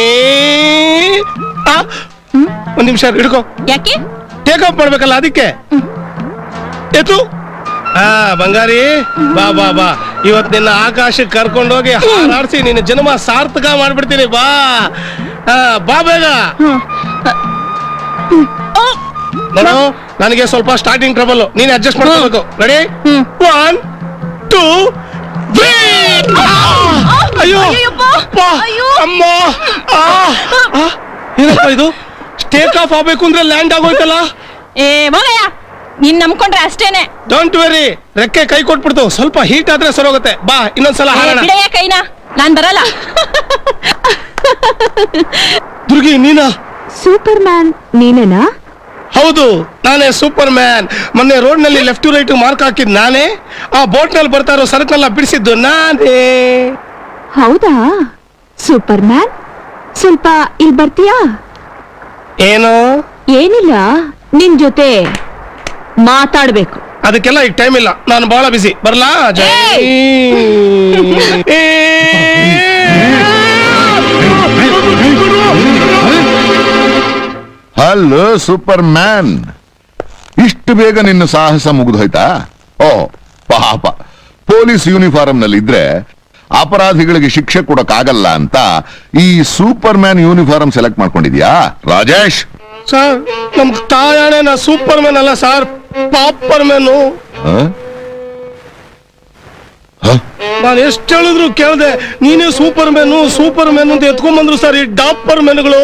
ಆ, ಒಂದ್ ನಿಮಿಷ ಹಿಡ್ಕೋ ಯಾಕೆ ಟೇಕ್ ಆಫ್ ಮಾಡ್ಬೇಕಲ್ಲ ಅದಕ್ಕೆ ಎತ್ತು ಹಾ ಬಂಗಾರಿ ಬಾ ಬಾ ಬಾ ಇವತ್ ನಿನ್ನ ಆಕಾಶಕ್ಕೆ ಕರ್ಕೊಂಡೋಗಿ ಹಾರಾಡ್ಸಿ ನಿನ್ನ ಜನ್ಮ ಸಾರ್ಥಕ ಮಾಡ್ಬಿಡ್ತೀನಿ ಬಾ ಹಾ, ಬಾ ಬೇಗ ನೋಡು ನನಗೆ ಸ್ವಲ್ಪ ಸ್ಟಾರ್ಟಿಂಗ್ ಟ್ರಬಲ್ ನೀನ್ ಅಡ್ಜಸ್ಟ್ ಮಾಡ್ಕೋಬೇಕು ರೆಡಿ ಒನ್ ಟೂ ಅಯ್ಯೋ ಅಪ್ಪಾ, ಅಮ್ಮ ಆ, ಆ, ಏನಪ್ಪ ಇದು ಟೇಕ್ ಆಫ್ ಆಗ್ಬೇಕು ಅಂದ್ರೆ ಲ್ಯಾಂಡ್ ಆಗೋಯ್ತಲ್ಲ ಏ ಹೋಗಯ್ಯ ನೀನ್ ನಂಬ್ಕೊಂಡ್ರೆ ಅಷ್ಟೇನೆ ಡೋಂಟ್ ವೆರಿ ರೆಕ್ಕೆ ಕೈ ಕೊಟ್ಬಿಡ್ತು ಸ್ವಲ್ಪ ಹೀಟ್ ಆದ್ರೆ ಸರೋಗುತ್ತೆ ಬಾ ಇನ್ನೊಂದ್ಸಲ ಏ, ಹಾರೋಣ ಬಿಡಯ್ಯ ಕೈನ ನಾನ್ ಬರಲ್ಲ ದುರ್ಗಿ ನೀನಾ ಸೂಪರ್ ಮ್ಯಾನ್ ನೀನೇನಾ ಹೌದು ನಾನೇ ಸೂಪರ್ ಮ್ಯಾನ್ ಮೊನ್ನೆ ರೋಡ್ ನಲ್ಲಿ ಲೆಫ್ಟ್ ಟು ರೈಟ್ ಮಾರ್ಕ್ ಹಾಕಿದ್ ನಾನೇ ಆ ಬೋಟ್ ನಲ್ಲಿ ಬರ್ತಾ ಇರೋ ಸರಕನ್ನೆಲ್ಲ ಬಿಡಿಸಿದ್ದು ನಾನೇ ಹೌದಾ ಸೂಪರ್ ಮ್ಯಾನ್ ಸ್ವಲ್ಪ ಇಲ್ಲಿ ಬರ್ತೀಯಾ ಏನು ಏನಿಲ್ಲ ನಿನ್ ಜೊತೆ ಮಾತಾಡ್ಬೇಕು ಅದಕ್ಕೆಲ್ಲ ಈಗ ಟೈಮ್ ಇಲ್ಲ ನಾನು ಬಹಳ ಬಿಸಿ ಬರ್ಲಾ ಜೈ ಏ, ಹಲೋ ಸೂಪರ್ ಮ್ಯಾನ್ ಇಷ್ಟು ಬೇಗ ನಿನ್ನ ಸಾಹಸ ಮುಗಿದೋಯ್ತಾ ಓ ಪಾಪ ಪೊಲೀಸ್ ಯೂನಿಫಾರ್ಮ್ ನಲ್ಲಿ ಇದ್ರೆ ಅಪರಾಧಿಗಳಿಗೆ ಶಿಕ್ಷೆ ಕೊಡಕ್ಕಾಗಲ್ಲ ಅಂತ ಈ ಸೂಪರ್ ಮ್ಯಾನ್ ಯೂನಿಫಾರ್ಮ್ ಸೆಲೆಕ್ಟ್ ಮಾಡ್ಕೊಂಡಿದ್ಯಾ ರಾಜೇಶ್ ಸರ್ ನಮ್ ತಾಯಾಣೆ ನಾ ಸೂಪರ್ ಮ್ಯಾನ್ ಅಲ್ಲ ಸರ್ ಪಾಪರ್ ಮ್ಯಾನು ಹ? ನಾನು ಎಷ್ಟು ಹೇಳಿದ್ರು ಕೇಳ್ದೆ ನೀನೇ ಸೂಪರ್ ಮ್ಯಾನು ಸೂಪರ್ ಮ್ಯಾನ್ ಅಂತ ಎತ್ಕೊಂಡ್ ಬಂದ್ರು ಸರ್ ಈ ಡಾಪರ್ ಮ್ಯಾನ್ಗಳು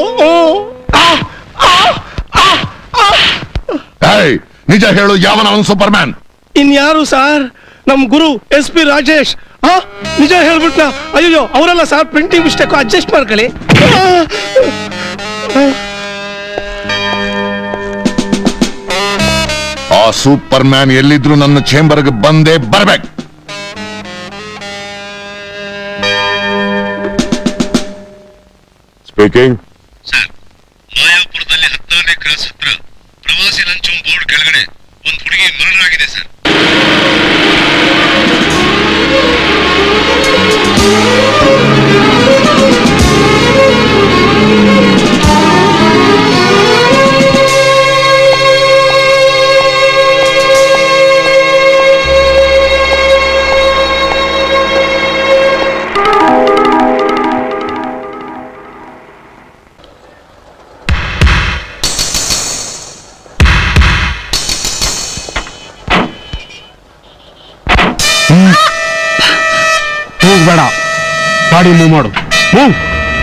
ಏಯ್, ನಿಜ ಹೇಳು ಯಾವನ ಅವನು ಸೂಪರ್ ಮ್ಯಾನ್ ಇನ್ಯಾರು ಸರ್ ನಮ್ ಗುರು ಎಸ್ ಪಿ ರಾಜೇಶ್ ಆ ನಿಜ ಹೇಳ್ಬಿಟ್ನ ಅಯ್ಯೋ ಅವರಲ್ಲ ಸರ್ ಪ್ರಿಂಟಿಂಗ್ ಮಿಸ್ಟೇಕ್ ಅಡ್ಜಸ್ಟ್ ಮಾಡ್ಕೊಳ್ಳಿ ಆ ಸೂಪರ್ ಮ್ಯಾನ್ ಎಲ್ಲಿದ್ರು ನನ್ನ ಚೇಂಬರ್ಗೆ ಬಂದೇ ಬರ್ಬೇಕು ಸ್ಪೀಕಿಂಗ್ ಮಾಯಾಪುರದಲ್ಲಿ ಹತ್ತಾರನೇ ಕ್ರಾಸ್ ಹತ್ರ ಪ್ರವಾಸಿ ಲಂಚಂ ಬೋರ್ಡ್ ಕೆಳಗಡೆ ಒಂದು ಹುಡುಗಿ ಮರ್ಡರ್ ಆಗಿದೆ ಸರ್ ಹೋಗ್ಬೇಡ ಗಾಡಿ ಮೂವ್ ಮಾಡು ಮೂವ್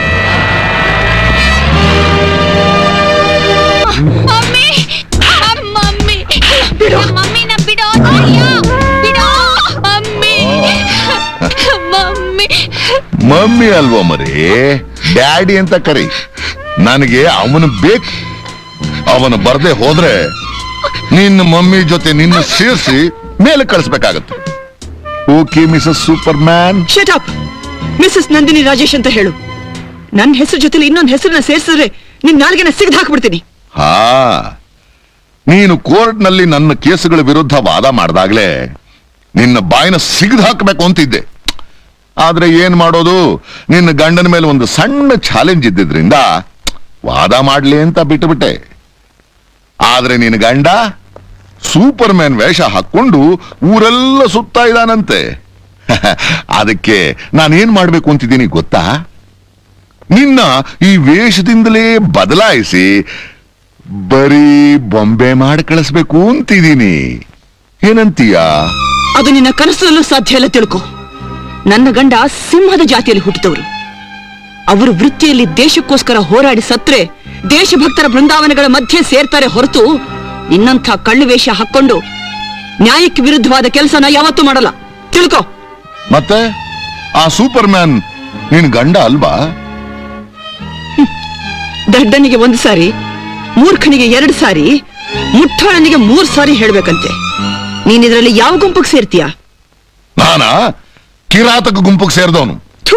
ಮಮ್ಮಿ ಮಮ್ಮಿ ಬಿಡು ಮಮ್ಮಿನ ಬಿಡು ಅಯ್ಯೋ ಬಿಡು ಮಮ್ಮಿ ಮಮ್ಮಿ ಮಮ್ಮಿ ಅಲ್ವೋ ಮರಿ ಡ್ಯಾಡಿ ಅಂತ ಕರಿ ನನಗೆ ಅವನು ಬೇಕು ಅವನು ಬರ್ದೆ ಹೋದ್ರೆ ನಿನ್ನ ಮಮ್ಮಿ ಜೊತೆ ನಿನ್ನ ಸೇರಿಸಿ ಮೇಲೆ ಕಳಿಸ್ಬೇಕಾಗತ್ತೆ okay Mrs Superman shut up Mrs Nandini Rajesh ಅಂತ ಹೇಳು ನನ್ನ ಹೆಸರು ಜೊತೆಲಿ ಇನ್ನೊಂದು ಹೆಸರನ್ನ ಸೇರಿಸಿದ್ರೆ ನಿನ್ ನಾಲ್ಗೆನ ಸಿಗ್ದು ಹಾಕ್ಬಿಡ್ತೀನಿ ಹಾ ನೀನು ಕೋರ್ಟ್ನಲ್ಲಿ ನನ್ನ ಕೇಸುಗಳ ವಿರುದ್ಧ ವಾದ ಮಾಡಿದಾಗ್ಲೇ ನಿನ್ನ ಬಾಯಿನ ಸಿಗದು ಹಾಕಬೇಕು ಅಂತಿದ್ದೆ ಆದ್ರೆ ಏನ್ ಮಾಡೋದು ನಿನ್ನ ಗಂಡನ ಮೇಲೆ ಒಂದು ಸಣ್ಣ ಚಾಲೆಂಜ್ ಇದ್ದಿದ್ರಿಂದ ವಾದ ಮಾಡ್ಲಿ ಅಂತ ಬಿಟ್ಟುಬಿಟ್ಟೆ ಆದ್ರೆ ನಿನ್ನ ಗಂಡ ಸೂಪರ್ ಮ್ಯಾನ್ ವೇಷ ಹಾಕೊಂಡು ಊರೆಲ್ಲ ಸುತ್ತಾ ಇದ್ದಾನಂತೆ ಅದಕ್ಕೆ ನಾನೇನ್ ಮಾಡ್ಬೇಕು ಅಂತಿದ್ದೀನಿ ಗೊತ್ತಾ ನಿನ್ನ ಈ ವೇಷದಿಂದಲೇ ಬದಲಾಯಿಸಿ ಬರೀ ಬೊಂಬೆ ಮಾಡಿ ಕಳಿಸ್ಬೇಕು ಅಂತಿದ್ದೀನಿ ಏನಂತೀಯಾ ಅದು ನಿನ್ನ ಕನಸಲ್ಲೂ ಸಾಧ್ಯ ಇಲ್ಲ ತಿಳ್ಕೊ ನನ್ನ ಗಂಡ ಸಿಂಹದ ಜಾತಿಯಲ್ಲಿ ಹುಟ್ಟಿದವರು ಅವರು ವೃತ್ತಿಯಲ್ಲಿ ದೇಶಕ್ಕೋಸ್ಕರ ಹೋರಾಡಿ ಸತ್ರೆ ದೇಶಭಕ್ತರ ಬೃಂದಾವನಗಳ ಮಧ್ಯೆ ಸೇರ್ತಾರೆ ಹೊರತು ಇನ್ನಂಥ ಕಳ್ಳು ವೇಷ ಹಾಕೊಂಡು ನ್ಯಾಯಕ್ಕೆ ವಿರುದ್ಧವಾದ ಕೆಲಸನ ಯಾವತ್ತೂ ಮಾಡಲ್ಲ ತಿಳ್ಕೊ ಮತ್ತೆ ಆ ಸೂಪರ್ ಮ್ಯಾನ್ ನಿನ್ ಗಂಡ ಅಲ್ವಾ ದಡ್ಡನಿಗೆ ಒಂದು ಸಾರಿ ಮೂರ್ಖನಿಗೆ ಎರಡು ಸಾರಿ ಮುಠಾಳನಿಗೆ ಮೂರ್ ಸಾರಿ ಹೇಳ್ಬೇಕಂತೆ ನೀನ್ ಇದ್ರಲ್ಲಿ ಯಾವ ಗುಂಪಿಗೆ ಸೇರ್ತೀಯ ನಾನಾ ಕಿರಾತಕ ಗುಂಪಿಗೆ ಸೇರಿದವನು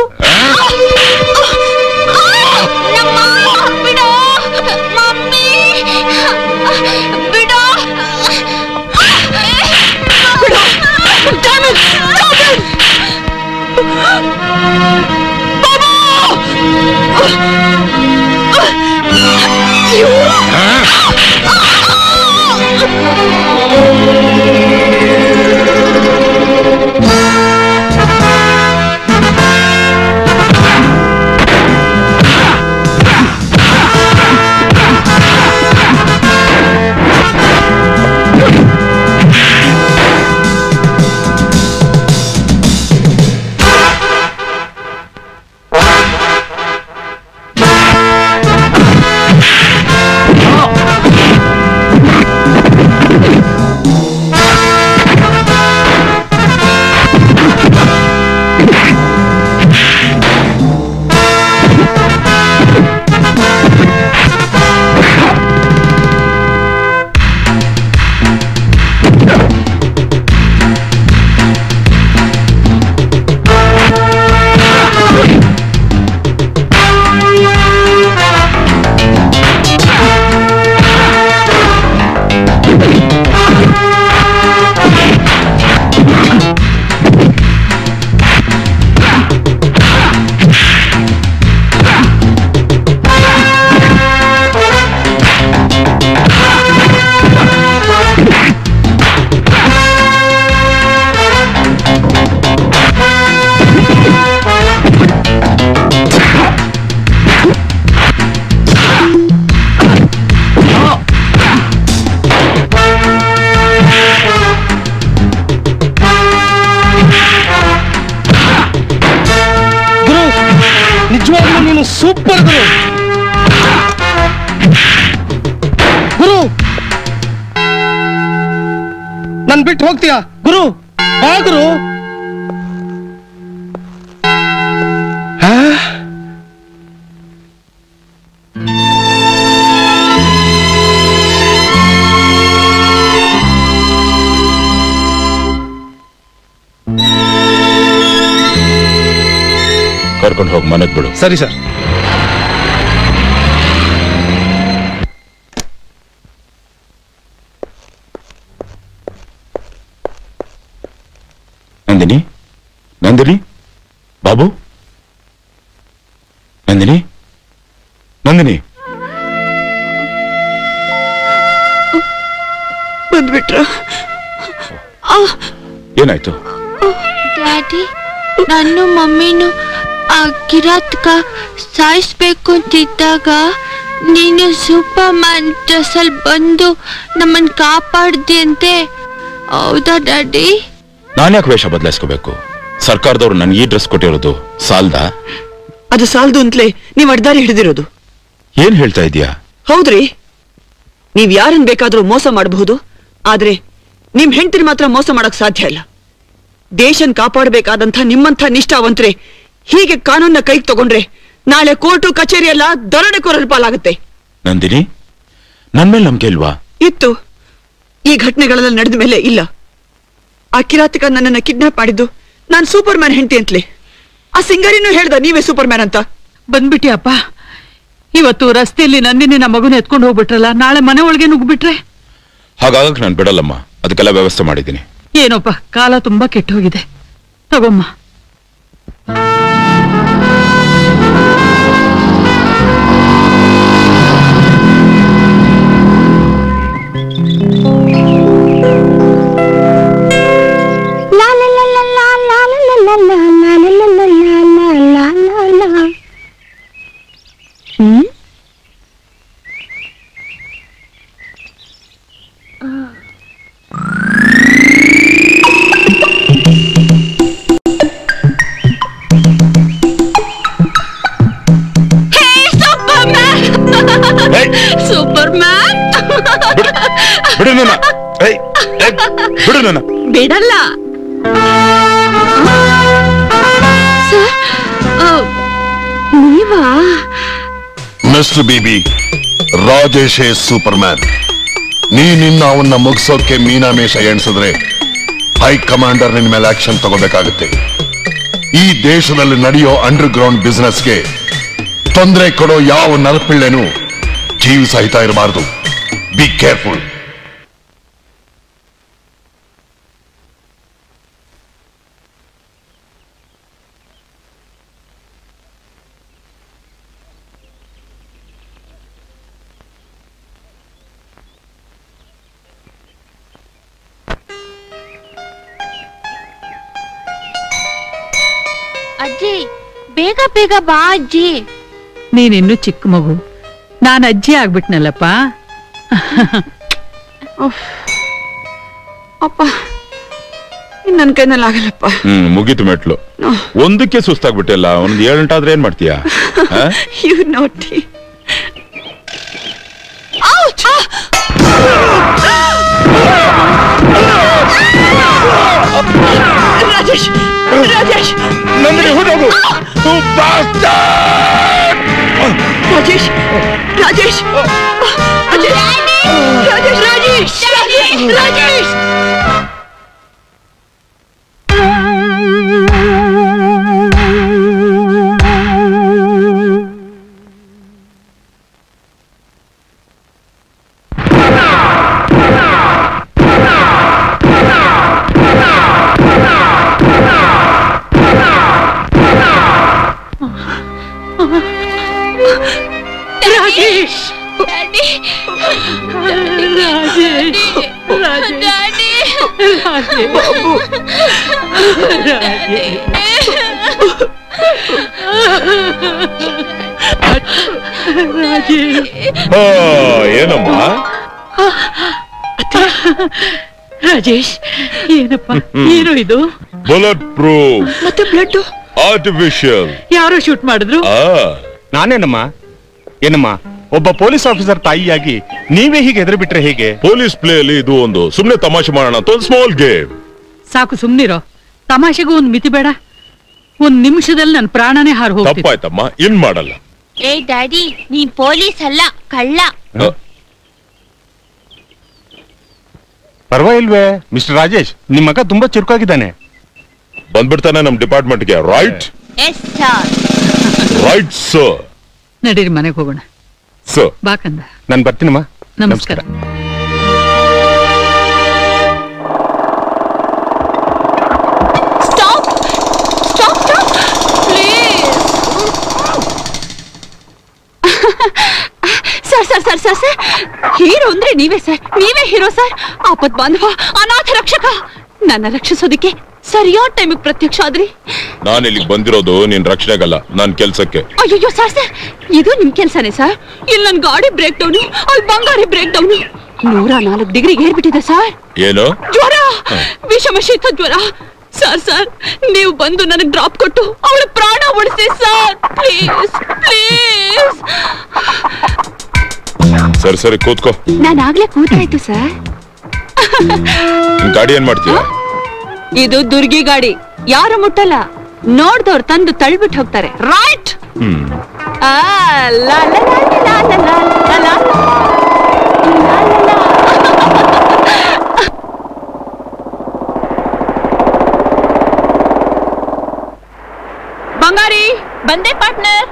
ಗುರು ನಿಜವಾಗ್ಲೂ ನೀನು ಸೂಪರ್ ಗುರು ಗುರು ನನ್ ಬಿಟ್ಟು ಹೋಗ್ತೀಯಾ ಗುರು ಬಾ ಗುರು ಆ? ಕರ್ಕೊಂಡು ಹೋಗಿ ಮನೆಗ್ ಬಿಡು ಸರಿ ಸರ್ ನಂದಿನಿ ನಂದಿನಿ ಬಾಬು ನಂದಿನಿ ನಂದಿನಿ ಬಂದ್ಬಿಟ್ರ ಏನಾಯ್ತು ಡ್ಯಾಡಿ ನಾನು ಮಮ್ಮಿನು ಆ ಕಿರಾತಕ ಸಾಯಿಸ್ಬೇಕು ಅಂತಿದ್ದಾಗ ನೀನು ಸೂಪರ್ ಮ್ಯಾನ್ ಡ್ರೆಸ್ಸಲ್ಲಿ ಬಂದು ನಮ್ಮನ್ನ ಕಾಪಾಡ್ದೆ ಅಂತೆ ಹೌದಾ ಡ್ಯಾಡಿ ನಾನ್ಯಾಕೆ ವೇಷ ಬದಲಾಯಿಸ್ಕೋಬೇಕು ಸರ್ಕಾರದವ್ರು ನನ್ಗೆ ಈ ಡ್ರೆಸ್ ಕೊಟ್ಟಿರೋದು ಸಾಲ್ದಾ ಅದು ಸಾಲದು ಅಂತಲೇ ನೀವ್ ಅಡ್ದಾರಿ ಹಿಡಿದಿರೋದು ಏನ್ ಹೇಳ್ತಾ ಇದೀಯಾ ಹೌದ್ರಿ ನೀವ್ ಯಾರನ್ ಬೇಕಾದ್ರೂ ಮೋಸ ಮಾಡಬಹುದು ಆದ್ರೆ ನಿಮ್ ಹೆಂಡತಿರ್ ಮಾತ್ರ ಮೋಸ ಮಾಡಕ್ ಸಾಧ್ಯ ಇಲ್ಲ ದೇಶನ್ ಕಾಪಾಡಬೇಕಾದಂಥ ನಿಮ್ಮಂಥ ನಿಷ್ಠಾವಂತ್ರೆ ಹೀಗೆ ಕಾನೂನ್ನ ಕೈಗೆ ತಗೊಂಡ್ರೆ ನಾಳೆ ಕೋರ್ಟು ಕಚೇರಿ ಎಲ್ಲ ದರೋಡೆಕೋರರ ಪಾಲಾಗುತ್ತೆ ನಂದಿನಿ ನನ್ ಮೇಲೆ ನಂಬಿಕೆ ಇಲ್ವಾ ಇತ್ತು ಈ ಘಟನೆಗಳೆಲ್ಲ ನಡೆದ ಮೇಲೆ ಇಲ್ಲ ಆ ಕಿರಾತಕ ನನ್ನನ್ನ ಕಿಡ್ನಾಪ್ ಮಾಡಿದ್ದು ನಾನ್ ಸೂಪರ್ ಮ್ಯಾನ್ ಹೆಂಡತಿ ಅಂತಲೇ ಆ ಸಿಂಗರಿನೂ ಹೇಳ್ದ ನೀವೇ ಸೂಪರ್ ಮ್ಯಾನ್ ಅಂತ ಬಂದ್ಬಿಟ್ಯಪ್ಪ ಇವತ್ತು ರಸ್ತೆಯಲ್ಲಿ ನಂದಿನಿ ನಮ್ಮ ಮಗುನ ಎತ್ಕೊಂಡು ಹೋಗ್ಬಿಟ್ರಲ್ಲ ನಾಳೆ ಮನೆ ಒಳಗೆ ನುಗ್ಬಿಟ್ರೆ ಹಾಗಾಗಕ್ ನಾನು ಬಿಡಲ್ಲಮ್ಮ ಅದಕ್ಕೆಲ್ಲ ವ್ಯವಸ್ಥೆ ಮಾಡಿದ್ದೀನಿ ಏನೋಪ್ಪ ಕಾಲ ತುಂಬಾ ಕೆಟ್ಟು ಹೋಗಿದೆ ತಗೊಮ್ಮ ಲಾ ಲಾ ಲಾ ಲಾ ಲಾ ಲಾ ಲಾ ಲಾ ಲಾ ಲಾ ಲಾ ಲಾ ಲಾ ಲಾ ಲಾ ಲಾ ಲಾ. ಹ್ಮ್ ಸೂಪರ್ ಮ್ಯಾನ್ ಬಿಡು ನನ್ನ ಏಯ್, ಏಯ್, ಬಿಡು ನನ್ನ ಬಿಡಲ್ಲ ಸರ್, ಆ, ನೀವಾ ಮಿಸ್ಟರ್ ಬಿಬಿ ರಾಜೇಶೇ ಸೂಪರ್ ಮ್ಯಾನ್ ನೀನಿನ್ನ ಅವನ್ನ ಮುಗಿಸೋಕೆ ಮೀನಾಮೇಷ ಎಣಿಸಿದ್ರೆ ಹೈ ಕಮಾಂಡರ್ ನಿನ್ ಮೇಲೆ ಆಕ್ಷನ್ ತಗೋಬೇಕಾಗುತ್ತೆ ಈ ದೇಶದಲ್ಲಿ ನಡೆಯೋ ಅಂಡರ್ ಗ್ರೌಂಡ್ ಬಿಸ್ನೆಸ್ಗೆ ತೊಂದರೆ ಕೊಡೋ ಯಾವ ನರಪಿಳ್ಳೆನೂ ಜೀವ ಸಹಿತ ಇರಬಾರದು ಬಿ ಕೇರ್ಫುಲ್ ಅಜ್ಜಿ ಬೇಗ ಬೇಗ ಬಾ ಅಜ್ಜಿ ನೀನಿನ್ನು ಚಿಕ್ಕ ಮಗು ನಾನು ಅಜ್ಜಿ ಆಗ್ಬಿಟ್ನಲ್ಲಪ್ಪ ಅಪ್ಪ ಇನ್ ನನ್ ಕೈನಲ್ಲಿ ಆಗಲ್ಲಪ್ಪ ಹ್ಮ್ ಮುಗೀತು ಮೆಟ್ಲು ಒಂದಕ್ಕೆ ಸುಸ್ತಾಗ್ಬಿಟ್ಟಿಲ್ಲ ಒಂದ್ ಏಳು ಗಂಟಾದ್ರೆ ಏನ್ ಮಾಡ್ತೀಯಾ ಆ? ಯು ನೋಟಿ ರಾಜೇಶ್ ರಾಜೇಶ್ ರಾಜೇಶ್ ರಾಜೇಶ್ ರಾಜೇಶ್ ರಾಜೇಶ್ ರಾಜೇಶ್ ರಾಜೇಶ್ ರಾಜೇಶ್ ರಾಜೇಶ್ ಆ, ಏನಮ್ಮ ರಾಜೇಶ್ ಏನಪ್ಪ ಏನು ಇದು ಬುಲೆಟ್ ಪ್ರೂಫ್ ಮತ್ತೆ ಬ್ಲಡ್ ಆರ್ಟಿಫಿಷಿಯಲ್ ಯಾರೋ ಶೂಟ್ ಮಾಡಿದ್ರು ನಾನೇನಮ್ಮ ಏನಮ್ಮ ಒಬ್ಬ ಪೊಲೀಸ್ ಆಫೀಸರ್ ತಾಯಿಯಾಗಿ ನೀವೇ ಹೀಗೆ ಎದುರು ಬಿಟ್ರೆ ಹೇಗೆ ಪೊಲೀಸ್ ಪ್ಲೇ ಅಲ್ಲಿ ಇದು ಒಂದು ಸುಮ್ನೆ ತಮಾಷೆ ಮಾಡೋಣ ಅಂತ ಒಂದು ಸ್ಮಾಲ್ ಗೇಮ್ ಸಾಕು ಸುಮ್ನಿರೋ ತಮಾಷೆಗೂ ಒಂದ್ ಮಿತಿ ಬೇಡ ಒಂದ್ ನಿಮಿಷದಲ್ಲಿ ನನ್ ಪ್ರಾಣನೇ ಹಾರು ಹೋಗ್ತಿತ್ತು ತಪ್ಪಾಯ್ತಮ್ಮ ಇನ್ ಮಾಡಲ್ಲ ಏ ಡ್ಯಾಡಿ ನೀನ್ ಪೊಲೀಸ್ ಅಲ್ಲ ಕಳ್ಳ ಪರವಾಗಿಲ್ವೇ ಮಿಸ್ಟರ್ ರಾಜೇಶ್ ನಿಮ್ಮ ಮಗ ತುಂಬಾ ಚುರುಕಾಗಿದ್ದಾನೆ ಬಂದ್ಬಿಡ್ತಾನೆ ನಮ್ ಡಿಪಾರ್ಟ್ಮೆಂಟ್ಗೆ right yes sir right sir ನಡೀರಿ ಮನೆಗೆ ಹೋಗೋಣ ಸರ್ ಬಾಕಂದ ನಾನು ಬರ್ತೀನಮ್ಮ ನಮಸ್ಕಾರ stop stop stop please sir sir sir sir sir hero ಅಂದ್ರೆ ನೀವೇ ಸರ್ ನೀವೇ ಹೀರೋ ಸರ್ ಆಪತ್ ಬಾಂಧವ ಅನಾಥ ರಕ್ಷಕ ನನ್ನ ರಕ್ಷಿಸೋದಕ್ಕೆ ಸರಿಯಾದ ಟೈಮಿಗೆ ಪ್ರತ್ಯಕ್ಷ ಆದ್ರಿ ನಾನು ಇಲ್ಲಿಗೆ ಬಂದಿರೋದು ನಿನ್ ರಕ್ಷಣೆಗಲ್ಲ ನನ್ ಕೆಲ್ಸಕ್ಕೆ ಅಯ್ಯೋ ಸರ್ ಸರ್ ಇದು ನಿಮ್ ಕೆಲ್ಸನೇ ಸರ್ ಇಲ್ಲಿ ನನ್ ಗಾಡಿ ಬ್ರೇಕ್ ಡೌನು ಅಲ್ಲಿ ಬಂಗಾರಿ ಬ್ರೇಕ್ ಡೌನು ನೂರ ನಾಲ್ಕು ಡಿಗ್ರಿಗೆ ಏರ್ಬಿಟ್ಟಿದೆ ಸರ್ ಏನು ಜ್ವರ ವಿಷಮ ಶೀತ ಜ್ವರ ಸರ್ ಸರ್ ನೀವು ಬಂದು ನನಗೆ ಡ್ರಾಪ್ ಕೊಟ್ಟು ಅವಳ ಪ್ರಾಣ ಉಳಿಸಿ ಸರ್ ಪ್ಲೀಸ್ ಪ್ಲೀಸ್ ಸರಿ ಸರಿ ಕೂತ್ಕೋ ನಾನು ಆಗ್ಲೇ ಕೂತಾಯ್ತು ಸರ್ ನಿನ್ ಗಾಡಿ ಏನ್ ಮಾಡ್ತೀಯ ಇದು ದುರ್ಗಿ ಗಾಡಿ ಯಾರು ಮುಟ್ಟಲ್ಲ ನೋಡ್ದವ್ರು ತಂದು ತಳ್ಬಿಟ್ಟು ಹೋಗ್ತಾರೆ ರೈಟ್ ಹ್ಮ್ ಬಂದೆ ಪಾರ್ಟ್ನರ್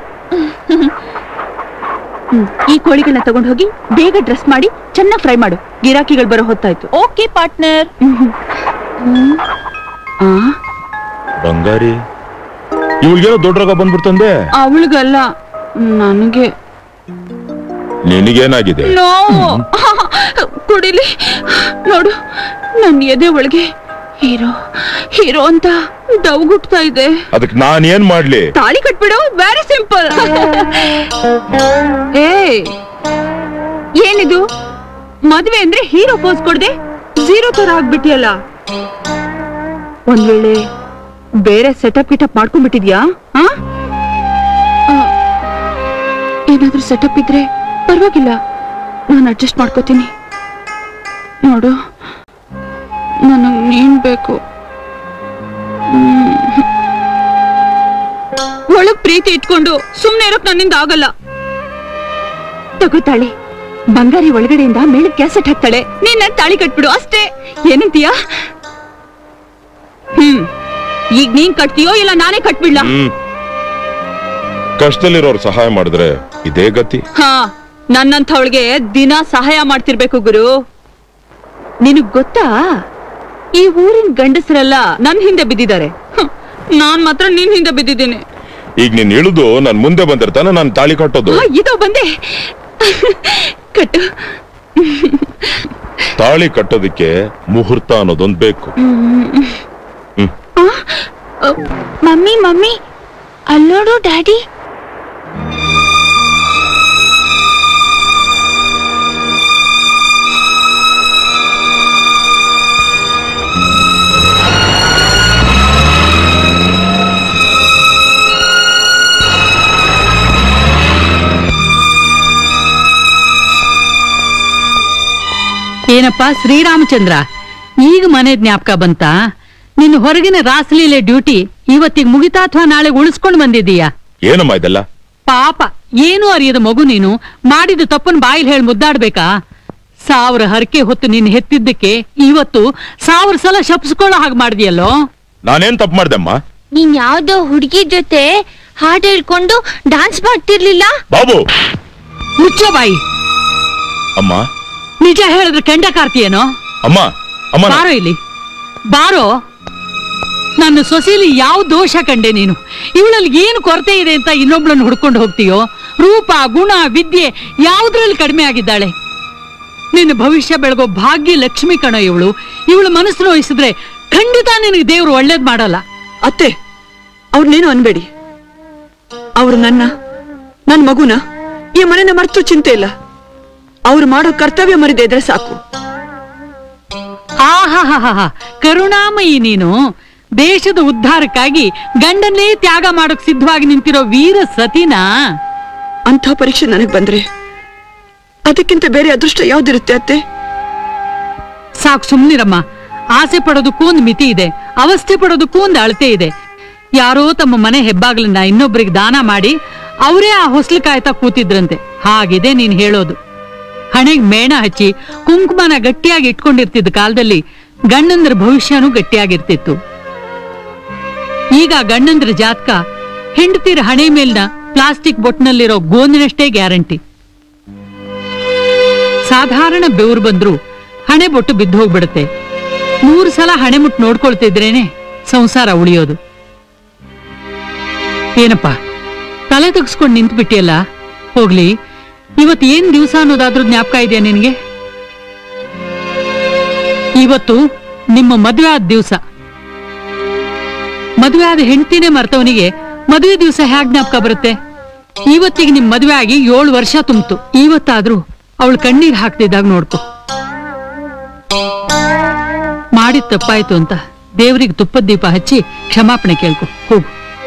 ಈ ಕೋಳಿಗಳನ್ನ ತಗೊಂಡು ಹೋಗಿ ಬೇಗ ಡ್ರೆಸ್ ಮಾಡಿ ಚೆನ್ನಾಗಿ ಫ್ರೈ ಮಾಡು ಗಿರಾಕಿಗಳು ಬರೋ ಹೊತ್ತಾಯ್ತು ಓಕೆ ಪಾರ್ಟ್ನರ್ ಬಂಗಾರಿ ಇವಳಿಗೇನೋ ದೊಡ್ಡ ರೋಗ ಬಂದ್ಬಿಡ್ತಂದೆ ಅವಳಿಗಲ್ಲ ನನಗೆ ನಿನಗೇನಾಗಿದೆ ನೋವು ಕುಡಿಲಿ ನೋಡು ನನ್ನ ಎದೆ ಒಳಗೆ ಹೀರೋ ಹೀರೋ ಅಂತ ದವಗುಟ್ತಾ ಇದೆ ಅದಕ್ಕೆ ನಾನ್ ಏನ್ ಮಾಡ್ಲಿ ತಾಳಿ ಕಟ್ಬಿಡು ವೆರಿ ಸಿಂಪಲ್ ಏ ಏನಿದು ಮದ್ವೆ ಅಂದ್ರೆ ಹೀರೋ ಪೋಸ್ ಕೊಡ್ದೆ ಝೀರೋ ತರ ಆಗ್ಬಿಟ್ಟಿಯಲ್ಲ ಒಂದ್ ವೇಳೆ ಬೇರೆ ಸೆಟಪ್ ಗಿಟಪ್ ಮಾಡ್ಕೊಂಡ್ಬಿಟ್ಟಿದ್ಯಾ ಆ? ಆ, ಏನಾದ್ರೂ ಸೆಟಪ್ ಇದ್ರೆ ಪರವಾಗಿಲ್ಲ ನಾನು ಅಡ್ಜಸ್ಟ್ ಮಾಡ್ಕೋತೀನಿ ನೋಡು ನನಗ್ ನೀನ್ ಬೇಕು ಹ್ಮ್. ಒಳಗ್ ಪ್ರೀತಿ ಇಟ್ಕೊಂಡು ಸುಮ್ನೆ ಇರೋಕ್ ನನ್ನಿಂದ ಆಗಲ್ಲ ತಗೋತಾಳೆ ಬಂಗಾರಿ ಒಳಗಡೆಯಿಂದ ಮೇಳಕ್ ಕ್ಯಾಸೆಟ್ ಹಾಕ್ತಾಳೆ ನೀನ್ ನನ್ ತಾಳಿ ಕಟ್ಬಿಡು ಅಷ್ಟೇ ಏನಂತೀಯ ಹ್ಮ್ ಈಗ ನೀನ್ ಕಟ್ತೀಯೋ ಇಲ್ಲ ನಾನೇ ಕಟ್ಬಿಡ್ಲಾ ಹ್ಮ್ ಕಷ್ಟದಲ್ಲಿರೋರು ಸಹಾಯ ಮಾಡಿದ್ರೆ ಇದೇ ಗತಿ ಹಾ ನನ್ನಂಥವಳಿಗೆ ದಿನ ಸಹಾಯ ಮಾಡ್ತಿರ್ಬೇಕು ಗುರು ನಿನಗ್ ಗೊತ್ತಾ ಈ ಊರಿನ ಗಂಡಸರೆಲ್ಲ ನನ್ ಹಿಂದೆ ಬಿದ್ದಿದ್ದಾರೆ ಹ್ಮ್, ನಾನ್ ಮಾತ್ರ ನಿನ್ ಹಿಂದೆ ಬಿದ್ದಿದ್ದೀನಿ ಈಗ ನೀನ್ ಇಳಿದು ನನ್ ಮುಂದೆ ಬಂದಿರ್ತಾನೆ ನಾನು ತಾಳಿ ಕಟ್ಟೋದು ಆ, ಇದೋ ಬಂದೆ ಕಟ್ಟು ತಾಳಿ ಕಟ್ಟೋದಕ್ಕೆ ಮುಹೂರ್ತ ಅನ್ನೋದೊಂದ್ ಬೇಕು ಮಮ್ಮಿ ಮಮ್ಮಿ ಅಲ್ಲೋಡು ಡ್ಯಾಡಿ ಏನಪ್ಪ ಶ್ರೀರಾಮಚಂದ್ರ ಈಗ ಮನೆ ಜ್ಞಾಪಕ ಬಂತ ನಿನ್ನ ಹೊರಗಿನ ರಾಸಲೀಲೆ ಡ್ಯೂಟಿ ಇವತ್ತಿಗೆ ಮುಗಿತಾ ಅಥವಾ ನಾಳೆ ಉಳಿಸ್ಕೊಂಡು ಬಂದಿದ್ದೀಯಾ ಏನಮ್ಮ ಇದೆಲ್ಲ ಪಾಪ ಏನು ಅರಿಯದ ಮಗು ನೀನು ಮಾಡಿದ ತಪ್ಪನ್ ಬಾಯಿಲ್ ಹೇಳಿ ಮುದ್ದಾಡ್ಬೇಕಾ ಸಾವಿರ ಹರಕೆ ಹೊತ್ತು ನೀನ್ ಹೆತ್ತಿದ್ದಕ್ಕೆ ಇವತ್ತು ಸಾವಿರ ಸಲ ಶಪ್ಸ್ಕೊಳ್ಳೋ ಹಾಗೆ ಮಾಡಿದ್ಯಲ್ಲೋ ನಾನೇನ್ ತಪ್ಪು ಮಾಡ್ದಮ್ಮ ನೀನ್ ಯಾವ್ದೋ ಹುಡುಗಿ ಜೊತೆ ಹಾಡ್ ಹೇಳ್ಕೊಂಡು ಡಾನ್ಸ್ ಮಾಡ್ತಿರ್ಲಿಲ್ಲ ಬಾಬು ಮುಚ್ಚೋ ಬಾಯಿ ಅಮ್ಮ ನಿಜ ಹೇಳಿದ್ರೆ ಕೆಂಡ ಕಾರ್ತಿಯೇನೋ ಅಮ್ಮ ಅಮ್ಮ ನಾ- ಬಾರೋ ಇಲ್ಲಿ ಬಾರೋ ನನ್ನ ಸೊಸೆಲಿ ಯಾವ ದೋಷ ಕಂಡೆ ನೀನು ಇವಳಲ್ಲಿ ಏನು ಕೊರತೆ ಇದೆ ಅಂತ ಇನ್ನೊಬ್ಳನ್ನ ಹುಡ್ಕೊಂಡು ಹೋಗ್ತೀಯೋ ರೂಪ ಗುಣ ವಿದ್ಯೆ ಯಾವುದ್ರಲ್ಲಿ ಕಡಿಮೆ ಆಗಿದ್ದಾಳೆ ನಿನ್ನ ಭವಿಷ್ಯ ಬೆಳಗೋ ಭಾಗ್ಯ ಲಕ್ಷ್ಮಿ ಕಣೋ ಇವಳು ಇವಳು ಮನಸ್ಸು ನೋಯಿಸಿದ್ರೆ ಖಂಡಿತ ನಿನಗೆ ದೇವ್ರು ಒಳ್ಳೇದ್ ಮಾಡಲ್ಲ ಅತ್ತೆ ಅವ್ರನ್ನೇನು ಅನ್ಬೇಡಿ ಅವ್ರು ನನ್ನ ನನ್ ಮಗುನ ಈ ಮನೆನ ಮರ್ತು ಚಿಂತೆ ಇಲ್ಲ ಅವ್ರು ಮಾಡೋ ಕರ್ತವ್ಯ ಮರಿದೆ ಇದ್ರೆ ಸಾಕು ಆಹಾಹಾಹಾ ಕರುಣಾಮಯಿ ನೀನು ದೇಶದ ಉದ್ಧಾರಕ್ಕಾಗಿ ಗಂಡನ್ನೇ ತ್ಯಾಗ ಮಾಡೋಕ್ ಸಿದ್ಧವಾಗಿ ನಿಂತಿರೋ ವೀರ ಸತಿನಾ ಅಂಥ ಪರೀಕ್ಷೆ ನನಗ್ ಬಂದ್ರೆ ಅದಕ್ಕಿಂತ ಬೇರೆ ಅದೃಷ್ಟ ಯಾವ್ದಿರುತ್ತೆ ಅತ್ತೆ ಸಾಕು ಸುಮ್ನಿರಮ್ಮ ಆಸೆ ಪಡೋದಕ್ಕೂ ಒಂದು ಮಿತಿ ಇದೆ ಅವಸ್ಥೆ ಪಡೋದಕ್ಕೂ ಒಂದು ಅಳತೆ ಇದೆ ಯಾರೋ ತಮ್ಮ ಮನೆ ಹೆಬ್ಬಾಗ್ಲನ್ನ ಇನ್ನೊಬ್ರಿಗೆ ದಾನ ಮಾಡಿ ಅವರೇ ಆ ಹೊಸ್ಲು ಕಾಯ್ತಾ ಕೂತಿದ್ರಂತೆ ಹಾಗಿದೆ ನೀನ್ ಹೇಳೋದು ಹಣೆಗ್ ಮೇಣ ಹಚ್ಚಿ ಕುಂಕುಮನ ಗಟ್ಟಿಯಾಗಿ ಇಟ್ಕೊಂಡಿರ್ತಿದ್ದ ಕಾಲದಲ್ಲಿ ಗಂಡಂದ್ರ ಭವಿಷ್ಯನೂ ಗಟ್ಟಿಯಾಗಿರ್ತಿತ್ತು ಈಗ ಗಂಡಂದ್ರ ಜಾತಕ ಹೆಂಡತಿರ ಹಣೆ ಮೇಲ್ನ ಪ್ಲಾಸ್ಟಿಕ್ ಬೊಟ್ನಲ್ಲಿರೋ ಗೋಂದಿನಷ್ಟೇ ಗ್ಯಾರಂಟಿ ಸಾಧಾರಣ ಬೆವರು ಬಂದ್ರು ಹಣೆ ಬೊಟ್ಟು ಬಿದ್ದು ಹೋಗ್ಬಿಡುತ್ತೆ ಮೂರು ಸಲ ಹಣೆ ಮುಟ್ಟು ನೋಡ್ಕೊಳ್ತಿದ್ರೇನೆ ಸಂಸಾರ ಉಳಿಯೋದು ಏನಪ್ಪ ತಲೆ ತೆಗ್ಸ್ಕೊಂಡು ನಿಂತು ಬಿಟ್ಟಿಯಲ್ಲ ಹೋಗ್ಲಿ ಇವತ್ತು ಏನ್ ದಿವಸ ಅನ್ನೋದಾದ್ರೂ ಜ್ಞಾಪಕ ಇದೆಯಾ ನಿನಗೆ ಇವತ್ತು ನಿಮ್ಮ ಮದುವೆ ಆದ ದಿವಸ ಮದುವೆ ಆದ ಹೆಂಡತಿನೇ ಮರ್ತವನಿಗೆ ಮದುವೆ ದಿವಸ ಹ್ಯಾಗ್ ಜ್ಞಾಪಕ ಬರುತ್ತೆ ಇವತ್ತಿಗೆ ನಿಮ್ ಮದುವೆ ಆಗಿ ಏಳು ವರ್ಷ ತುಂಬಿತು ಇವತ್ತಾದ್ರೂ ಅವಳು ಕಣ್ಣೀರ್ ಹಾಕ್ತಿದ್ದಾಗ ನೋಡ್ಕೊ ಮಾಡಿದ ತಪ್ಪಾಯ್ತು ಅಂತ ದೇವ್ರಿಗೆ ತುಪ್ಪದ ದೀಪ ಹಚ್ಚಿ ಕ್ಷಮಾಪಣೆ ಕೇಳ್ಕೊ ಹೋಗು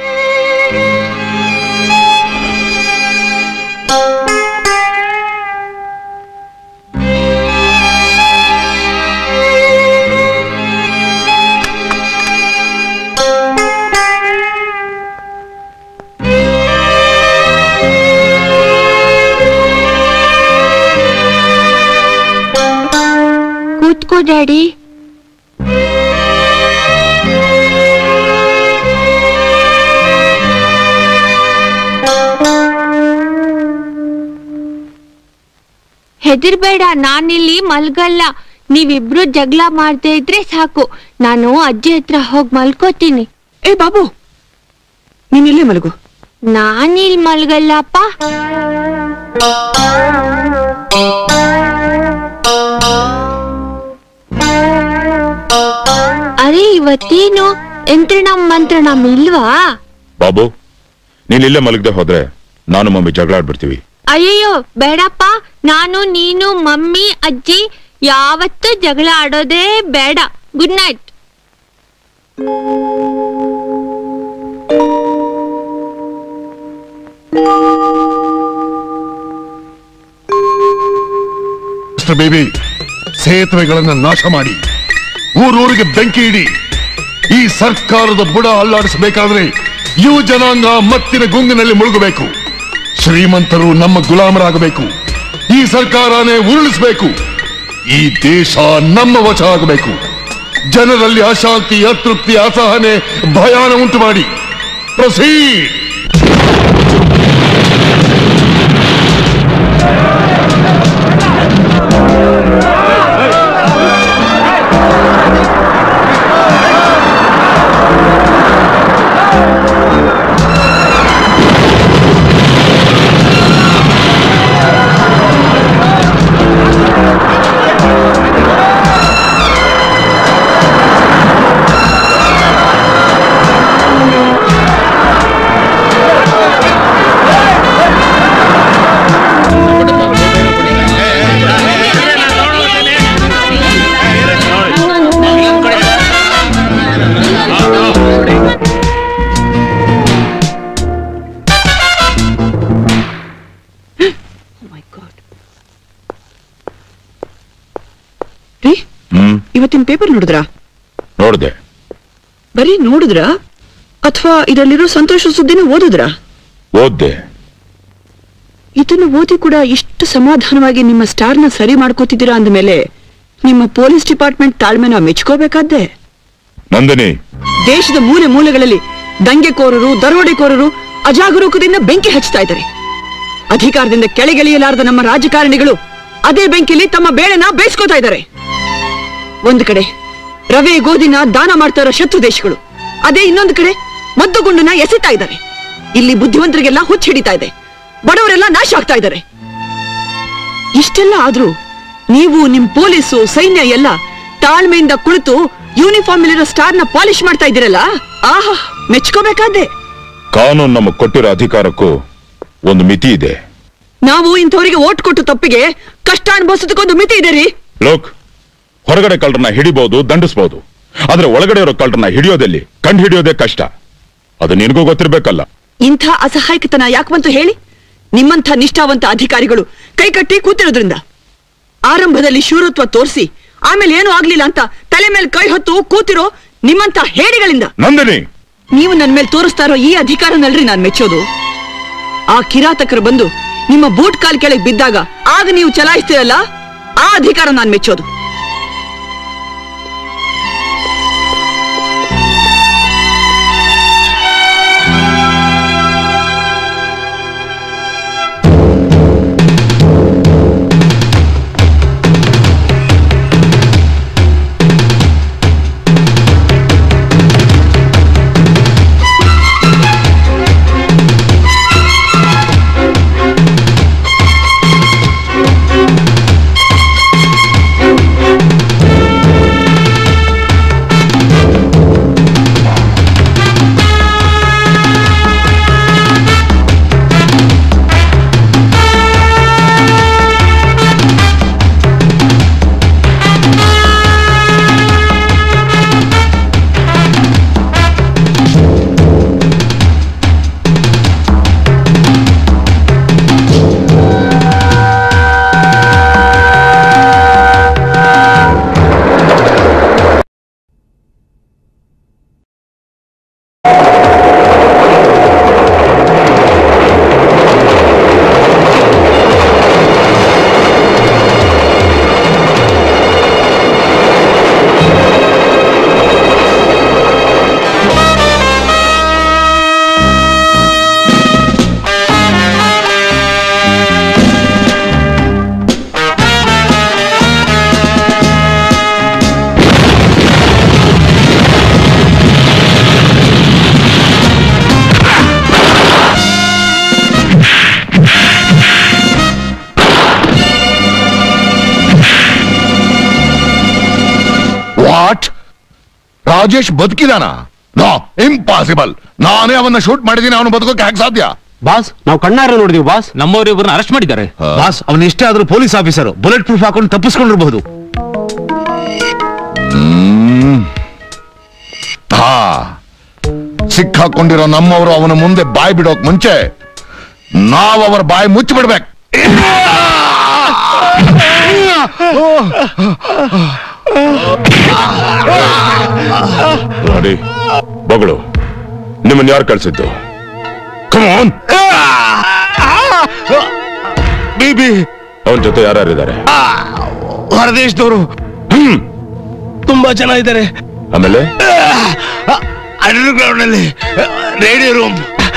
ಕೂತ್ಕೋ ಡ್ಯಾಡಿ ಹೆದರ್ಬೇಡ ನಾನಿಲ್ಲಿ ಮಲ್ಗಲ್ಲ ನೀವಿಬ್ರು ಜಗಳ ಮಾಡ್ತಾ ಇದ್ರೆ ಸಾಕು ನಾನು ಅಜ್ಜಿ ಹತ್ರ ಹೋಗ್ ಮಲ್ಕೋತೀನಿ ಏ ಬಾಬು ನೀನ್ ಇಲ್ಲೇ ಮಲಗು ನಾನಿಲ್ ಮಲ್ಗಲ್ಲಪ್ಪ ಅರೆ ಇವತ್ತೇನು ಯಂತ್ರಣಂ ಮಂತ್ರಣಂ ಇಲ್ವಾ ಬಾಬು ನೀನ್ ಇಲ್ಲೇ ಮಲಗದೆ ಹೋದ್ರೆ ನಾನು ಮಮ್ಮಿ ಜಗಳ ಆಡ್ಬಿಡ್ತೀವಿ ಅಯ್ಯಯ್ಯೋ ಬೇಡಪ್ಪ ನಾನು ನೀನು ಮಮ್ಮಿ ಅಜ್ಜಿ ಯಾವತ್ತೂ ಜಗಳ ಆಡೋದೇ ಬೇಡ ಗುಡ್ ನೈಟ್ ಮಿಸ್ಟರ್ ಬೇಬಿ ಸೇತುವೆಗಳನ್ನ ನಾಶ ಮಾಡಿ ಊರೂರಿಗೆ ಬೆಂಕಿ ಇಡಿ ಈ ಸರ್ಕಾರದ ಬುಡ ಅಲ್ಲಾಡಿಸಬೇಕಾದ್ರೆ ಯುವ ಜನಾಂಗ ಮತ್ತಿನ ಗುಂಗಿನಲ್ಲಿ ಮುಳುಗಬೇಕು ಶ್ರೀಮಂತರು ನಮ್ಮ ಗುಲಾಮರಾಗಬೇಕು ಈ ಸರ್ಕಾರನೇ ಉರುಳಿಸಬೇಕು ಈ ದೇಶ ನಮ್ಮ ವಶ ಆಗಬೇಕು ಜನರಲ್ಲಿ ಅಶಾಂತಿ ಅತೃಪ್ತಿ ಅಸಹನೆ ಭಯಾನ ಉಂಟು ಮಾಡಿ ಪ್ರೊಸೀಡ್ ರೀ ಹ್ಮ್ ಇವತ್ತಿನ ಪೇಪರ್ ನೋಡಿದ್ರಾ ನೋಡ್ದೆ ಬರೀ ನೋಡಿದ್ರಾ ಅಥವಾ ಇದರಲ್ಲಿರೋ ಸಂತೋಷ ಸುದ್ದಿನ ಓದಿದ್ರಾ ಓದ್ದೆ ಇದನ್ನು ಓದಿ ಕೂಡ ಇಷ್ಟು ಸಮಾಧಾನವಾಗಿ ನಿಮ್ಮ ಸ್ಟಾರ್ನ ಸರಿ ಮಾಡ್ಕೋತಿದ್ದೀರಾ ಅಂದಮೇಲೆ ನಿಮ್ಮ ಪೊಲೀಸ್ ಡಿಪಾರ್ಟ್ಮೆಂಟ್ ತಾಳ್ಮೆನ ಮೆಚ್ಕೋಬೇಕಾದ್ದೆ ನಂದಿನಿ ದೇಶದ ಮೂಲೆ ಮೂಲೆಗಳಲ್ಲಿ ದಂಗೆಕೋರರು ದರೋಡೆಕೋರರು ಅಜಾಗರೂಕದಿಂದ ಬೆಂಕಿ ಹಚ್ತಾ ಇದ್ದಾರೆ ಅಧಿಕಾರದಿಂದ ಕೆಳಗಿಳಿಯಲಾರದ ನಮ್ಮ ರಾಜಕಾರಣಿಗಳು ಅದೇ ಬೆಂಕಿಲಿ ತಮ್ಮ ಬೇಳೆನ ಬೇಯಿಸ್ಕೋತಾ ಇದ್ದಾರೆ ಒಂದು ಕಡೆ ರವೆ ಗೋಧಿನ ದಾನ ಮಾಡ್ತಾ ಇರೋ ಶತ್ರು ದೇಶಗಳು ಅದೇ ಇನ್ನೊಂದು ಕಡೆ ಮದ್ದು ಗುಂಡನ್ನ ಎಸೆತಾ ಇದ್ದಾರೆ ಇಲ್ಲಿ ಬುದ್ಧಿವಂತರಿಗೆಲ್ಲ ಹುಚ್ಚ ಹಿಡಿತಾ ಇದೆ ಬಡವರೆಲ್ಲ ನಾಶ ಆಗ್ತಾ ಇದ್ದಾರೆ ಇಷ್ಟೆಲ್ಲ ಆದ್ರೂ ನೀವು ನಿಮ್ ಪೊಲೀಸು ಸೈನ್ಯ ಎಲ್ಲ ತಾಳ್ಮೆಯಿಂದ ಕುಳಿತು ಯೂನಿಫಾರ್ಮ್ ಇಲ್ಲಿರೋ ಸ್ಟಾರ್ನ ಪಾಲಿಶ್ ಮಾಡ್ತಾ ಇದ್ದೀರಲ್ಲ ಆಹಾ ಮೆಚ್ಕೋಬೇಕಾದ್ದೆ ಕಾನೂನು ನಮಗೆ ಕೊಟ್ಟಿರೋ ಅಧಿಕಾರಕ್ಕೂ ಒಂದು ಮಿತಿ ಇದೆ ನಾವು ಇಂಥವರಿಗೆ ಓಟ್ ಕೊಟ್ಟು ತಪ್ಪಿಗೆ ಕಷ್ಟ ಅನುಭವಿಸೋದಕ್ಕೊಂದು ಮಿತಿ ಇದೆ ರೀ ಲೋಕ್ ಹೊರಗಡೆ ಕಳ್ಳರನ್ನ ಹಿಡಿಬಹುದು ದಂಡಿಸಬಹುದು ಆದ್ರೆ ಒಳಗಡೆ ಇರೋ ಕಳ್ಳರನ್ನ ಹಿಡಿಯೋದಲ್ಲಿ ಕಂಡು ಹಿಡಿಯೋದೇ ಕಷ್ಟ ಅದು ನಿನಗೂ ಗೊತ್ತಿರ್ಬೇಕಲ್ಲ ಇಂಥ ಅಸಹಾಯಕತನ ಯಾಕೆ ಬಂತು ಹೇಳಿ ನಿಮ್ಮಂಥ ನಿಷ್ಠಾವಂತ ಅಧಿಕಾರಿಗಳು ಕೈಕಟ್ಟಿ ಕೂತಿರೋದ್ರಿಂದ ಆರಂಭದಲ್ಲಿ ಶೂರತ್ವ ತೋರಿಸಿ ಆಮೇಲೆ ಏನು ಆಗ್ಲಿಲ್ಲ ಅಂತ ತಲೆ ಮೇಲೆ ಕೈ ಹೊತ್ತು ಕೂತಿರೋ ನಿಮ್ಮಂಥ ಹೇಡಿಗಳಿಂದ ನಂದಿನಿ ನೀವು ನನ್ನ ಮೇಲೆ ತೋರಿಸ್ತಾ ಇರೋ ಈ ಅಧಿಕಾರನಲ್ರಿ ನಾನ್ ಮೆಚ್ಚೋದು ಆ ಕಿರಾತಕರು ಬಂದು ನಿಮ್ಮ ಬೂಟ್ ಕಾಲ್ ಕೆಳಗೆ ಬಿದ್ದಾಗ ಆಗ ನೀವು ಚಲಾಯಿಸ್ತೀರಲ್ಲ ಆ ಅಧಿಕಾರ ನಾನ್ ಮೆಚ್ಚೋದು ಆ ರಾಜೇಶ್ ಬದುಕಿದಾನ ನೋ ಇಂಪಾಸಿಬಲ್ ನಾನೇ ಅವನ್ನ ಶೂಟ್ ಮಾಡಿದೀನಿ ಅವನು ಬದುಕೋಕೆ ಹೇಗೆ ಸಾಧ್ಯ ಬಾಸ್ ನಾವು ಕಣ್ಣಾರ ನೋಡಿದೀವಿ ಬಾಸ್ ನಮ್ಮವರಿಬ್ಬರನ್ನ ಅರೆಸ್ಟ್ ಮಾಡಿದ್ದಾರೆ ಬಾಸ್ ಅವನು ಎಷ್ಟೇ ಆದ್ರೂ ಪೊಲೀಸ್ ಆಫೀಸರ್ ಬುಲೆಟ್ ಪ್ರೂಫ್ ಹಾಕೊಂಡು ತಪ್ಪಿಸ್ಕೊಂಡಿರಬಹುದು ಹ್ಮ್. ಹಾ ಸಿಕ್ಕಾಕೊಂಡಿರೋ ನಮ್ಮವರು ಅವನ ಮುಂದೆ ಬಾಯಿ ಬಿಡೋಕ್ ಮುಂಚೆ ನಾವು ಅವರ ಬಾಯಿ ಮುಚ್ಚಿಬಿಡ್ಬೇಕು ನೋಡಿ ಬಗಳು ನಿಮ್ಮನ್ನ ಯಾರು ಕಳ್ಸಿದ್ದು ಕಮಾನ್ ಬಿಬಿ ಅವನ ಜೊತೆ ಯಾರ್ಯಾರಿದ್ದಾರೆ ಹೊರದೇಶದವರು ತುಂಬಾ ಜನ ಇದ್ದಾರೆ ಆಮೇಲೆ ಅಂಡರ್ ಗ್ರೌಂಡ್ ಅಲ್ಲಿ ರೇಡಿಯೋ ರೂಮ್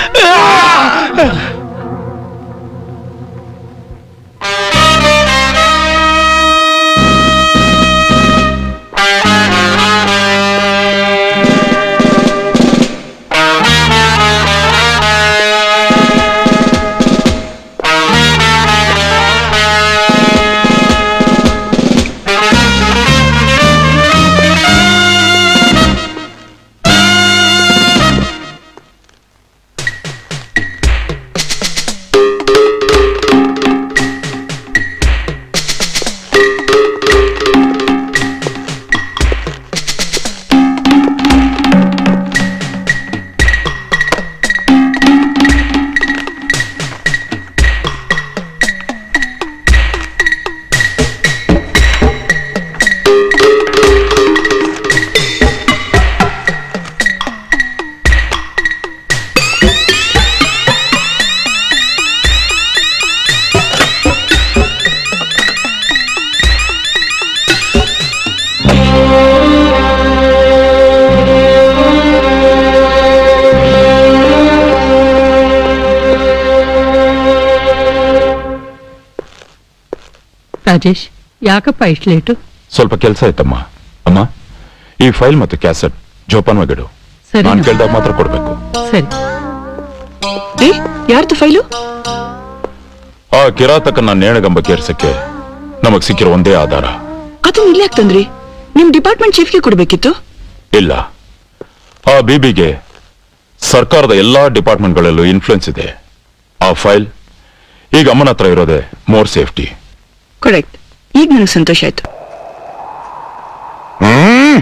ರಾಜೇಶ್ ಯಾಕಪ್ಪ ಇಷ್ಟು ಲೇಟು ಸ್ವಲ್ಪ ಕೆಲಸ ಆಯ್ತಮ್ಮ ಅಮ್ಮ ಈ ಫೈಲ್ ಮತ್ತು ಕ್ಯಾಸೆಟ್ ಜೋಪಾನವಾಗಿಡು ಸರಿ ನಾನು ಕೇಳ್ದಾಗ ಮಾತ್ರ ಕೊಡ್ಬೇಕು ಸರಿ ರೀ ಯಾರ್ದು ಫೈಲು ಆ ಕಿರಾತಕನ್ನ ನೇಣಗಂಬ ಕೇರ್ಸಕ್ಕೆ ನಮಗ್ ಸಿಕ್ಕಿರೋ ಒಂದೇ ಆಧಾರ ಅದನ್ನ ಇಲ್ಲಿ ಯಾಕೆ ತಂದ್ರಿ ನಿಮ್ ಡಿಪಾರ್ಟ್ಮೆಂಟ್ ಚೀಫ್ಗೆ ಕೊಡ್ಬೇಕಿತ್ತು ಇಲ್ಲ ಆ ಬಿಬಿಗೆ ಸರ್ಕಾರದ ಎಲ್ಲಾ ಡಿಪಾರ್ಟ್ಮೆಂಟ್ಗಳಲ್ಲೂ ಇನ್ಫ್ಲುಯೆನ್ಸ್ ಇದೆ ಆ ಫೈಲ್ ಈಗ ಅಮ್ಮನ ಹತ್ರ ಇರೋದೇ ಮೋರ್ ಸೇಫ್ಟಿ ಕರೆಕ್ಟ್ ಈಗ ನನಗೆ ಸಂತೋಷ ಆಯ್ತು ಹ್ಮ್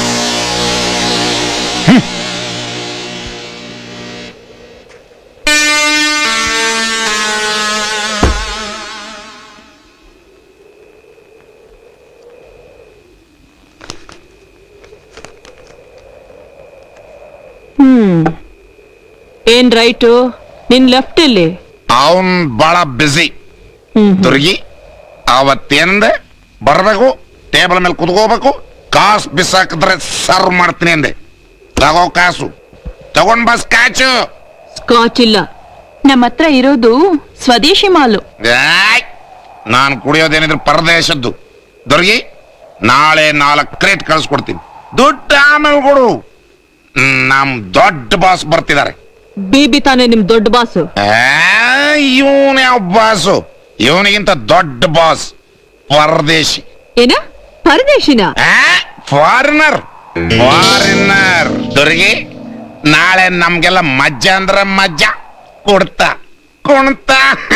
ಹ್ಮ್ ಏನ್ ರೈಟು ನಿನ್ ಲೆಫ್ಟ್ ಅಲ್ಲಿ ಅವನ್ ಬಹಳ ಬಿಸಿ ದುರ್ಗಿ ಅವತ್ತೇನಂದೆ ಬರ್ಬೇಕು ಟೇಬಲ್ ಮೇಲೆ ಕುತ್ಕೋಬೇಕು ಕಾಸು ಬಿಸಾಕಿದ್ರೆ ಸರ್ವ್ ಮಾಡ್ತೀನಿ ಅಂದೆ ತಗೋ ಕಾಸು ತಗೊಂಡ್ ಬಸ್ ಕಾಚು ಸ್ಕಾಚ್ ಇಲ್ಲ ನಮ್ಮ ಹತ್ರ ಇರೋದು ಸ್ವದೇಶಿ ಮಾಲು ನಾನು ಕುಡಿಯೋದೇನಿದ್ರು ಪರದೇಶದ್ದು ದುರ್ಗಿ ನಾಳೆ ನಾಲ್ಕು ಕ್ರೇಟ್ ಕಳ್ಸ್ಕೊಡ್ತೀನಿ ದುಡ್ಡು ಆಮೇಲೆ ಕೊಡು ನಮ್ ದೊಡ್ಡ ಬಾಸ್ ಬರ್ತಿದ್ದಾರೆ ಬಿಬಿ ತಾನೇ ನಿಮ್ ದೊಡ್ಡ ಬಾಸು ಇವನ್ ಯಾವ ಬಾಸು ಇವನಿಗಿಂತ ದೊಡ್ಡ ಬಾಸ್ ಪರದೇಶಿ ಏನ ಪರದೇಶಿನ ಫಾರಿನರ್ ಫಾರಿನರ್ ದುರ್ಗಿ ನಾಳೆ ನಮ್ಗೆಲ್ಲ ಮಜ್ಜಾ ಅಂದ್ರ ಮಜ್ಜಾ ಕೊಡ್ತಾ ಕುಣ್ತ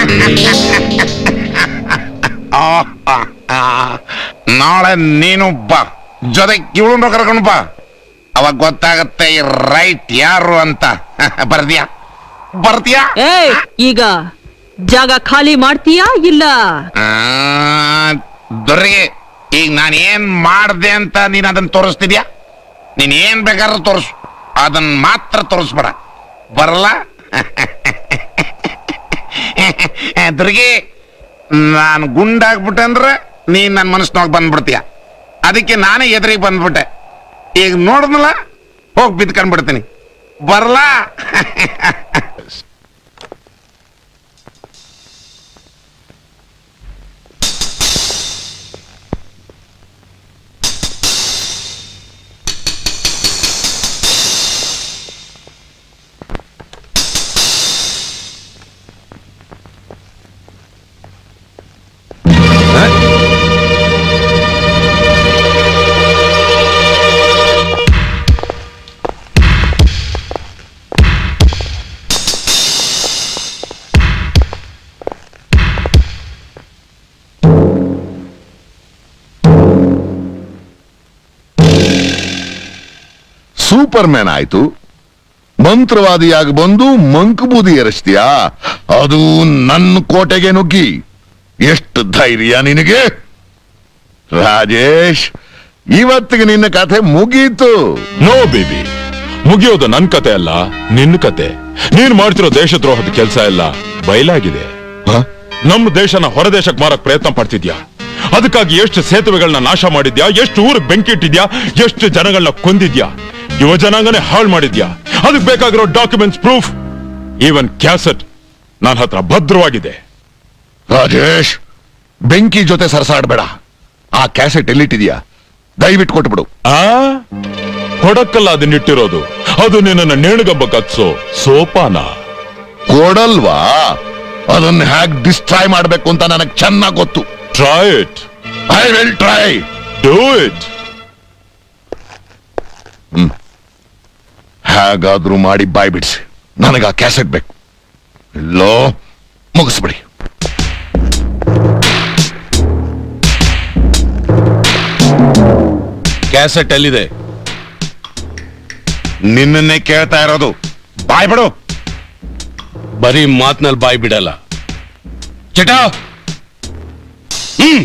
ನಾಳೆ ನೀನು ಬಾ ಜೊತೆಗೆ ಇವಳನ್ನು ಕರ್ಕೊಂಡು ಬಾ ಅವಾಗ ಗೊತ್ತಾಗತ್ತೆ ಈ ರೈಟ್ ಯಾರು ಅಂತ ಬರ್ದಿಯಾ ಬರ್ತೀಯಾ ಏಯ್ ಈಗ ಜಾಗ ಖಾಲಿ ಮಾಡ್ತೀಯಾ ಇಲ್ಲ ಆ, ದೊರೆಗೆ ಈಗ ನಾನು ಏನ್ ಮಾಡ್ದೆ ಅಂತ ನೀನ್ ಅದನ್ನ ತೋರಿಸ್ತಿದ್ಯಾ ನೀನ್ ಏನ್ ಬೇಕಾದ್ರೂ ತೋರಿಸು ಅದನ್ನ ಮಾತ್ರ ತೋರಿಸ್ಬೇಡ ಬರಲ್ಲ ದುರ್ಗಿ ನಾನು ಗುಂಡಾಗ್ಬಿಟ್ಟೆ ಅಂದ್ರೆ ನೀನ್ ನನ್ನ ಮನಸ್ಸಿನೊಳಗೆ ಬಂದ್ಬಿಡ್ತೀಯ ಅದಕ್ಕೆ ನಾನೇ ಎದುರಿಗೆ ಬಂದ್ಬಿಟ್ಟೆ ಈಗ ನೋಡಿದ್ನಲ್ಲ ಹೋಗಿ ಬಿದ್ಕೊಂಡ್ಬಿಡ್ತೀನಿ ಬರಲಾ ಸೂಪರ್ ಮ್ಯಾನ್ ಆಯ್ತು ಮಂತ್ರವಾದಿಯಾಗಿ ಬಂದು ಮಂಕುಬೂದಿ ಎರಸ್ತೀಯಾ ಅದು ನನ್ನ ಕೋಟೆಗೆ ನುಗ್ಗಿ ಎಷ್ಟು ಧೈರ್ಯ ನಿನಗೆ ರಾಜೇಶ್ ಇವತ್ತಿಗೆ ನಿನ್ನ ಕಥೆ ಮುಗೀತು ನೋ ಬೇಬಿ ಮುಗಿಯೋದು ನನ್ ಕತೆ ಅಲ್ಲ ನಿನ್ನ ಕತೆ ನೀನ್ ಮಾಡ್ತಿರೋ ದೇಶದ್ರೋಹದ ಕೆಲಸ ಎಲ್ಲ ಬಯಲಾಗಿದೆ ನಮ್ಮ ದೇಶನ ಹೊರ ದೇಶಕ್ಕೆ ಮಾರಕ್ ಪ್ರಯತ್ನ ಪಡ್ತಿದ್ಯಾ ಅದಕ್ಕಾಗಿ ಎಷ್ಟು ಸೇತುವೆಗಳನ್ನ ನಾಶ ಮಾಡಿದ್ಯಾ ಎಷ್ಟು ಊರಿಗೆ ಬೆಂಕಿ ಇಟ್ಟಿದ್ಯಾ ಎಷ್ಟು ಜನಗಳನ್ನ ಕೊಂದಿದ್ಯಾ ಯುವ ಜನಾಂಗನೇ ಹಾಳು ಮಾಡಿದ್ಯಾ ಅದಕ್ಕೆ ಬೇಕಾಗಿರೋ ಡಾಕ್ಯುಮೆಂಟ್ಸ್ ಪ್ರೂಫ್ ಈವನ್ ಕ್ಯಾಸೆಟ್ ನನ್ನ ಹತ್ರ ಭದ್ರವಾಗಿದೆ ರಾಜೇಶ್ ಬೆಂಕಿ ಜೊತೆ ಸರಸಾಡ್ಬೇಡ ಆ ಕ್ಯಾಸೆಟ್ ಎಲ್ಲಿಟ್ಟಿದ್ಯಾ ದಯವಿಟ್ಟು ಕೊಟ್ಬಿಡು ಆ ಕೊಡಕ್ಕಲ್ಲ ಅದನ್ನಿಟ್ಟಿರೋದು ಅದು ನಿನ್ನ ನೇಣುಗಬ್ಬ ಕತ್ಸೋ ಸೋಪಾನ ಕೊಡಲ್ವಾ ಅದನ್ನ ಹ್ಯಾಕ್ ಡಿಸ್ಟ್ರಾಯ್ ಮಾಡ್ಬೇಕು ಅಂತ ನನಗೆ ಚೆನ್ನಾಗ್ ಗೊತ್ತು try it I will try do it hmm ಹೇಗಾದ್ರೂ ಮಾಡಿ ಬಾಯ್ ಬಿಡಿಸಿ ನನಗೆ ಆ ಕ್ಯಾಸೆಟ್ ಬೇಕು ಇಲ್ಲೋ ಮುಗಿಸ್ಬಿಡಿ ಕ್ಯಾಸೆಟ್ ಎಲ್ಲಿದೆ ನಿನ್ನನ್ನೇ ಕೇಳ್ತಾ ಇರೋದು ಬಾಯ್ ಬಿಡು ಬರೀ ಮಾತ್ನಲ್ಲಿ ಬಾಯ್ ಬಿಡಲ್ಲ ಚಟ ಹ್ಮ್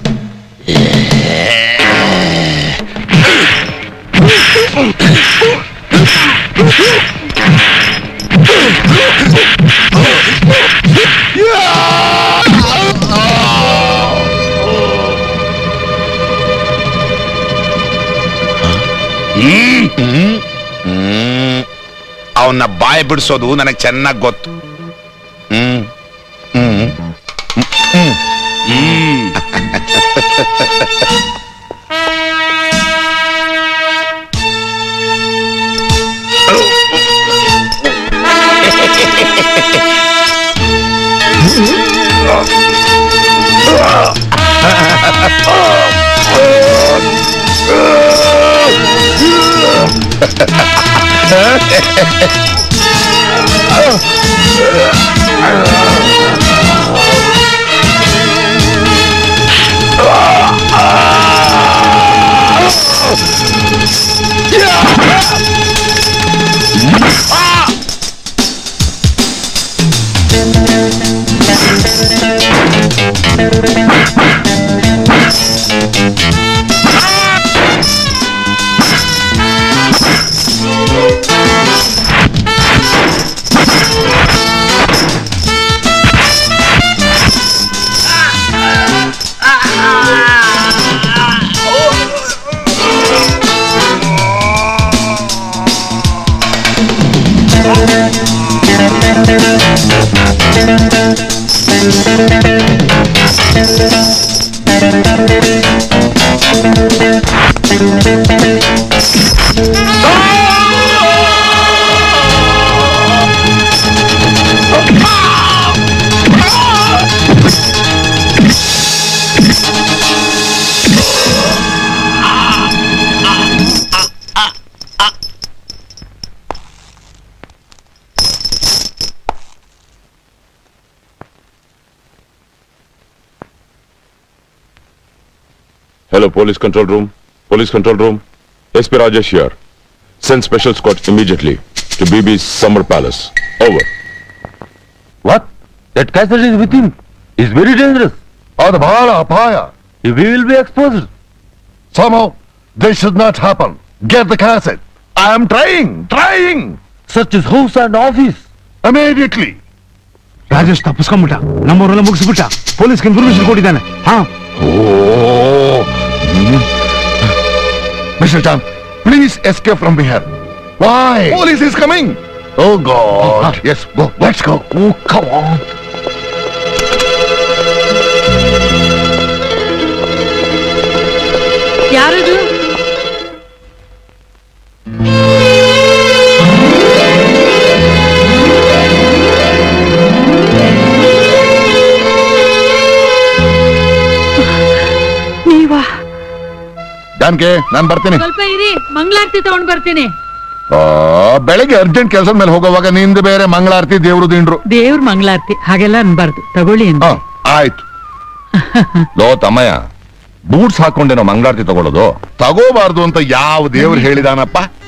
ಅವನ್ನ ಬಾಯಿ ಬಿಡಿಸೋದು ನನಗೆ ಚೆನ್ನಾಗಿ ಗೊತ್ತು ಹ್ಮ್ ಹ್ಮ್ ಹ್ಮ್ ಹ್ಮ್ Hello, police control room. Police control room. SP Rajesh here. Send special squad immediately to BB's Summer Palace. Over. What? That cassette is with him. He's very dangerous. ಅದು ಬಹಳ ಅಪಾಯ We will be exposed. Somehow, this should not happen. Get the cassette. I am trying, trying. Search his house and office. Immediately. Rajesh ತಪ್ಪಿಸ್ಕೊಂಡ್ಬಿಟ್ಟ ನಮ್ಮವರೆಲ್ಲ ಮುಗಿಸ್ಬಿಟ್ಟ ಪೊಲೀಸ್ಗೆ information ಕೊಟ್ಟಿದ್ದಾನೆ ಹಾ Oh. Hmm. Mr. Chan, please escape from here. Why? Police is coming. Oh God. yes, go. Let's go. Oh, come on. ಯಾರದು ನೀವಾ ಜಾನ್ಕೆ ನಾನ್ ಬರ್ತೀನಿ ಸ್ವಲ್ಪ ಇರಿ ಮಂಗಳಾರತಿ ತಗೊಂಡ್ ಬರ್ತೀನಿ ಆ, ಬೆಳಗ್ಗೆ ಅರ್ಜೆಂಟ್ ಕೆಲಸದ ಮೇಲೆ ಹೋಗುವಾಗ ನಿಂದು ಬೇರೆ ಮಂಗಳಾರತಿ ದೇವ್ರು ದಿಂಡ್ರು ದೇವ್ರ ಮಂಗಳಾರತಿ ಹಾಗೆಲ್ಲ ಅನ್ಬಾರ್ದು ತಗೊಳ್ಳಿ ಅಂತ ಆಯ್ತು ಲೋ ತಮ್ಮಯ್ಯ ಬೂಟ್ಸ್ ಹಾಕೊಂಡೇನೋ ಮಂಗಳಾರತಿ ತಗೊಳ್ಳೋದು ತಗೋಬಾರ್ದು ಅಂತ ಯಾವ ದೇವ್ರು ಹೇಳಿದಾನಪ್ಪ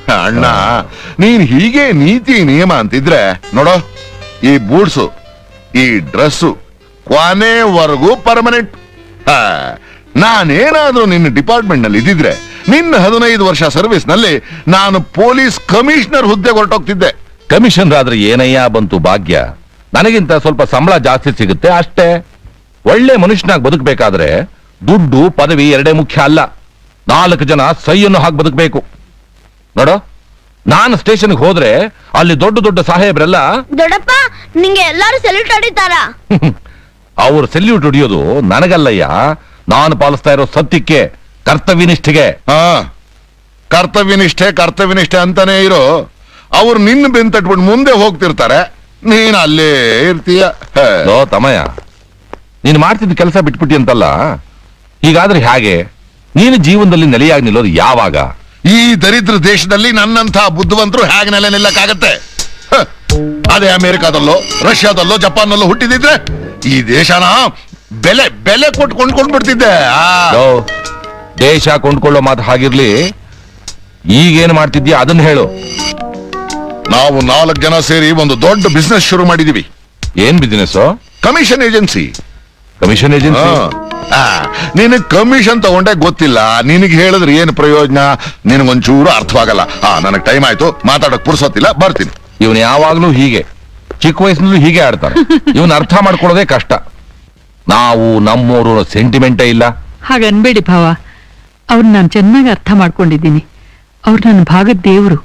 ಅಣ್ಣ ನೀನ್ ಹೀಗೆ ನೀತಿ ನಿಯಮ ಅಂತಿದ್ರೆ ನೋಡೋ ಈ ಬೂಟ್ಸು ಈ ಡ್ರೆಸ್ಸು ಕೊನೆವರೆಗೂ ಪರ್ಮನೆಂಟ್ ನಾನೇನಾದ್ರೂ ನಿನ್ನ ಡಿಪಾರ್ಟ್ಮೆಂಟ್ ನಲ್ಲಿ ಇದ್ದಿದ್ರೆ ನಿನ್ನ ಹದಿನೈದು ವರ್ಷ ಸರ್ವಿಸ್ ನಲ್ಲಿ ನಾನು ಪೊಲೀಸ್ ಕಮಿಷನರ್ ಹುದ್ದೆ ಹೊರಟೋಗ್ತಿದ್ದೆ ಕಮಿಷನ್ ಆದ್ರೆ ಏನಯ್ಯ ಬಂತು ಭಾಗ್ಯ ನನಗಿಂತ ಸ್ವಲ್ಪ ಸಂಬಳ ಜಾಸ್ತಿ ಸಿಗುತ್ತೆ ಅಷ್ಟೇ ಒಳ್ಳೆ ಮನುಷ್ಯನಾಗಿ ಬದುಕಬೇಕಾದ್ರೆ ದುಡ್ಡು ಪದವಿ ಎರಡೇ ಮುಖ್ಯ ಅಲ್ಲ ನಾಲ್ಕು ಜನ ಸೈಯನ್ನು ಹಾಕಿ ಬದುಕಬೇಕು ನೋಡು ನಾನು ಸ್ಟೇಷನ್ಗೆ ಹೋದ್ರೆ ಅಲ್ಲಿ ದೊಡ್ಡ ದೊಡ್ಡ ಸಾಹೇಬ್ರೆಲ್ಲ ದೊಡ್ಡಪ್ಪ ನಿಂಗೆ ಎಲ್ಲಾರು ಸೆಲ್ಯೂಟ್ ಹೊಡಿತಾರ ಅವ್ರು ಸೆಲ್ಯೂಟ್ ಹೊಡಿಯೋದು ನನಗಲ್ಲಯ್ಯ ನಾನು ಪಾಲಿಸ್ತಾ ಇರೋ ಸತ್ಯಕ್ಕೆ ಕರ್ತವ್ಯನಿಷ್ಠೆಗೆ ಹಾ ಕರ್ತವ್ಯನಿಷ್ಠೆ ಕರ್ತವ್ಯನಿಷ್ಠೆ ಅಂತಾನೆ ಇರೋ ಅವ್ರು ನಿನ್ನ ಬೆನ್ ತಟ್ಬಿಟ್ಟು ಮುಂದೆ ಹೋಗ್ತಿರ್ತಾರೆ ನೀನ್ ಅಲ್ಲೇ ಇರ್ತೀಯ ಹೇ. ಲೋ ತಮಯ ನೀನು ಮಾಡ್ತಿದ್ದ ಕೆಲಸ ಬಿಟ್ಬಿಟ್ಟಿ ಅಂತಲ್ಲ ಹೀಗಾದ್ರೆ ಹೇಗೆ ನೀನು ಜೀವನದಲ್ಲಿ ನೆಲೆಯಾಗಿ ನಿಲ್ಲೋದು ಯಾವಾಗ ಈ ದರಿದ್ರ ದೇಶದಲ್ಲಿ ನನ್ನಂಥ ಬುದ್ಧಿವಂತರು ಹೇಗೆ ನೆಲೆ ನಿಲ್ಲಕ್ಕಾಗತ್ತೆ ಹ. ಅದೇ ಅಮೆರಿಕಾದಲ್ಲೋ ರಷ್ಯಾದಲ್ಲೋ ಜಪಾನ್ನಲ್ಲೋ ಹುಟ್ಟಿದಿದ್ರೆ ಈ ದೇಶನ ಬೆಲೆ ಬೆಲೆ ಕೊಟ್ಟು ಕೊಂಡ್ಕೊಂಡ್ಬಿಡ್ತಿದ್ದೆ ಆ. ಲೋ, ದೇಶ ಕೊಂಡ್ಕೊಳ್ಳೋ ಮಾತು ಹಾಗಿರ್ಲಿ ಈಗೇನು ಮಾಡ್ತಿದ್ಯಾ ಅದನ್ನ ಹೇಳು ನಾವು ನಾಲ್ಕು ಜನ ಸೇರಿ ಒಂದು ದೊಡ್ಡ ಬಿಸ್ನೆಸ್ ಶುರು ಮಾಡಿದೀವಿ ಏನ್ business commission agency commission agency ನಿನಗ್ ಕಮಿಷನ್ ತಗೊಂಡೆ ಗೊತ್ತಿಲ್ಲ ನಿನಗೆ ಹೇಳಿದ್ರೆ ಏನು ಪ್ರಯೋಜನ ನಿನಗೊಂಚೂರು ಅರ್ಥವಾಗಲ್ಲ ಹಾ ನನಗ್ ಟೈಮ್ ಆಯ್ತು ಮಾತಾಡಕ್ ಪುರ್ಸೊತ್ತಿಲ್ಲ ಬರ್ತೀನಿ ಇವನು ಯಾವಾಗ್ಲೂ ಹೀಗೆ ಚಿಕ್ಕ ವಯಸ್ಸಿನಲ್ಲೂ ಹೀಗೆ ಆಡ್ತಾನೆ ಇವನ್ ಅರ್ಥ ಮಾಡ್ಕೊಳ್ಳೋದೇ ಕಷ್ಟ ನಾವು ನಮ್ಮೂರು ಸೆಂಟಿಮೆಂಟೇ ಇಲ್ಲ ಹಾಗನ್ಬೇಡಿ ಭಾವ ಅವ್ರು ನಾನು ಚೆನ್ನಾಗಿ ಅರ್ಥ ಮಾಡ್ಕೊಂಡಿದ್ದೀನಿ ಅವ್ರು ನನ್ನ ಭಾಗದ ದೇವರು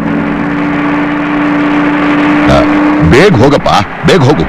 ಬೇಗ ಹೋಗಪ್ಪ ಬೇಗ ಹೋಗು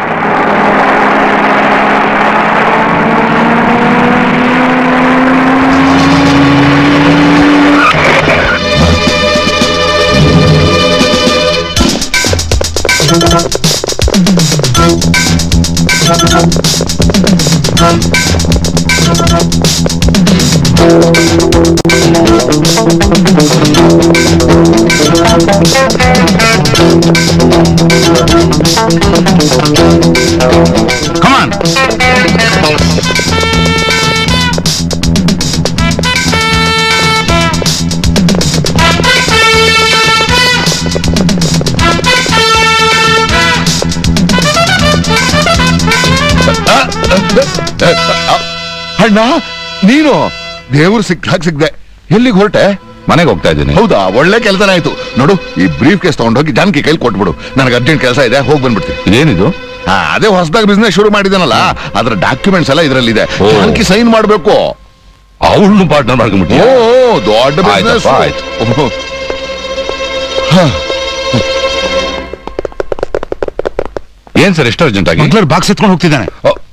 ಕಮಾನ್ ಅಣ್ಣ ನೀನು ದೇವ್ರು ಸಿಕ್ಕಾಗ ಸಿಕ್ದೆ ಎಲ್ಲಿಗೆ ಹೊರಟೆ ಮನೆಗೆ ಹೋಗ್ತಾ ಇದ್ದೀನಿ ಹೌದಾ ಒಳ್ಳೆ ಕೆಲಸನೇ ಆಯ್ತು ನೋಡು ಈ ಬ್ರೀಫ್ ಕೇಸ್ ತಗೊಂಡೋಗಿ ಜಾನಕಿ ಕೈಲಿ ಕೊಟ್ಬಿಡು ನನಗೆ ಅರ್ಜೆಂಟ್ ಕೆಲಸ ಇದೆ ಹೋಗಿ ಬಂದ್ಬಿಡ್ತೀನಿ ಇದೇನಿದು ಹಾ ಅದೇ ಹೊಸದಾಗಿ ಬಿಸ್ನೆಸ್ ಶುರು ಮಾಡಿದಾನಲ್ಲ ಅದ್ರ ಡಾಕ್ಯುಮೆಂಟ್ಸ್ ಎಲ್ಲ ಇದರಲ್ಲಿದೆ ಜಾನಕಿ ಸೈನ್ ಮಾಡ್ಬೇಕು ಅವಳನ್ನು ಪಾರ್ಟ್ನರ್ ಮಾಡ್ಕೊಂಡ್ಬಿಟ್ಟು ಓ ದೊಡ್ಡ ಬಿಸ್ನೆಸ್ ಆಯ್ತಪ್ಪ, ಆಯ್ತು. ಏನ್ ಸರ್ ಎಷ್ಟು ಅರ್ಜೆಂಟ್ ಆಗಿ ಮಗ್ಲರ್ ಬಾಕ್ಸ್ ಎತ್ಕೊಂಡು ಹೋಗ್ತಿದ್ದಾನೆ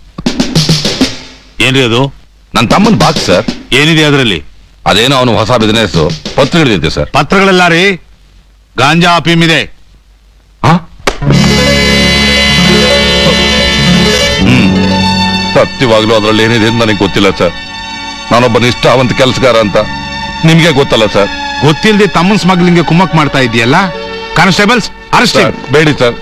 ಏನ್ರಿ ಅದು ನನ್ನ ತಮ್ಮನ್ ಬಾಕ್ಸ್ ಸರ್ ಏನಿದೆ ಅದರಲ್ಲಿ ಅದೇನೋ ಅವನು ಹೊಸ ಬಿಸ್ನೆಸ್ ಪತ್ರಗಳಿದೆ ಸರ್ ಪತ್ರಗಳೆಲ್ಲ ರೀ ಗಾಂಜಾ ಅಫೀಮ್ ಇದೆ ಸತ್ಯವಾಗ್ಲೂ ಅದ್ರಲ್ಲಿ ಏನಿದೆ ಅಂತ ನನಗೆ ಗೊತ್ತಿಲ್ಲ ಸರ್ ನಾನೊಬ್ಬ ನಿಷ್ಠಾವಂತ ಕೆಲಸಗಾರ ಅಂತ ನಿಮ್ಗೆ ಗೊತ್ತಲ್ಲ ಸರ್ ಗೊತ್ತಿಲ್ಲದೆ ತಮ್ಮನ್ ಸ್ಮಗ್ಲಿಂಗ್ ಕುಮ್ಮಕ್ ಮಾಡ್ತಾ ಇದೆಯಲ್ಲ ಕಾನ್ಸ್ಟೇಬಲ್ಸ್ ಅರೆಸ್ಟ್ ಸರ್ ಬೇಡಿ ಸರ್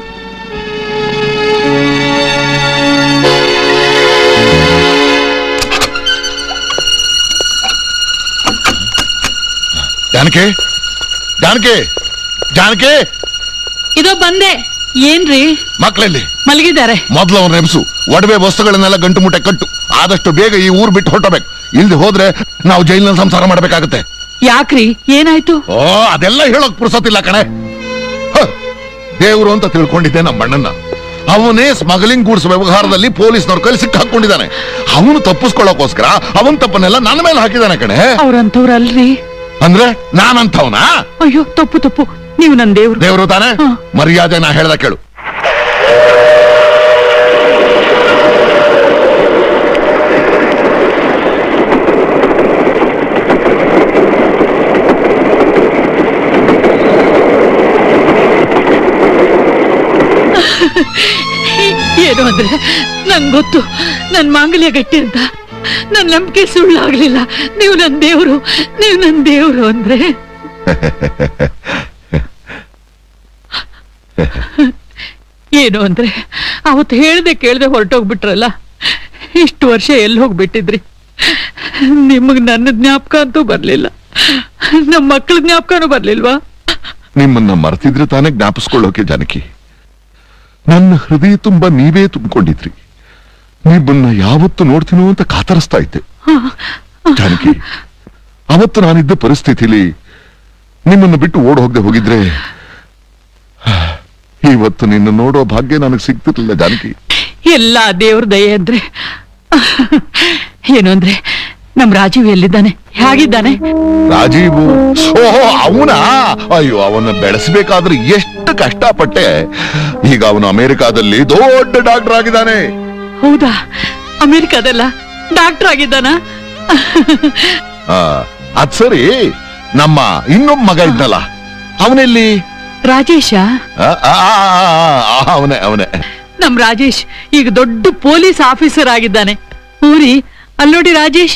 ಜಾನಕಿ ಜಾನಕಿ ಜಾನಕಿ ಇದೋ ಬಂದೆ ಏನ್ರಿ ಮಕ್ಕಳಲ್ಲಿ ಮಲಗಿದ್ದಾರೆ ಮೊದ್ಲು ಅವ್ನ ನೆಬ್ಸು ಒಡವೆ ವಸ್ತುಗಳನ್ನೆಲ್ಲ ಗಂಟು ಮುಟ್ಟೆ ಕಟ್ಟು ಆದಷ್ಟು ಬೇಗ ಈ ಊರ್ ಬಿಟ್ಟು ಹೊರಟಬೇಕು ಇಲ್ದೆ ಹೋದ್ರೆ ನಾವು ಜೈಲಿನಲ್ಲಿ ಸಂಸಾರ ಮಾಡ್ಬೇಕಾಗತ್ತೆ ಯಾಕ್ರಿ ಏನಾಯ್ತು ಓ ಅದೆಲ್ಲ ಹೇಳೋಕ್ ಪುರ್ಸತ್ತಿಲ್ಲ ಕಣೆ ಹ, ದೇವ್ರು ಅಂತ ತಿಳ್ಕೊಂಡಿದ್ದೆ ನಮ್ಮ ಅಣ್ಣನ್ನ ಅವನೇ ಸ್ಮಗ್ಲಿಂಗ್ ಗೂಡ್ಸ್ ವ್ಯವಹಾರದಲ್ಲಿ ಪೊಲೀಸ್ನವ್ರ ಕೈಲಿ ಸಿಕ್ಕಾಕೊಂಡಿದ್ದಾನೆ ಅವನು ತಪ್ಪಿಸ್ಕೊಳ್ಳೋಕೋಸ್ಕರ ಅವನ್ ತಪ್ಪನ್ನೆಲ್ಲ ನನ್ನ ಮೇಲೆ ಹಾಕಿದಾನೆ ಕಣೆ ಅವ್ರಂತವ್ರಲ್ರಿ ಅಂದ್ರೆ ನಾನಂತವನಾ ಅಯ್ಯೋ ತಪ್ಪು ತಪ್ಪು ನೀವು ನನ್ ದೇವ್ರು ದೇವ್ರು ತಾನೆ ಮರ್ಯಾದೆ ನಾ ಹೇಳ್ದ ಕೇಳು ಏನು ಅಂದ್ರೆ ನಂಗ್ ಗೊತ್ತು ನನ್ ಮಾಂಗಲ್ಯ ಗಟ್ಟಿ ಅಂತ ನನ್ ನಂಬಿಕೆ ಸುಳ್ಳಾಗ್ಲಿಲ್ಲ ನೀವು ನನ್ ದೇವ್ರು ನೀವು ನನ್ ದೇವ್ರು ಅಂದ್ರೆ ಏನು ಅಂದ್ರೆ ಅವತ್ತು ಹೇಳ್ದೆ ಕೇಳ್ದೆ ಹೊರಟೋಗ್ಬಿಟ್ರಲ್ಲ ಇಷ್ಟು ವರ್ಷ ಎಲ್ಲಿ ಹೋಗ್ಬಿಟ್ಟಿದ್ರಿ ನಿಮಗ್ ನನ್ನ ಜ್ಞಾಪಕ ಅಂತೂ ಬರ್ಲಿಲ್ಲ ನಮ್ಮ ಮಕ್ಳ ಜ್ಞಾಪಕನೂ ಬರ್ಲಿಲ್ವಾ ನಿಮ್ಮನ್ನ ಮರೆತಿದ್ರೆ ತಾನೇ ಜ್ಞಾಪಿಸ್ಕೊಳ್ಳೋಕೆ ಜಾನಕಿ ನನ್ನ ಹೃದಯ ತುಂಬ ನೀವೇ ತುಂಬಿಕೊಂಡಿದ್ರಿ ನಿಮ್ಮನ್ನ ಯಾವತ್ತು ನೋಡ್ತೀನೋ ಅಂತ ಕಾತರಿಸ್ತಾ ಇದ್ದೆ ಜಾನಕಿ ಅವತ್ತು ನಾನಿದ್ದ ಪರಿಸ್ಥಿತಿಲಿ ನಿಮ್ಮನ್ನ ಬಿಟ್ಟು ಓಡ್ ಹೋಗದೆ ಹೋಗಿದ್ರೆ ಇವತ್ತು ನಿನ್ನ ನೋಡೋ ಭಾಗ್ಯ ನನಗೆ ಸಿಗ್ತಿರ್ಲಿಲ್ಲ ಜಾನಕಿ ಎಲ್ಲ ದೇವ್ರ ದಯೆ ಅಂದ್ರೆ ಏನು ಅಂದ್ರೆ ನಮ್ ರಾಜೀವ್ ಎಲ್ಲಿದ್ದಾನೆ ಹೇಗಿದ್ದಾನೆ ರಾಜೀವು ಓಹೋ ಅವನ ಅಯ್ಯೋ ಅವನ್ನ ಬೆಳೆಸಬೇಕಾದ್ರೆ ಎಷ್ಟು ಕಷ್ಟಪಟ್ಟೆ ಈಗ ಅವನು ಅಮೆರಿಕಾದಲ್ಲಿ ದೊಡ್ಡ ಡಾಕ್ಟರ್ ಆಗಿದ್ದಾನೆ ಹೌದಾ ಅಮೆರಿಕದಲ್ಲ ಡಾಕ್ಟರ್ ಆಗಿದ್ದಾನ ಆ, ಅದ್ ಸರಿ ನಮ್ಮ ಇನ್ನೊಬ್ಬ ಮಗ ಇದ್ನಲ್ಲ ಅವನೆಲ್ಲಿ ರಾಜೇಶ ಅವನೇ ಅವನೇ ನಮ್ ರಾಜೇಶ್ ಈಗ ದೊಡ್ಡ ಪೊಲೀಸ್ ಆಫೀಸರ್ ಆಗಿದ್ದಾನೆ ಊರಿ ಅಲ್ಲೋಡಿ ರಾಜೇಶ್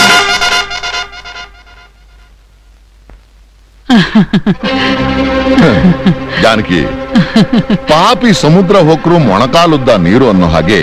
ಜಾನಕಿ ಪಾಪಿ ಸಮುದ್ರ ಹೊಕ್ರು ಮೊಣಕಾಲುದ್ದ ನೀರು ಅನ್ನೋ ಹಾಗೆ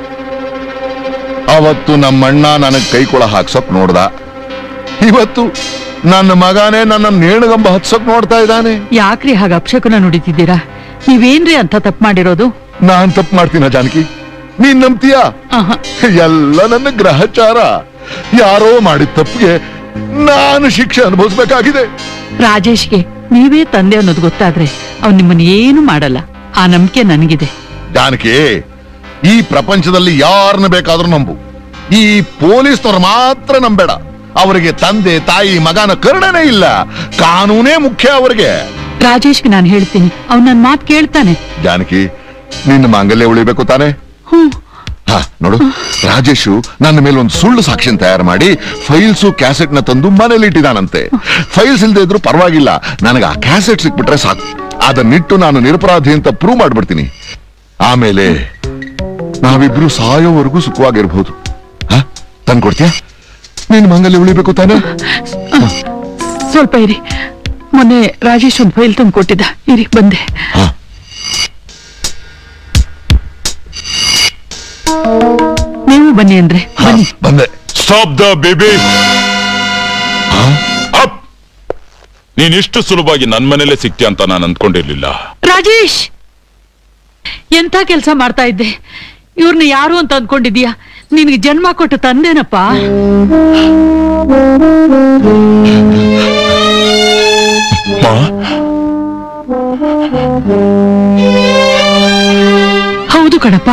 ಅವತ್ತು ನಮ್ಮಣ್ಣ ನನಗ್ ಕೈಕೊಳ ಹಾಕ್ಸೋಕ್ ನೋಡ್ದ ಇವತ್ತು ನನ್ನ ಮಗನೇ ನನ್ನ ನೇಣಗಂಬ ಹತ್ಸೋಕ್ ನೋಡ್ತಾ ಇದ್ದಾನೆ ಯಾಕ್ರಿ ಹಾಗ ಅಪ್ಶಕುನ ನುಡಿತಿದ್ದೀರಾ ನೀವೇನ್ರಿ ಅಂತ ತಪ್ಪು ಮಾಡಿರೋದು ನಾನ್ ತಪ್ಪು ಮಾಡ್ತೀನ ಜಾನಕಿ ನೀನ್ ನಂಬ್ತೀಯಾ ಎಲ್ಲ ನನ್ನ ಗ್ರಹಚಾರ ಯಾರೋ ಮಾಡಿದ ತಪ್ಪಿಗೆ ನಾನು ಶಿಕ್ಷೆ ಅನುಭವಿಸ್ಬೇಕಾಗಿದೆ ರಾಜೇಶ್ಗೆ ನೀವೇ ತಂದೆ ಅನ್ನೋದು ಗೊತ್ತಾದ್ರೆ ಅವ್ನು ನಿಮ್ಮನ್ನ ಏನು ಮಾಡಲ್ಲ ಆ ನಂಬಿಕೆ ನನಗಿದೆ ಜಾನಕಿ ಈ ಪ್ರಪಂಚದಲ್ಲಿ ಯಾರನ್ನ ಬೇಕಾದ್ರೂ ನಂಬು ಈ ಪೊಲೀಸ್ನವ್ರು ಮಾತ್ರ ನಂಬೇಡ ಅವರಿಗೆ ತಂದೆ ತಾಯಿ ಮಗನ ಕರುಣನೇ ಇಲ್ಲ ಕಾನೂನೇ ಮುಖ್ಯ ಅವರಿಗೆ ರಾಜೇಶ್ಗೆ ನಾನು ಹೇಳ್ತೀನಿ ಅವ್ನು ನನ್ನ ಮಾತು ಕೇಳ್ತಾನೆ ಜಾನಕಿ ನಿನ್ನ ಮಾಂಗಲ್ಯ ಉಳಿಬೇಕು ತಾನೆ ಹಾ ನೋಡು ರಾಜೇಶು ನನ್ನ ಮೇಲೆ ಒಂದು ಸುಳ್ಳು ಸಾಕ್ಷಿನ ತಯಾರು ಮಾಡಿ ಫೈಲ್ಸು ಕ್ಯಾಸೆಟ್ ನ ತಂದು ಮನೇಲಿ ಇಟ್ಟಿದಾನಂತೆ ಫೈಲ್ಸ್ ಇಲ್ದೇ ಇದ್ರು ಪರವಾಗಿಲ್ಲ ನನಗೆ ಆ ಕ್ಯಾಸೆಟ್ ಸಿಕ್ಬಿಟ್ರೆ ಸಾಕು ಅದನ್ನಿಟ್ಟು ನಾನು ನಿರಪರಾಧಿ ಅಂತ ಪ್ರೂವ್ ಮಾಡ್ಬಿಡ್ತೀನಿ ಆಮೇಲೆ ನಾವಿಬ್ರು ಸಾಯೋವರೆಗೂ ಸುಖವಾಗಿರ್ಬೋದು ಹಾ ತಂದ್ಕೊಡ್ತೀಯಾ ನಿನ್ ಮಂಗಲ್ಯ ಉಳಿಬೇಕು ತಾನೆ ಸ್ವಲ್ಪ ಇರಿ ಮೊನ್ನೆ ರಾಜೇಶ್ ಒಂದು ಫೈಲ್ ತಂದು ಕೊಟ್ಟಿದ್ದ ಇರಿ ಬಂದೆ ನೀವು ಬನ್ನಿ ಅಂದ್ರೆ ಬನ್ನಿ ಬಂದೆ ಸ್ಟಾಪ್ ದ ಬೇಬಿ ಅಪ್ ನೀನ್ ಇಷ್ಟು ಸುಲಭವಾಗಿ ನನ್ ಮನೇಲೆ ಸಿಗ್ತೀಯ ಅಂತ ನಾನು ಅಂದ್ಕೊಂಡಿರ್ಲಿಲ್ಲ ರಾಜೇಶ್ ಎಂತ ಕೆಲಸ ಮಾಡ್ತಾ ಇದ್ದೆ ಇವ್ರನ್ನ ಯಾರು ಅಂತ ಅಂದ್ಕೊಂಡಿದ್ಯಾ ನಿನ್ಗೆ ಜನ್ಮ ಕೊಟ್ಟು ತಂದೇನಪ್ಪ ಹೌದು ಕಣಪ್ಪ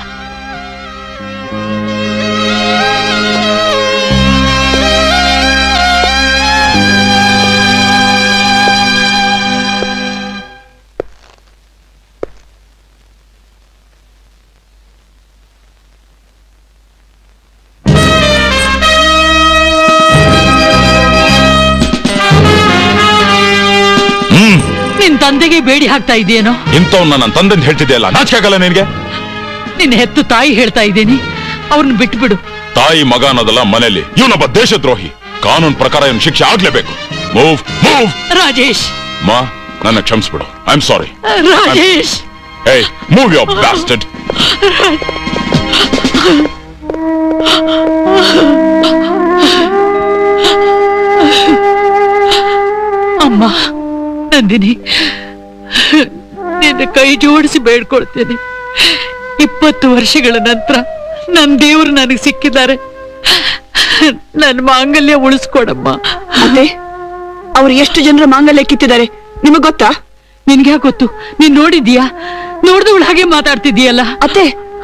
ಹ್ಮ್ ನಿನ್ ತಂದೆಗೆ ಬೇಡಿ ಹಾಕ್ತಾ ಇದೆಯೇನೋ ಇಂಥವ್ನ ನನ್ನ ತಂದೆ ಹೇಳ್ತಿದ್ಯಲ್ಲ ನಾಚಿಕೆ ಆಗಲ್ಲ ನಿನ್ಗೆ ನಿನ್ನ ಹೆತ್ತು ತಾಯಿ ಹೇಳ್ತಾ ಇದ್ದೀನಿ ಅವ್ರನ್ನ ಬಿಟ್ಬಿಡು ತಾಯಿ ಮಗ ಅನ್ನೋದಲ್ಲ ಮನೆಯಲ್ಲಿ ಇವನೊಬ್ಬ ದೇಶದ್ರೋಹಿ ಕಾನೂನು ಪ್ರಕಾರ ಇವನ್ ಶಿಕ್ಷೆ ಆಗ್ಲೇಬೇಕು ಮೂವ್ ಮೂವ್ ರಾಜೇಶ್ ಮಾ ನನ್ನ ಕ್ಷಮಿಸ್ಬಿಡು ಐ ಆಮ್ ಸಾರಿ ರಾಜೇಶ್ ಏಯ್ ಮೂವ್ ಯೋರ್ ಬ್ಲಾಸ್ಟೆಡ್ ಅಮ್ಮ ನಂದಿನಿ ನಿನ್ನ ಕೈ ಜೋಡಿಸಿ ಬೇಡ್ಕೊಳ್ತೇನೆ ಇಪ್ಪತ್ತು ವರ್ಷಗಳ ನಂತರ ನನ್ ದೇವರು ನನಗೆ ಸಿಕ್ಕಿದ್ದಾರೆ ನನ್ನ ಮಾಂಗಲ್ಯ ಉಳಿಸ್ಕೊಡಮ್ಮ ಅತ್ತೆ ಅವ್ರು ಎಷ್ಟು ಜನರ ಮಾಂಗಲ್ಯ ಕಿತ್ತಿದ್ದಾರೆ ನಿಮಗ್ ಗೊತ್ತಾ ನಿನ್ಗೆ ಯಾಕೆ ಗೊತ್ತು ನೀನ್ ನೋಡಿದ್ಯಾ ನೋಡ್ದವಳು ಹಾಗೆ ಮಾತಾಡ್ತಿದ್ಯಲ್ಲ ಅತ್ತೆ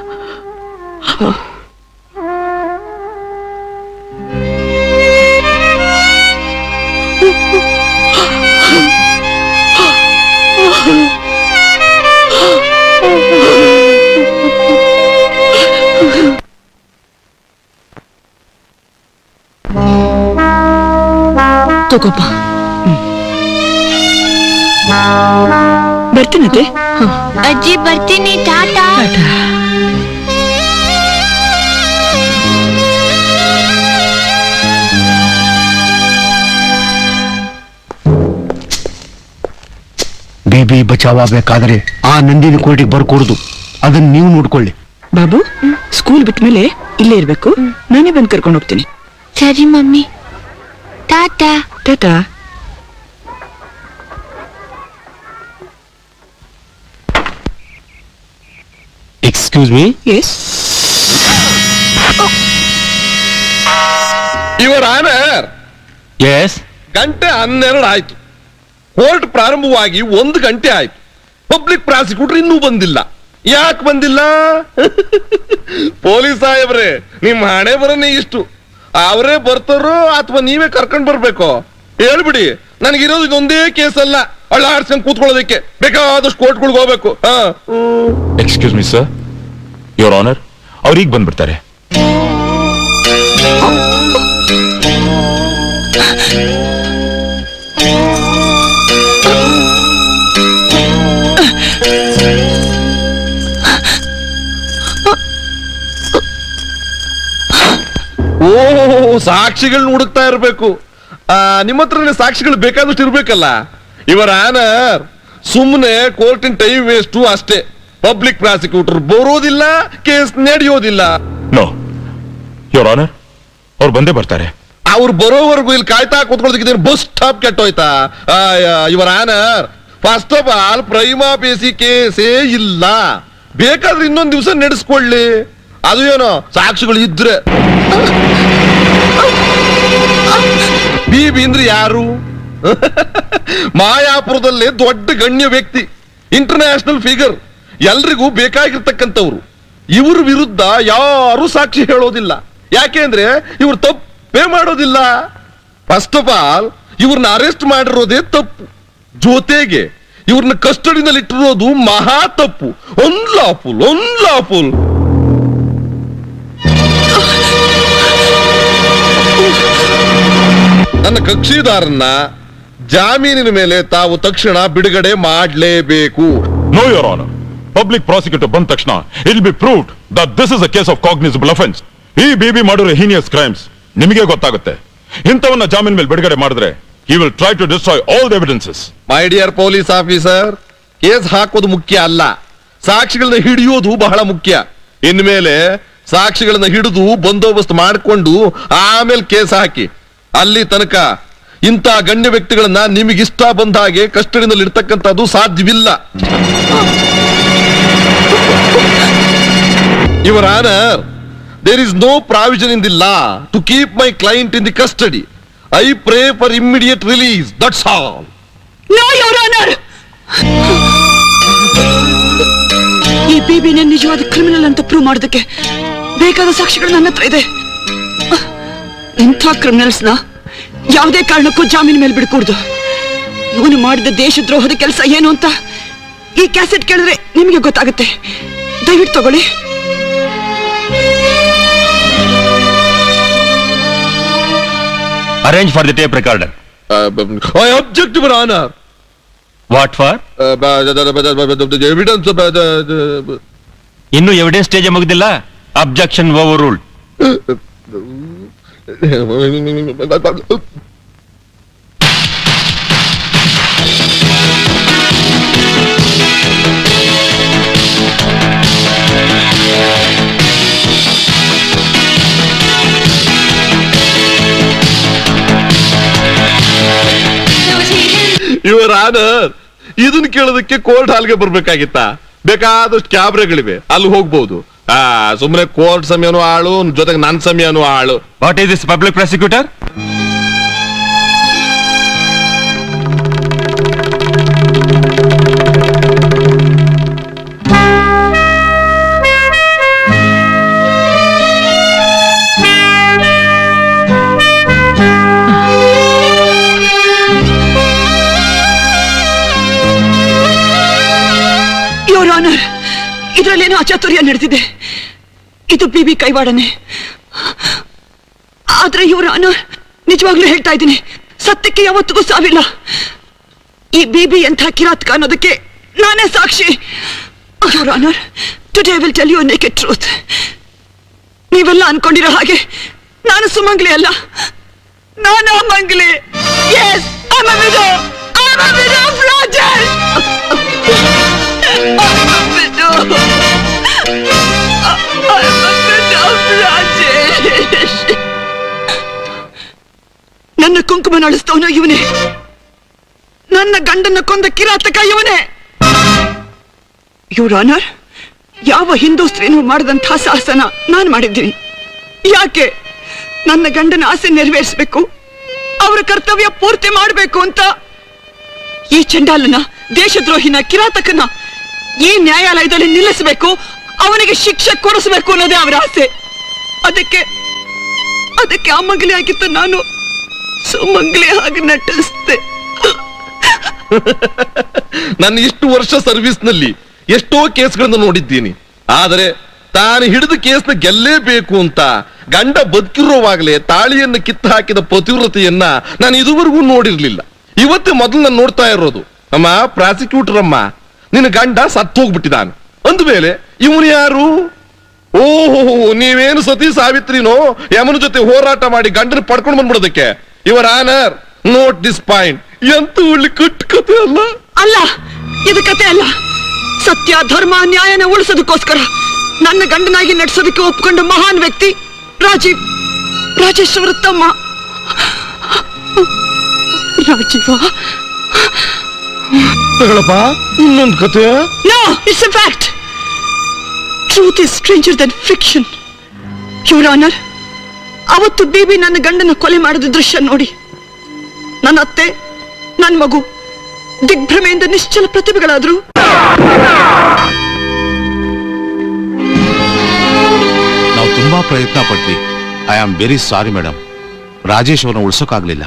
ತಗೋಪ ಬರ್ತೀನತ್ತೆ ಅಜ್ಜಿ ಬರ್ತೀನಿ ಟಾಟಾ ಬೇಬಿ ಬಚಾವಾಗಬೇಕಾದ್ರೆ ಆ ನಂದಿನಿ ಕೋರ್ಟಿಗೆ ಬರ್ಕೊಡುದು ಅದನ್ನ ನೀವು ನೋಡ್ಕೊಳ್ಳಿ ಬಾಬು ಸ್ಕೂಲ್ ಬಿಟ್ಟ ಮೇಲೆ ಇಲ್ಲೇ ಇರ್ಬೇಕು ನಾನೇ ಬಂದು ಕರ್ಕೊಂಡು ಹೋಗ್ತೀನಿ ಸರಿ mummy tata tata excuse me yes your honour yes ಗಂಟೆ ಹನ್ನೆರಡು ಆಯ್ತು ಕೋರ್ಟ್ ಪ್ರಾರಂಭವಾಗಿ ಒಂದು ಗಂಟೆ ಆಯ್ತು ಪಬ್ಲಿಕ್ ಪ್ರಾಸಿಕ್ಯೂಟರ್ ಇನ್ನೂ ಬಂದಿಲ್ಲ ಯಾಕೆ ಬಂದಿಲ್ಲ ಪೊಲೀಸ್ ಸಾಹೇಬ್ರೆ ನಿಮ್ ಹಣೆ ಬರನೇ ಇಷ್ಟು ಅವರೇ ಬರ್ತಾರೋ ಅಥವಾ ನೀವೇ ಕರ್ಕೊಂಡ್ ಬರ್ಬೇಕೋ ಹೇಳ್ಬಿಡಿ ನನಗಿರೋದು ಇದೊಂದೇ ಕೇಸ್ ಅಲ್ಲ ಅಳ್ಳ ಆಡ್ಸ್ಕೊಂಡ್ ಕೂತ್ಕೊಳ್ಳೋದಕ್ಕೆ ಬೇಕಾದಷ್ಟು ಕೋರ್ಟ್ಗಳಿಗೆ ಹೋಗ್ಬೇಕು ಹಾ excuse me sir your honour ಅವ್ರೀಗ ಬಂದ್ಬಿಡ್ತಾರೆ ಓ ಸಾಕ್ಷಿಗಳನ್ನ ಹುಡುಕ್ತಾ ಇರ್ಬೇಕು ಆ, ನಿಮ್ಮ ಹತ್ರನೇ ಸಾಕ್ಷಿಗಳು ಬೇಕಾದಷ್ಟು ಇರ್ಬೇಕಲ್ಲ ಇವರ ಆನರ್ ಸುಮ್ಮನೆ ಕೋರ್ಟಿನ ಟೈಮ್ ವೇಸ್ಟು ಅಷ್ಟೇ ಪಬ್ಲಿಕ್ ಪ್ರಾಸಿಕ್ಯೂಟರ್ ಬರೋದಿಲ್ಲ ಕೇಸ್ ನಡೆಯೋದಿಲ್ಲ ನೋ ಯುವರ್ ಆನರ್ ಅವ್ರು ಬಂದೇ ಬರ್ತಾರೆ ಅವ್ರು ಬರೋವರೆಗೂ ಇಲ್ಲಿ ಕಾಯ್ತಾ ಕೂತ್ಕೊಳ್ಳೋದಕ್ಕೆ ಬಸ್ ಸ್ಟಾಪ್ ಕೆಟ್ಟೋಯ್ತಾ your honour first of all prima facie ಕೇಸೇ ಇಲ್ಲ ಬೇಕಾದ್ರೆ ಇನ್ನೊಂದ್ ದಿವಸ ನಡೆಸ್ಕೊಳ್ಳಿ ಅದು ಏನೋ ಸಾಕ್ಷಿಗಳು ಇದ್ರೆ ಬಿ ಅಂದ್ರೆ ಯಾರು ಮಾಯಾಪುರದಲ್ಲೇ ದೊಡ್ಡ ಗಣ್ಯ ವ್ಯಕ್ತಿ ಇಂಟರ್ನ್ಯಾಷನಲ್ ಫಿಗರ್ ಎಲ್ರಿಗೂ ಬೇಕಾಗಿರ್ತಕ್ಕಂಥವ್ರು ಇವ್ರ ವಿರುದ್ಧ ಯಾರು ಸಾಕ್ಷಿ ಹೇಳೋದಿಲ್ಲ ಯಾಕೆಂದ್ರೆ ಇವ್ರು ತಪ್ಪೇ ಮಾಡೋದಿಲ್ಲ ಫಸ್ಟ್ ಆಫ್ ಆಲ್ ಇವ್ರನ್ನ ಅರೆಸ್ಟ್ ಮಾಡಿರೋದೇ ತಪ್ಪು ಜೊತೆಗೆ ಇವ್ರನ್ನ ಕಸ್ಟಡಿನಲ್ಲಿ ಇಟ್ಟಿರೋದು ಮಹಾ ತಪ್ಪು ಒನ್ಲಾಫುಲ್ ಒನ್ಲಾಫುಲ್ ನನ್ನ ಕಕ್ಷಿದಾರನ್ನ ಜಾಮೀನಿನ ಮೇಲೆ ತಾವು ತಕ್ಷಣ ಬಿಡುಗಡೆ ಮಾಡಲೇಬೇಕು no your honour public prosecutor ಬಂದ ತಕ್ಷಣ it'll be proved that this is a case of cognisable offence ಈ ಬೇಬಿ ಮಾಡಿರೋ ಹೀನಿಯಸ್ ಕ್ರೈಮ್ಸ್ ನಿಮಗೆ ಗೊತ್ತಾಗುತ್ತೆ ಇಂಥವನ್ನ ಜಾಮೀನ್ ಮೇಲೆ ಬಿಡುಗಡೆ ಮಾಡಿದ್ರೆ he will try to destroy all the evidences my dear police officer case ಹಾಕೋದು ಮುಖ್ಯ ಅಲ್ಲ ಸಾಕ್ಷಿಗಳನ್ನ ಹಿಡಿಯೋದು ಬಹಳ ಮುಖ್ಯ ಇನ್ಮೇಲೆ ಸಾಕ್ಷಿಗಳನ್ನ ಹಿಡಿದು ಬಂದೋಬಸ್ತ್ ಮಾಡಿಕೊಂಡು ಆಮೇಲೆ ಕೇಸ್ ಹಾಕಿ ಅಲ್ಲಿ ತನಕ ಇಂಥ ಗಣ್ಯ ವ್ಯಕ್ತಿಗಳನ್ನ ನಿಮಗಿಷ್ಟ ಬಂದ ಹಾಗೆ ಕಸ್ಟಡಿನಲ್ಲಿ ಇರ್ತಕ್ಕಂಥದ್ದು ಸಾಧ್ಯವಿಲ್ಲ your honour there is no provision in the law to keep my client in the custody I pray for immediate release that's all no your honour ಈ ಬೇಬಿನ ನಿಜವಾದ ಕ್ರಿಮಿನಲ್ ಅಂತ ಪ್ರೂವ್ ಮಾಡೋದಕ್ಕೆ ಬೇಕಾದ ಸಾಕ್ಷಿಗಳು ನನ್ನ ಹತ್ರ ಇದೆ ಇಂಥ ಕ್ರಿಮಿನಲ್ಸ್ನ ಯಾವುದೇ ಕಾರಣಕ್ಕೂ ಜಾಮೀನ್ ಮೇಲೆ ಬಿಡ್ಕೂಡ್ದು ಇವನು ಮಾಡಿದ ದೇಶದ್ರೋಹದ ಕೆಲಸ ಏನು ಅಂತ ಈ ಕ್ಯಾಸೆಟ್ ಕೇಳಿದ್ರೆ ನಿಮಗೆ ಗೊತ್ತಾಗುತ್ತೆ ದಯವಿಟ್ಟು ತಗೊಳ್ಳಿ arrange for the tape recorder I object your honour what for evidence ಇನ್ನು ಎವಿಡೆನ್ಸ್ ಸ್ಟೇಜ್ ಮುಗಿದಿಲ್ಲ objection overruled your honour ಇದನ್ನ ಕೇಳೋದಕ್ಕೆ ಕೋರ್ಟ್ ಹಾಲ್ಗೆ ಬರ್ಬೇಕಾಗಿತ್ತಾ ಬೇಕಾದಷ್ಟು ಕ್ಯಾಬ್ರೆಗಳಿವೆ ಅಲ್ಲಿ ಹೋಗ್ಬೋದು ಆ ಸುಮ್ಮನೆ ಕೋರ್ಟ್ ಸಮಯನೂ ಆಳು ಜೊತೆಗೆ ನನ್ನ ಸಮಯನೂ ಆಳು what is this public prosecutor your honour ಇದರಲ್ಲೇನೋ ಅಚಾತುರ್ಯ ನಡೆದಿದೆ ಇದು ಬಿಬಿ ಕೈವಾಡನೆ ಆದ್ರೆ ಇವರ ಆನರ್ ನಿಜವಾಗ್ಲೂ ಹೇಳ್ತಾ ಇದ್ದೀನಿ ಸತ್ಯಕ್ಕೆ ಯಾವತ್ತಿಗೂ ಸಾವಿಲ್ಲ ಈ ಬಿಬಿ ಎಂಥ ಕಿರಾತಕ ಅನ್ನೋದಕ್ಕೆ ನಾನೇ ಸಾಕ್ಷಿ your honour today will tell you naked truth ನೀವೆಲ್ಲ ಅನ್ಕೊಂಡಿರೋ ಹಾಗೆ ನಾನು ಸುಮಂಗ್ಲಿ ಅಲ್ಲ ನಾನು ಅಮಂಗ್ಲಿ yes I'm a widow. I'm a widow of Rajesh. I'm a widow. I'm a widow of Rajesh. ನನ್ನ ಕುಂಕುಮ ಅಳಿಸ್ತವನು ಇವನೇ ನನ್ನ ಗಂಡನ್ನ ಕೊಂದ ಕಿರಾತಕ ಇವನೇ ಯುವರ್ ಆನರ್ ಯಾವ ಹಿಂದೂ ಸ್ತ್ರೀನೂ ಮಾಡದಂತಹ ಸಾಹಸನ ನಾನು ಮಾಡಿದ್ದೀನಿ ಯಾಕೆ ನನ್ನ ಗಂಡನ ಆಸೆ ನೆರವೇರಿಸಬೇಕು ಅವರ ಕರ್ತವ್ಯ ಪೂರ್ತಿ ಮಾಡಬೇಕು ಅಂತ ಈ ಚಂಡಾಲನ ದೇಶದ್ರೋಹಿನ ಕಿರಾತಕನ ಈ ನ್ಯಾಯಾಲಯದಲ್ಲಿ ನಿಲ್ಲಿಸಬೇಕು ಅವನಿಗೆ ಶಿಕ್ಷೆ ಕೊಡಿಸಬೇಕು ಅನ್ನೋದೇ ಅವರ ಆಸೆ ಅದಕ್ಕೆ ಅದಕ್ಕೆ ಅಮಂಗಲಿ ಆಗಿತ್ತು ನಾನು ಸುಮಂಗಲಿ ಹಾಗೆ ನಟಿಸ್ದೆ ನನ್ನ ಇಷ್ಟು ವರ್ಷ ಸರ್ವಿಸ್ ನಲ್ಲಿ ಎಷ್ಟೋ ಕೇಸ್ಗಳನ್ನು ನೋಡಿದ್ದೀನಿ ಆದರೆ ತಾನು ಹಿಡಿದ ಕೇಸ್ನ ಗೆಲ್ಲೇಬೇಕು ಅಂತ ಗಂಡ ಬದುಕಿರುವಾಗಲೇ ತಾಳಿಯನ್ನು ಕಿತ್ತು ಹಾಕಿದ ಪತಿವ್ರತೆಯನ್ನ ನಾನು ಇದುವರೆಗೂ ನೋಡಿರ್ಲಿಲ್ಲ ಇವತ್ತೇ ಮೊದಲು ನಾನು ನೋಡ್ತಾ ಇರೋದು ಅಮ್ಮ ಪ್ರಾಸಿಕ್ಯೂಟರ್ ಅಮ್ಮ ನಿನ್ನ ಗಂಡ ಸತ್ತು ಹೋಗ್ಬಿಟ್ಟಿದ್ದಾನೆ ಅಂದ್ಮೇಲೆ ಇವನು ಯಾರು ಓಹೋ ನೀವೇನು ಸತಿ ಸಾವಿತ್ರಿನೋ ಯಮನ ಜೊತೆ ಹೋರಾಟ ಮಾಡಿ ಗಂಡನ ಪಡ್ಕೊಂಡು ಬಂದ್ಬಿಡೋದಕ್ಕೆ your honour note this point ಎಂತ ಒಳ್ಳೆ ಕಟ್ಟು ಕತೆ ಅಲ್ಲ ಅಲ್ಲ ಇದು ಕತೆ ಅಲ್ಲ ಸತ್ಯ ಧರ್ಮ ನ್ಯಾಯನ ಉಳಿಸೋದಕ್ಕೋಸ್ಕರ ನನ್ನ ಗಂಡನಾಗಿ ನಡೆಸೋದಕ್ಕೆ ಒಪ್ಕೊಂಡ ಮಹಾನ್ ವ್ಯಕ್ತಿ ರಾಜೀವ್ ರಾಜೇಶ್ ಅವರ ತಮ್ಮ ರಾಜೀವ ಹೇಳಪ್ಪ ಇನ್ನೊಂದು ಕತೆ no it's a fact truth is stranger than fiction your honour ಅವತ್ತು ಬೇಬಿ ನನ್ನ ಗಂಡನ ಕೊಲೆ ಮಾಡಿದ ದೃಶ್ಯ ನೋಡಿ ನನ್ನ ಅತ್ತೆ ನನ್ನ ಮಗು ದಿಗ್ಭ್ರಮೆಯಿಂದ ನಿಶ್ಚಲ ಪ್ರತಿಭೆಗಳಾದ್ರು ನಾವು ತುಂಬಾ ಪ್ರಯತ್ನ ಪಟ್ವಿ I am very sorry madam Rajesh ಅವರನ್ನ ಉಳ್ಸೋಕಾಗ್ಲಿಲ್ಲ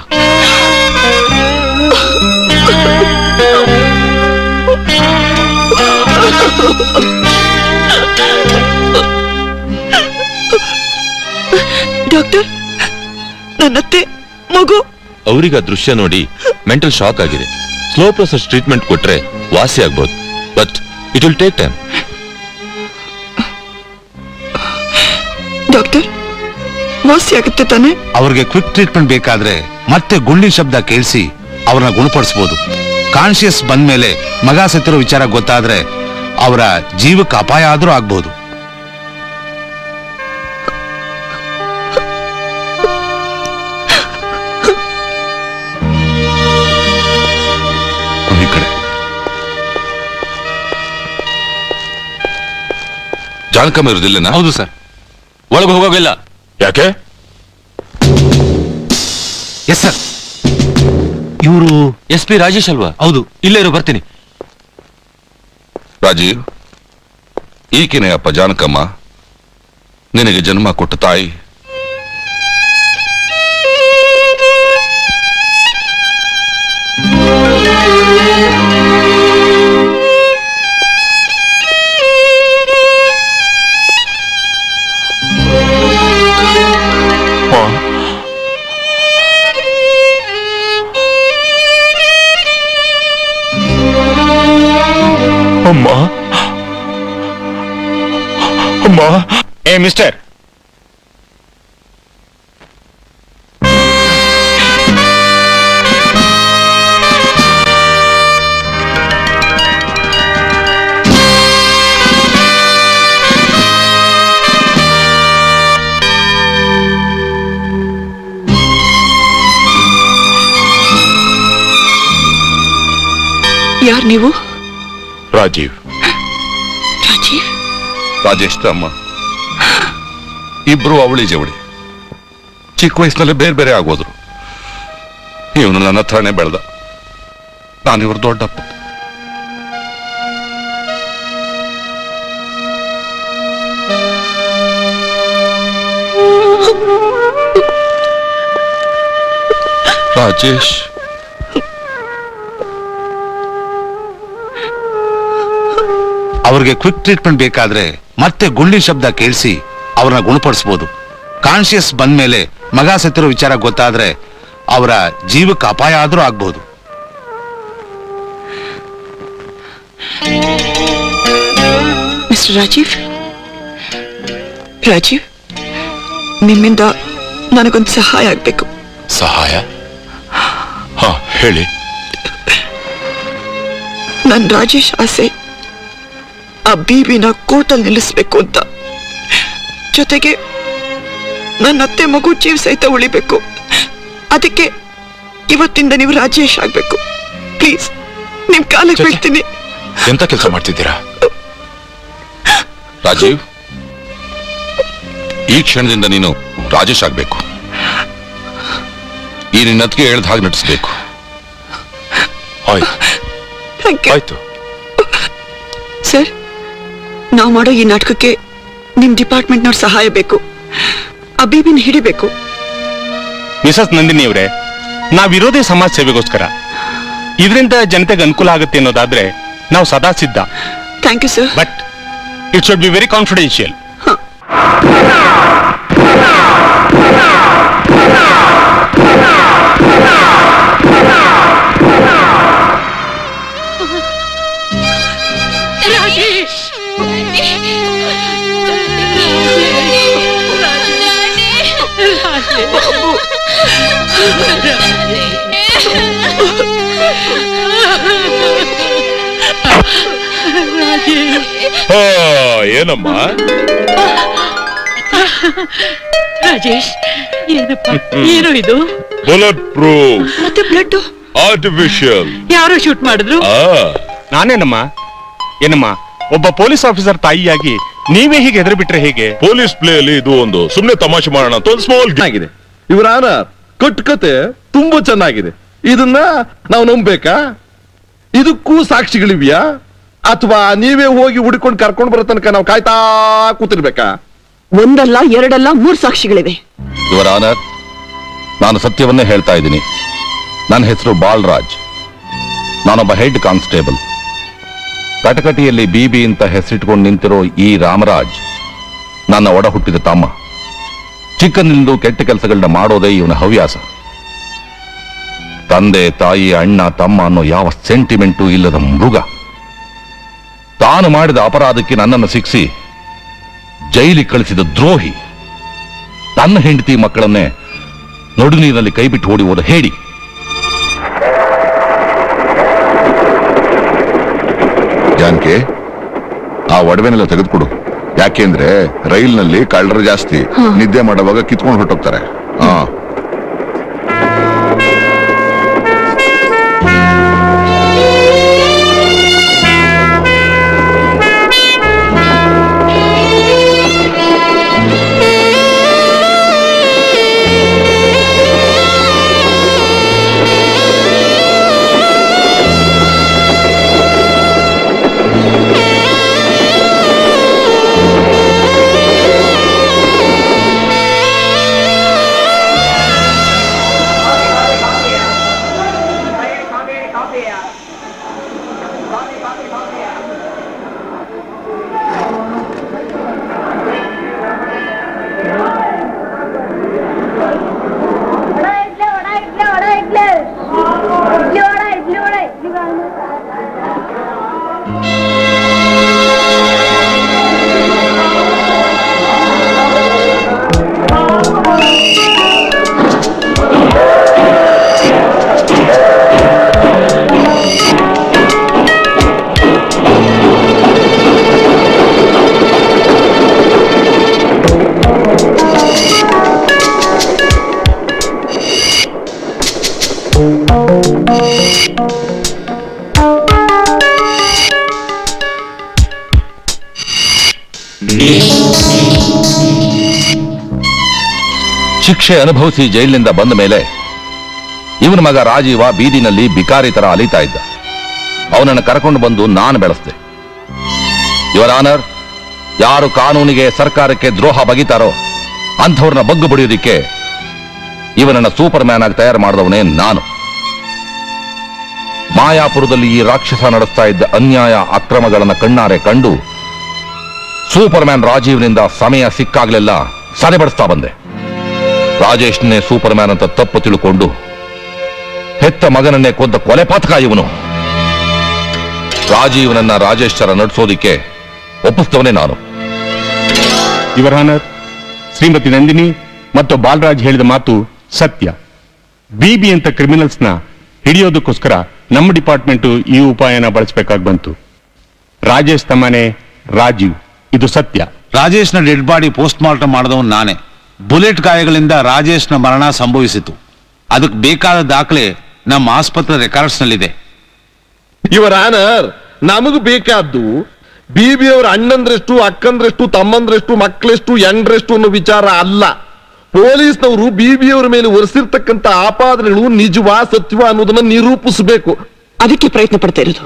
ಡಾಕ್ಟರ್ ನನ್ನತ್ತೆ ಮಗು ಅವ್ರಿಗೆ ಆ ದೃಶ್ಯ ನೋಡಿ ಮೆಂಟಲ್ ಶಾಕ್ ಆಗಿದೆ ಸ್ಲೋ ಪ್ರೊಸೆಸ್ ಟ್ರೀಟ್ಮೆಂಟ್ ಕೊಟ್ರೆ ವಾಸಿ ಆಗ್ಬೋದು but it will take time doctor ವಾಸಿ ಆಗುತ್ತೆ ತಾನೆ ಅವ್ರಿಗೆ ಕ್ವಿಕ್ ಟ್ರೀಟ್ಮೆಂಟ್ ಬೇಕಾದ್ರೆ ಮತ್ತೆ ಗುಂಡಿ ಶಬ್ದ ಕೇಳಿಸಿ ಅವ್ರನ್ನ ಗುಣಪಡಿಸಬಹುದು ಕಾನ್ಶಿಯಸ್ ಬಂದ್ಮೇಲೆ ಮಗ ಸತ್ತಿರೋ ವಿಚಾರ ಗೊತ್ತಾದ್ರೆ ಅವರ ಜೀವಕ್ಕೆ ಅಪಾಯ ಆದ್ರೂ ಆಗ್ಬಹುದು ಈ ಕಡೆ ಜಾನಕಮ್ಮ ಇರೋದಿಲ್ಲ ಹೌದು ಸರ್ ಒಳಗೆ ಹೋಗೋಗಿಲ್ಲ ಯಾಕೆ ಎಸ್ ಸರ್ ಇವರು ಎಸ್ ಪಿ ರಾಜೇಶ್ ಅಲ್ವಾ ಹೌದು ಇಲ್ಲೇ ಇರೋ ಬರ್ತೀನಿ ರಾಜೀವ್ ಈಕೆನೇ ಅಪ್ಪ ಜಾನಕಮ್ಮ ನಿನಗೆ ಜನ್ಮ ಕೊಟ್ಟ ತಾಯಿ ಅಮ್ಮ ಅಮ್ಮ ಏ ಮಿಸ್ಟರ್ ಯಾರ್ ನೀವು ರಾಜೀವ್ ರಾಜೀವ್ ರಾಜೇಶ್ ಅಮ್ಮ ಇಬ್ರು ಅವಳಿ ಜವಳಿ ಚಿಕ್ಕ ವಯಸ್ಸಿನಲ್ಲೇ ಬೇರೆ ಬೇರೆ ಆಗೋದ್ರು ಇವನು ನನ್ನ ಹತ್ರನೇ ಬೆಳೆದ ನಾನು ಇವ್ರ ದೊಡ್ಡಪ್ಪ ರಾಜೇಶ್ ಅವ್ರಿಗೆ ಕ್ವಿಕ್ ಟ್ರೀಟ್ಮೆಂಟ್ ಬೇಕಾದ್ರೆ ಮತ್ತೆ ಗುಂಡಿ ಶಬ್ದ ಕೇಳಿಸಿ ಅವ್ರನ್ನ ಗುಣಪಡಿಸಬಹುದು ಕಾನ್ಶಿಯಸ್ ಬಂದ್ಮೇಲೆ ಮಗ ಸತ್ತಿರೋ ವಿಚಾರ ಗೊತ್ತಾದ್ರೆ ಅವರ ಜೀವಕ್ಕೆ ಅಪಾಯ ಆದ್ರೂ ಆಗ್ಬಹುದು ಮಿಸ್ಟರ್ ರಾಜೀವ್ ರಾಜೀವ್ ನಿಮ್ಮಿಂದ ನನಗೊಂದು ಸಹಾಯ ಆಗ್ಬೇಕು ಸಹಾಯ ಹಾ ಹೇಳಿ ನನ್ ರಾಜೇಶ್ ಆಸೆ ಆ ಬೀಬಿನ ಕೋರ್ಟಲ್ಲಿ ನಿಲ್ಲಿಸ್ಬೇಕು ಅಂತ ಜೊತೆಗೆ ನನ್ನ ಅತ್ತೆ ಮಗು ಜೀವ ಸಹಿತ ಉಳಿಬೇಕು ಅದಕ್ಕೆ ಇವತ್ತಿಂದ ನೀವು ರಾಜೇಶ್ ಆಗ್ಬೇಕು ಪ್ಲೀಸ್ ನಿಮ್ ಕಾಲಕ್ಕೆ ಬೀಳ್ತೀನಿ ಎಂತ ಕೆಲಸ ಮಾಡ್ತಿದ್ದೀರಾ ರಾಜೀವ್ ಈ ಕ್ಷಣದಿಂದ ನೀನು ರಾಜೇಶ್ ಆಗ್ಬೇಕು ಈ ನಿನ್ನತ್ಗೆ ಹೇಳ್ದ ಹಾಗೆ ನಟಿಸ್ಬೇಕು ಆಯ್ತು ಆಯ್ತು ಸರ್ ನಾವು ಮಾಡೋ ಈ ನಾಟಕಕ್ಕೆ ನಿಮ್ ಡಿಪಾರ್ಟ್ಮೆಂಟ್ನವ್ರ ಸಹಾಯ ಬೇಕು ಅಬೇಬಿನ ಹಿಡಿಬೇಕು ಮಿಸಸ್ ನಂದಿನಿ ಅವರೇ ನಾವಿರೋದೇ ಸಮಾಜ ಸೇವೆಗೋಸ್ಕರ ಇದರಿಂದ ಜನತೆಗೆ ಅನುಕೂಲ ಆಗುತ್ತೆ ಅನ್ನೋದಾದ್ರೆ ನಾವು ಸದಾ ಸಿದ್ಧ thank you sir but it should be very confidential Rajesh ಆ, ಏನಮ್ಮ ರಾಜೇಶ್ ಏನಪ್ಪ ಏನು ಇದು ಬುಲೆಟ್ ಪ್ರೂಫ್ ಮತ್ತೆ ಬ್ಲಡ್ ಆರ್ಟಿಫಿಷಿಯಲ್ ಯಾರೋ ಶೂಟ್ ಮಾಡಿದ್ರು ನಾನೇನಮ್ಮ ಏನಮ್ಮ ಒಬ್ಬ ಪೊಲೀಸ್ ಆಫೀಸರ್ ತಾಯಿಯಾಗಿ ನೀವೇ ಹೀಗೆ ಹೆದರಿ ಬಿಟ್ರೆ ಹೇಗೆ ಪೊಲೀಸ್ ಪ್ಲೇ ಅಲ್ಲಿ ಇದು ಒಂದು ಸುಮ್ನೆ ತಮಾಷೆ ಮಾಡೋಣ ಅಂತ ಒಂದು ಸ್ಮಾಲ್ ಆಗಿದೆ ಇವರ ಆನರ್ ಕಟ್ಟುಕತೆ ತುಂಬಾ ಚೆನ್ನಾಗಿದೆ ಇದನ್ನ ನಾವು ನಂಬೇಕಾ ಇದಕ್ಕೂ ಸಾಕ್ಷಿಗಳಿವ್ಯಾ ಅಥವಾ ನೀವೇ ಹೋಗಿ ಹುಡುಕೊಂಡು ಕರ್ಕೊಂಡು ಬರೋ ತನಕ ನಾವು ಕಾಯ್ತಾ ಕೂತಿರ್ಬೇಕಾ ಒಂದಲ್ಲ ಎರಡಲ್ಲ ಮೂರ್ ಸಾಕ್ಷಿಗಳಿವೆ ಇವರ ಆನರ್ ನಾನು ಸತ್ಯವನ್ನೇ ಹೇಳ್ತಾ ಇದ್ದೀನಿ ನನ್ನ ಹೆಸರು ಬಾಲ್ರಾಜ್ ನಾನೊಬ್ಬ ಹೆಡ್ ಕಾನ್ಸ್ಟೇಬಲ್ ಕಟಕಟಿಯಲ್ಲಿ ಬಿಬಿ ಅಂತ ಹೆಸರಿಟ್ಕೊಂಡು ನಿಂತಿರೋ ಈ ರಾಮರಾಜ್ ನನ್ನ ಒಡ ಹುಟ್ಟಿದ ತಮ್ಮ ಚಿಕ್ಕನಿಂದು ಕೆಟ್ಟ ಕೆಲಸಗಳನ್ನ ಮಾಡೋದೇ ಇವನ ಹವ್ಯಾಸ ತಂದೆ ತಾಯಿ ಅಣ್ಣ ತಮ್ಮ ಅನ್ನೋ ಯಾವ ಸೆಂಟಿಮೆಂಟು ಇಲ್ಲದ ಮೃಗ ತಾನು ಮಾಡಿದ ಅಪರಾಧಕ್ಕೆ ನನ್ನನ್ನು ಶಿಕ್ಷಿ ಜೈಲಿಗೆ ಕಳಿಸಿದ ದ್ರೋಹಿ ತನ್ನ ಹೆಂಡತಿ ಮಕ್ಕಳನ್ನೇ ನಡುನೀರಿನಲ್ಲಿ ಕೈಬಿಟ್ಟು ಓಡಿ ಹೋದ ಹೇಳಿ ಜಾನ್ಕಿ ಆ ಒಡವೆನೆಲ್ಲ ತೆಗೆದುಕೊಡು ಯಾಕೆಂದ್ರೆ ರೈಲ್ನಲ್ಲಿ ಕಳ್ಳರು ಜಾಸ್ತಿ ನಿದ್ದೆ ಮಾಡುವಾಗ ಕಿತ್ಕೊಂಡು ಹೊರಟೋಗ್ತಾರೆ ಹಾ ಶಿಕ್ಷೆ ಅನುಭವಿಸಿ ಜೈಲಿನಿಂದ ಬಂದ ಮೇಲೆ ಇವನ ಮಗ ರಾಜೀವ ಬೀದಿನಲ್ಲಿ ಬಿಕಾರಿ ತರ ಅಲಿತಾ ಇದ್ದ ಅವನನ್ನು ಕರ್ಕೊಂಡು ಬಂದು ನಾನು ಬೆಳೆಸ್ದೆ ಇವರ ಆನರ್ ಯಾರು ಕಾನೂನಿಗೆ ಸರ್ಕಾರಕ್ಕೆ ದ್ರೋಹ ಬಗಿತಾರೋ ಅಂಥವ್ರನ್ನ ಬಗ್ಗು ಬಡಿಯೋದಿಕ್ಕೆ ಇವನನ್ನ ಸೂಪರ್ ಮ್ಯಾನ್ ಆಗಿ ತಯಾರು ಮಾಡಿದವನೇ ನಾನು ಮಾಯಾಪುರದಲ್ಲಿ ಈ ರಾಕ್ಷಸ ನಡೆಸ್ತಾ ಇದ್ದ ಅನ್ಯಾಯ ಅಕ್ರಮಗಳನ್ನ ಕಣ್ಣಾರೆ ಕಂಡು ಸೂಪರ್ ಮ್ಯಾನ್ ರಾಜೀವ್ನಿಂದ ಸಮಯ ಸಿಕ್ಕಾಗ್ಲೆಲ್ಲ ಸದೆಬಡಿಸ್ತಾ ಬಂದೆ ರಾಜೇಶ್ನೇ ಸೂಪರ್ ಮ್ಯಾನ್ ಅಂತ ತಪ್ಪು ತಿಳ್ಕೊಂಡು ಹೆತ್ತ ಮಗನನ್ನೇ ಕೊಂದ ಕೊಲೆ ಪಾತಕ ಇವನು ರಾಜೀವನನ್ನ ರಾಜೇಶ್ವರ ನಡೆಸೋದಿಕ್ಕೆ ಒಪ್ಪಿಸ್ತವನೇ ನಾನು ಇವರ ಆನರ್ ಶ್ರೀಮತಿ ನಂದಿನಿ ಮತ್ತು ಬಾಲರಾಜ್ ಹೇಳಿದ ಮಾತು ಸತ್ಯ ಬಿಬಿ ಅಂತ ಕ್ರಿಮಿನಲ್ಸ್ ನ ಹಿಡಿಯೋದಕ್ಕೋಸ್ಕರ ನಮ್ಮ ಡಿಪಾರ್ಟ್ಮೆಂಟ್ ಈ ಉಪಾಯನ ಬಳಸಬೇಕಾಗಿ ಬಂತು ರಾಜೇಶ್ ತಮ್ಮನೆ ರಾಜೀವ್ ಇದು ಸತ್ಯ ರಾಜೇಶ್ನ ಡೆಡ್ ಬಾಡಿ ಪೋಸ್ಟ್ ಮಾರ್ಟಮ್ ಮಾಡಿದವನು ನಾನೇ ಬುಲೆಟ್ ಗಾಯಗಳಿಂದ ರಾಜೇಶ್ನ ಮರಣ ಸಂಭವಿಸಿತು ಅದಕ್ಕೆ ಬೇಕಾದ ದಾಖಲೆ ನಮ್ಮ ಆಸ್ಪತ್ರೆ ರೆಕಾರ್ಡ್ಸ್ ನಲ್ಲಿದೆ ಇವರ ಆನರ್ ನಮಗ್ ಬೇಕಾದ್ದು ಬಿ ಅವರ ಅಣ್ಣಂದ್ರೆಷ್ಟು ಅಕ್ಕಂದ್ರೆಷ್ಟು ತಮ್ಮಂದ್ರೆಷ್ಟು ಮಕ್ಕಳೆಷ್ಟು ಎಂಡ್ರೆಷ್ಟು ಅನ್ನೋ ವಿಚಾರ ಅಲ್ಲ ಪೊಲೀಸ್ನವರು ಬಿ ಅವರ ಮೇಲೆ ಒರೆಸಿರ್ತಕ್ಕಂಥ ಆಪಾದನೆಗಳು ನಿಜವಾ ಸತ್ಯವ ಅನ್ನೋದನ್ನ ನಿರೂಪಿಸಬೇಕು ಅದಕ್ಕೆ ಪ್ರಯತ್ನ ಪಡ್ತಾ ಇರೋದು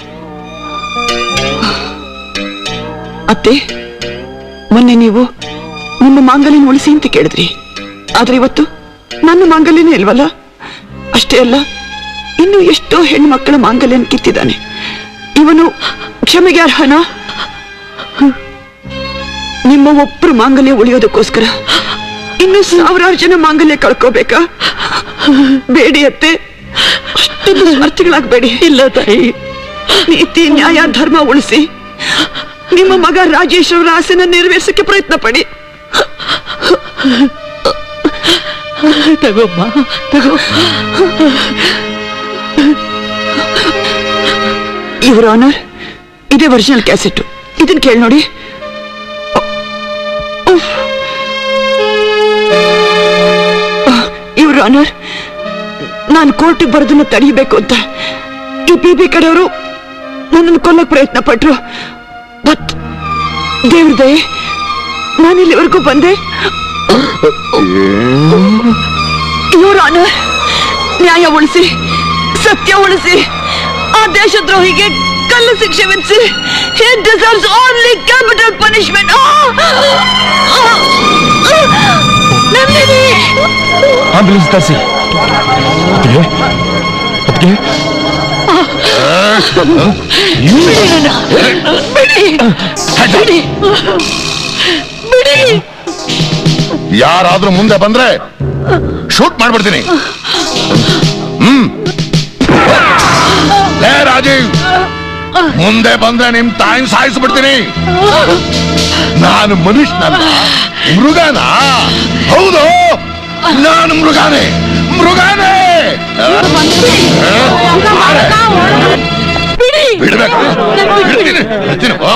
ಅತ್ತೆ ಮೊನ್ನೆ ನೀವು ನಿಮ್ಮ ಮಾಂಗಲ್ಯನ ಉಳಿಸಿ ಅಂತ ಕೇಳಿದ್ರಿ ಆದ್ರೆ ಇವತ್ತು ನನ್ನ ಮಾಂಗಲ್ಯನೇ ಇಲ್ವಲ್ಲ ಅಷ್ಟೇ ಅಲ್ಲ ಇನ್ನು ಎಷ್ಟೋ ಹೆಣ್ಮಕ್ಕಳ ಮಾಂಗಲ್ಯನ ಕಿತ್ತಿದ್ದಾನೆ ಇವನು ಕ್ಷಮೆಗೆ ಅರ್ಹನ ನಿಮ್ಮ ಒಬ್ಬರು ಮಾಂಗಲ್ಯ ಉಳಿಯೋದಕ್ಕೋಸ್ಕರ ಇನ್ನು ಸಾವಿರಾರು ಜನ ಮಾಂಗಲ್ಯ ಕಳ್ಕೋಬೇಕಾ ಬೇಡಿ ಅತ್ತೆ ಅಷ್ಟೊಂದು ಸ್ವಾರ್ಥಿಗಳಾಗಬೇಡಿ ಇಲ್ಲ ತಾಯಿ ನೀತಿ ನ್ಯಾಯ ಧರ್ಮ ಉಳಿಸಿ ನಿಮ್ಮ ಮಗ ರಾಜೇಶ್ ಅವರ ಆಸೆನ ನೆರವೇರಿಸಕ್ಕೆ ಪ್ರಯತ್ನ ಪಡಿ ತಗೋಮ್ಮ ತಗೋ ಇವರ ಆನರ್ ಇದೇ ಒರಿಜಿನಲ್ ಕ್ಯಾಸೆಟ್ ಇದನ್ನ ಕೇಳಿ ನೋಡಿ ಇವ್ರ ಆನರ್ ನಾನು ಕೋರ್ಟಿಗೆ ಬರೋದನ್ನ ತಡೀಬೇಕು ಅಂತ ಈ ಪಿ ಬಿ ಕಡೆಯವರು ನನ್ನನ್ನು ಕೊಲ್ಲಕ್ ಪ್ರಯತ್ನ ಪಟ್ರು ಬಟ್ ದೇವ್ರ ದಯೆ ನಾನು ಇಲ್ಲಿವರೆಗೂ ಬಂದೆ ಇವ್ರ ಆನರ್ ನ್ಯಾಯ ಉಳಿಸಿ ಸತ್ಯ ಉಳಿಸಿ ಆ ದೇಶದ್ರೋಹಿಗೆ ಕಲ್ಲು ಶಿಕ್ಷೆ ವಿಧಿಸಿ he deserves only capital punishment Nandini ambulance ತರಿಸಿ ಅತ್ತಿಗೆ ಅತ್ತಿಗೆ ಬಿಡಿ ಬಿಡಿ ಬಿಡಿ ಯಾರಾದ್ರೂ ಮುಂದೆ ಬಂದ್ರೆ ಶೂಟ್ ಮಾಡ್ಬಿಡ್ತೀನಿ ಹ್ಮ್ ಲೇ ರಾಜೀವ್ ಮುಂದೆ ಬಂದ್ರೆ ನಿಮ್ ತಾಯಿನ ಸಾಯಿಸ್ಬಿಡ್ತೀನಿ ನಾನು ಮನುಷ್ಯನಲ್ಲ ಮೃಗನ ಹೌದು ನಾನು ಮೃಗಾನೆ ಮೃಗಾನೆ ಬಿಡ್ಬೇಕು ಬಿಡ್ತೀನಿ ಬಿಡ್ತೀನಿ ಓ.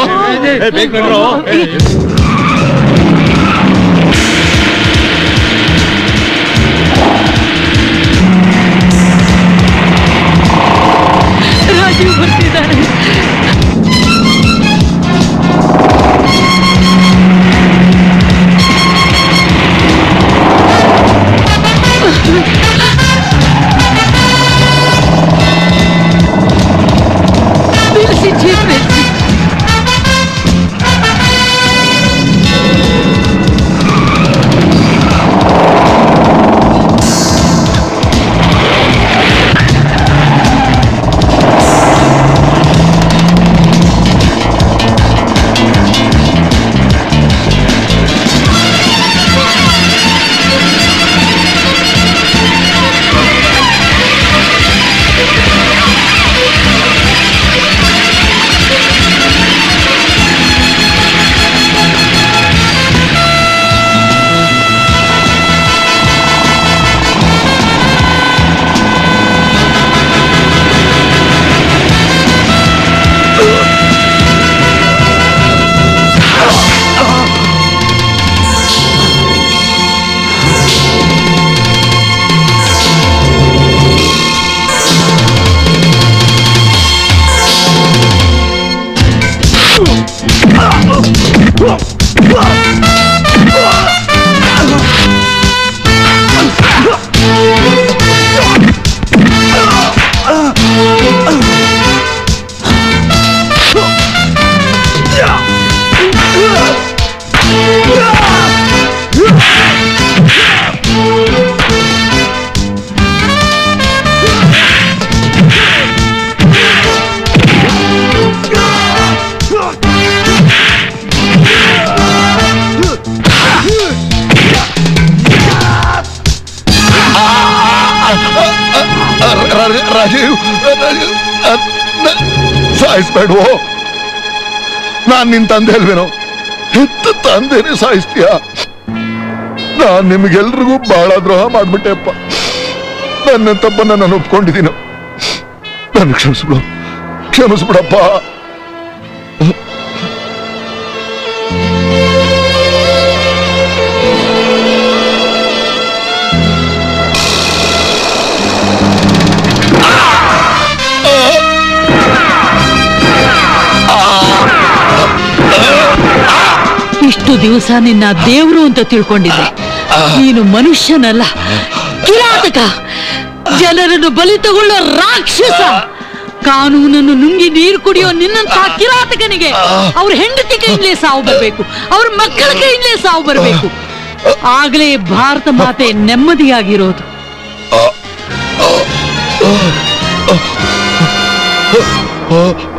ರಾಜೀವ್ ಬರ್ತಿದ್ದಾನೆ ನಿಲ್ಲಿಸಿ ಜೀಪ್ ನಿಲ್ಲಿಸಿ ರ- ರಾಜೀವ್ ರಾಜೀವ್, ಅದ್- ನ- ಸಾಯಿಸ್ಬೇಡ್ವೋ ನಾನ್ ನಿನ್ ತಂದೆ ಅಲ್ವೇನೋ ಹೆತ್ತ ತಂದೆನೆ ಸಾಯಿಸ್ತೀಯ ನಾನ್ ನಿಮ್ಗೆಲ್ರಿಗೂ ಬಹಳ ದ್ರೋಹ ಮಾಡ್ಬಿಟ್ಟೆಪ್ಪ ನನ್ನ ತಪ್ಪನ್ನ ನಾನು ಒಪ್ಕೊಂಡಿದ್ದೀನ ನಾನು ಕ್ಷಮಿಸ್ಬಿಡು ಕ್ಷಮಿಸ್ಬಿಡಪ್ಪ ಇಷ್ಟು ದಿವಸ ನಿನ್ನ ದೇವ್ರು ಅಂತ ತಿಳ್ಕೊಂಡಿದ್ದೆ ನೀನು ಮನುಷ್ಯನಲ್ಲ ಕಿರಾತಕ ಜನರನ್ನು ಬಲಿ ತಗೊಳ್ಳೋ ರಾಕ್ಷಸ ಕಾನೂನನ್ನು ನುಂಗಿ ನೀರು ಕುಡಿಯೋ ನಿನ್ನಂತ ಕಿರಾತಕನಿಗೆ ಅವ್ರ ಹೆಂಡತಿ ಕೈಯಿಂದಲೇ ಸಾವು ಬರಬೇಕು ಅವ್ರ ಮಕ್ಕಳ ಕೈಯಿಂದಲೇ ಸಾವು ಬರಬೇಕು ಆಗ್ಲೇ ಭಾರತ ಮಾತೆ ನೆಮ್ಮದಿಯಾಗಿರೋದು ಆ